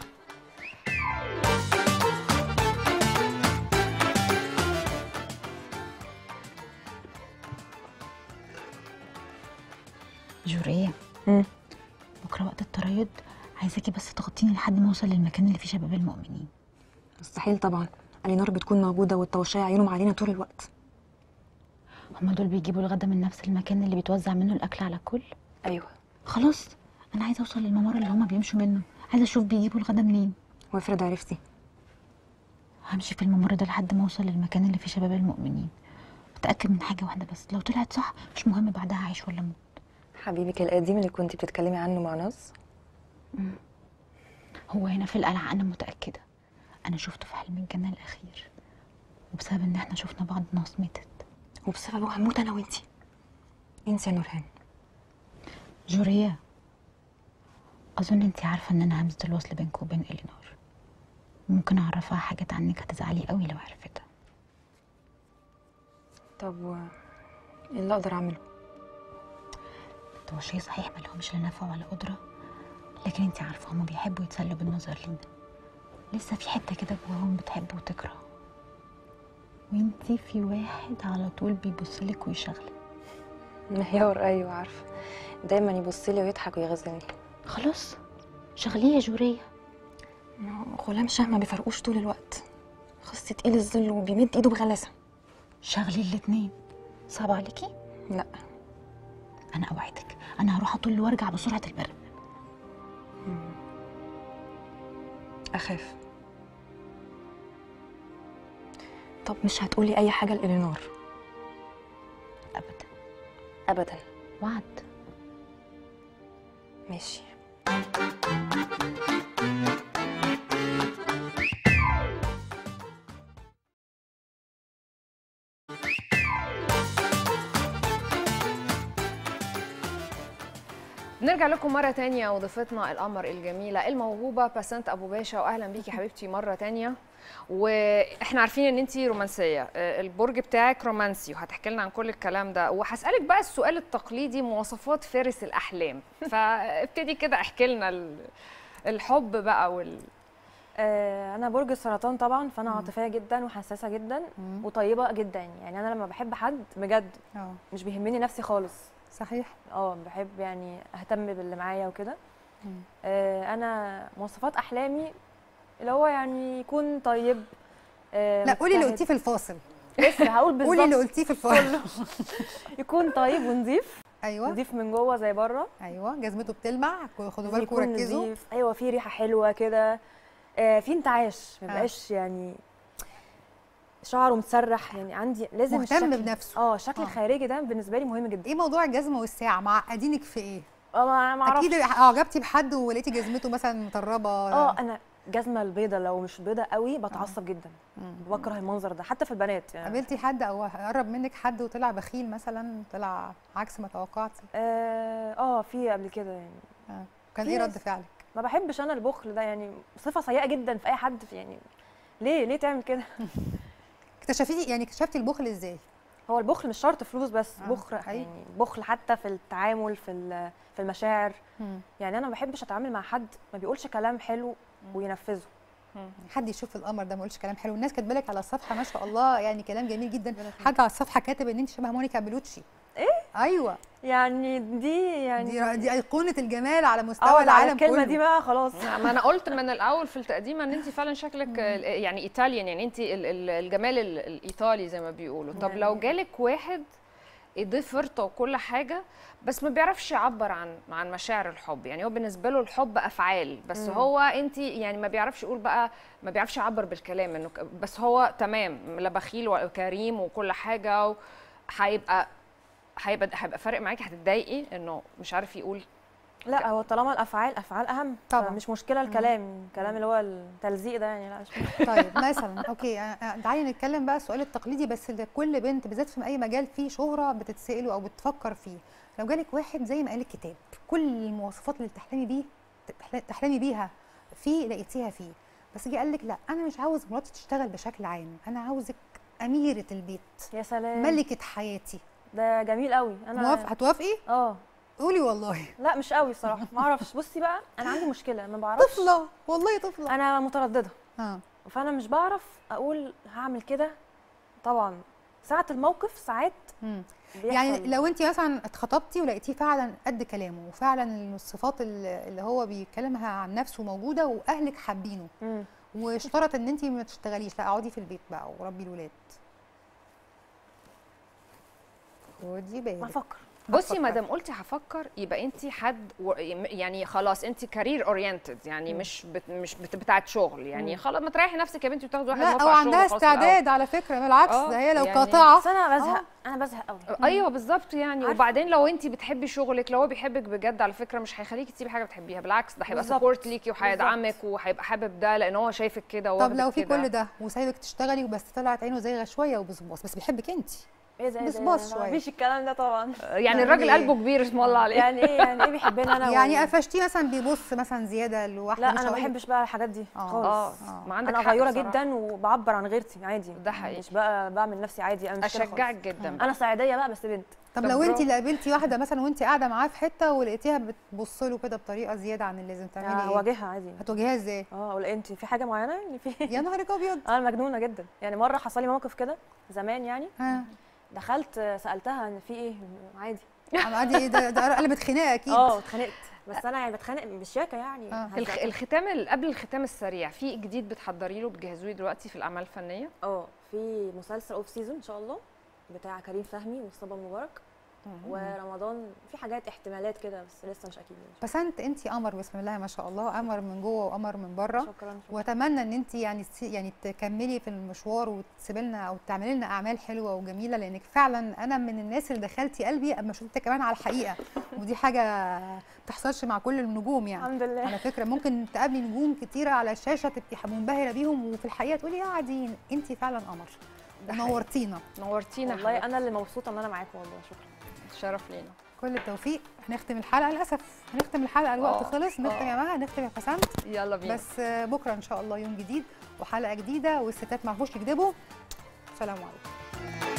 جورية بكرة وقت التريض عايزاكي بس تغطيني لحد ما اوصل للمكان اللي فيه شباب المؤمنين مستحيل طبعا الينار بتكون موجوده والطوشيه عيونهم علينا طول الوقت هما دول بيجيبوا الغدا من نفس المكان اللي بيتوزع منه الاكل على الكل ايوه خلاص انا عايزه اوصل للممر اللي هما بيمشوا منه عايزه اشوف بيجيبوا الغدا منين وافرض عرفتي همشي في الممر ده لحد ما اوصل للمكان اللي فيه شباب المؤمنين متاكد من حاجه واحده بس لو طلعت صح مش مهم بعدها عايش ولا موت حبيبك القديم اللي كنت بتتكلمي عنه مع ناس هو هنا في القلعه انا متاكده انا شفته في حلم الجنه الاخير وبسبب ان احنا شفنا بعض ناس ماتت وبسببه هموت انا وانتي انسي يا نورهان جوريا اظن انت عارفه ان انا همزه الوصل بينك وبين الينور ممكن اعرفها حاجات عنك هتزعلي قوي لو عرفتها طب و ايه اللي اقدر اعمله هو شيء صحيح ما لهمش لا نفع ولا قدره لكن انت عارفه هما بيحبوا يتسلوا بالنظر لينا لسه في حته كده جواهم بتحب وتكره وانتي في واحد على طول بيبصلك ويشغلك مهيار ايوه عارفه دايما يبص لي ويضحك ويغزلني خلاص شغليه يا جوريه غلام شاه ما بيفرقوش طول الوقت خص تقيل الظل وبيمد ايده بغلاسه شغلي الاتنين صعب عليكي لا انا اوعدك انا هروح اطل وارجع بسرعه البرق اخاف طب مش هتقولي اي حاجه لإلينور ابدا ابدا وعد ماشي نرجع لكم مرة تانية وضيفتنا القمر الجميلة الموهوبة باسنت أبو باشا وأهلا بيكي حبيبتي مرة تانية واحنا عارفين ان انت رومانسيه آه، البرج بتاعك رومانسي وهتحكي لنا عن كل الكلام ده وهسالك بقى السؤال التقليدي مواصفات فارس الاحلام فابتدي كده احكي لنا ال- الحب بقى وال آه، انا برج السرطان طبعا فانا عاطفيه جدا وحساسه جدا وطيبه جدا يعني انا لما بحب حد بجد مش بيهمني نفسي خالص صحيح اه بحب يعني اهتم باللي معايا وكده آه، انا مواصفات احلامي اللي هو يعني يكون طيب آه، لا قولي اللي مجتهد. قلتيه في الفاصل لسه هقول بالظبط قولي اللي قلتيه في الفاصل كله. يكون طيب ونظيف ايوه نظيف من جوه زي بره ايوه جزمته بتلمع خدوا بالكم يكون وركزوا نظيف. ايوه في ريحه حلوه كده آه، في انتعاش ما آه. بقاش يعني شعره متسرح يعني عندي لازم مهتم الشكل بنفسه. اه الشكل آه. الخارجي ده بالنسبه لي مهم جدا ايه موضوع الجزمه والساعه معقدينك في ايه اه ما ما اكيد اعرفش اعجبتي بحد ولقيتي جزمته مثلا مطربه اه انا جزمه البيضه لو مش بيضه قوي بتعصب جدا بكره المنظر ده حتى في البنات يعني قابلتي حد او قرب منك حد وطلع بخيل مثلا طلع عكس ما توقعتي اه آه، في قبل كده يعني آه. كان في ايه ناس- رد فعلك ما بحبش انا البخل ده يعني صفه سيئه جدا في اي حد في يعني ليه ليه تعمل كده اكتشفتي يعني اكتشفتي البخل ازاي هو البخل مش شرط فلوس بس آه، بخل حقيقي. يعني بخل حتى في التعامل في ال- في المشاعر مم. يعني انا ما بحبش اتعامل مع حد ما بيقولش كلام حلو وينفذه حد يشوف القمر ده ما يقولش كلام حلو الناس كاتبه لك على الصفحه ما شاء الله يعني كلام جميل جدا حد على الصفحه كاتب ان انت شبه مونيكا بلوتشي ايه ايوه يعني دي يعني دي, دي ايقونه الجمال على اه مستوى لا، على العالم الكلمه كله دي بقى خلاص ما انا قلت من الاول في التقديم ان انت فعلا شكلك آه، يعني ايطاليان يعني انت ال- ال- الجمال ال- الايطالي زي ما بيقولوا طب يعني- لو جالك واحد ايديه فرطه وكل حاجه بس ما بيعرفش يعبر عن عن مشاعر الحب يعني هو بالنسبه له الحب افعال بس مم. هو انت يعني ما بيعرفش يقول بقى ما بيعرفش يعبر بالكلام انه ك- بس هو تمام لا بخيل ولا كريم وكل حاجه و- هيبقى هيبقى هيبقى فارق معاكي هتتضايقي انه مش عارف يقول لا هو طالما الافعال افعال اهم طبعاً. مش مشكله الكلام الكلام اللي هو التلزيق ده يعني لا مش مشكلة. طيب مثلا اوكي آه، آه، تعالي نتكلم بقى السؤال التقليدي بس اللي كل بنت بالذات في اي مجال فيه شهره بتتساله او بتفكر فيه لو جالك واحد زي ما قال الكتاب كل المواصفات اللي بتحلمي بيه تحل- تحلمي بيها فيه لقيتيها فيه بس جه قال لك لا انا مش عاوز مراتي تشتغل بشكل عام انا عاوزك اميره البيت يا سلام ملكه حياتي ده جميل قوي انا موافقه هتوافقي اه قولي والله لا مش قوي الصراحه ما اعرفش بصي بقى انا عندي مشكله ما بعرفش طفله والله طفله انا متردده اه فانا مش بعرف اقول هعمل كده طبعا ساعه الموقف ساعات بيحصل. يعني لو انت مثلا اتخطبتي ولقيتيه فعلا قد كلامه وفعلا الصفات اللي اللي هو بيتكلمها عن نفسه موجوده واهلك حابينه مم. واشترط ان انت ما تشتغليش لا اقعدي في البيت بقى وربي الولاد خدي بالك هفكر بصي ما دام قلتي هفكر يبقى انت حد و- يعني خلاص انت كارير اورينتد يعني مم. مش بت مش بت بتاعت شغل يعني مم. خلاص ما تريحي نفسك يا بنتي وتاخدي واحد لا موافق او على الشغل عندها وخلاص من الأول. استعداد على فكره بالعكس آه، ده هي لو يعني- قاطعه بس انا بزهق آه. انا بزهق قوي ايوه بالظبط يعني وبعدين لو انت بتحبي شغلك لو هو بيحبك بجد على فكره مش هيخليكي تسيبي حاجه بتحبيها بالعكس ده هيبقى بالظبط. سبورت ليكي وهيدعمك وهيبقى حابب ده لان هو شايفك كده طب وواخدك لو في كده. كل ده وسايبك تشتغلي وبس طلعت عينه زيغه شويه وبصباص بس بيحبك انت ايه ده إيه ده؟ بصباص ما شويه فيش الكلام ده طبعا يعني الراجل قلبه كبير اسم الله عليه يعني ايه يعني ايه بيحبني انا يعني و- قفشتيه مثلا بيبص مثلا زياده لواحده لا مش انا ما هقولك- بحبش بقى الحاجات دي آه. خالص آه. ما عندك انا حق غيوره بصراحة. جدا وبعبر عن غيرتي عادي ده حقيقي. مش بقى بعمل نفسي عادي انا مش كده اشجعك خالص. جدا انا صعيديه بقى بس بنت طب طب لو انت برافو. اللي قابلتي واحده مثلا وانت قاعده معاه في حته ولقيتيها بتبص له كده بطريقه زياده عن اللازم تعملي ايه؟ هواجهها عادي هتواجهها ازاي؟ اه ولا انت في حاجه معينه يعني في يا نهارك ابيض انا مجنونه جدا يعني مره حصل لي موقف كده زمان يعني ها دخلت آه، سالتها ان في ايه عادي عادي ايه ده ده قلبت خناقه اكيد اه اتخانقت بس انا يعني بتخانق بشياكه يعني الخ... هزقها. الختام ال- قبل الختام السريع في جديد بتحضري له بتجهزوه دلوقتي في الاعمال الفنيه اه في مسلسل اوف سيزون ان شاء الله بتاع كريم فهمي ومصطفى مبارك ورمضان في حاجات احتمالات كده بس لسه مش اكيد بس انت انت قمر بسم الله ما شاء الله قمر من جوه وقمر من بره شكرا شكرا واتمنى ان انت يعني تسي- يعني تكملي في المشوار وتسيبي لنا او تعملي لنا اعمال حلوه وجميله لانك فعلا انا من الناس اللي دخلتي قلبي اما شفتك كمان على الحقيقه ودي حاجه ما بتحصلش مع كل النجوم يعني الحمد لله على فكره ممكن تقابلي نجوم كتيره على الشاشه تبقي منبهره بيهم وفي الحقيقه تقولي يا قاعدين انت فعلا قمر ونورتينا نورتينا والله انا اللي مبسوطه ان انا معاكم والله شكرا شرف لينا كل التوفيق هنختم الحلقه للاسف هنختم الحلقه الوقت آه، خلص نختم آه. يا مها نختم يا حسنت يلا بينا بس آه، بكره ان شاء الله يوم جديد وحلقه جديده والستات ما عرفوش يكذبوا سلام عليكم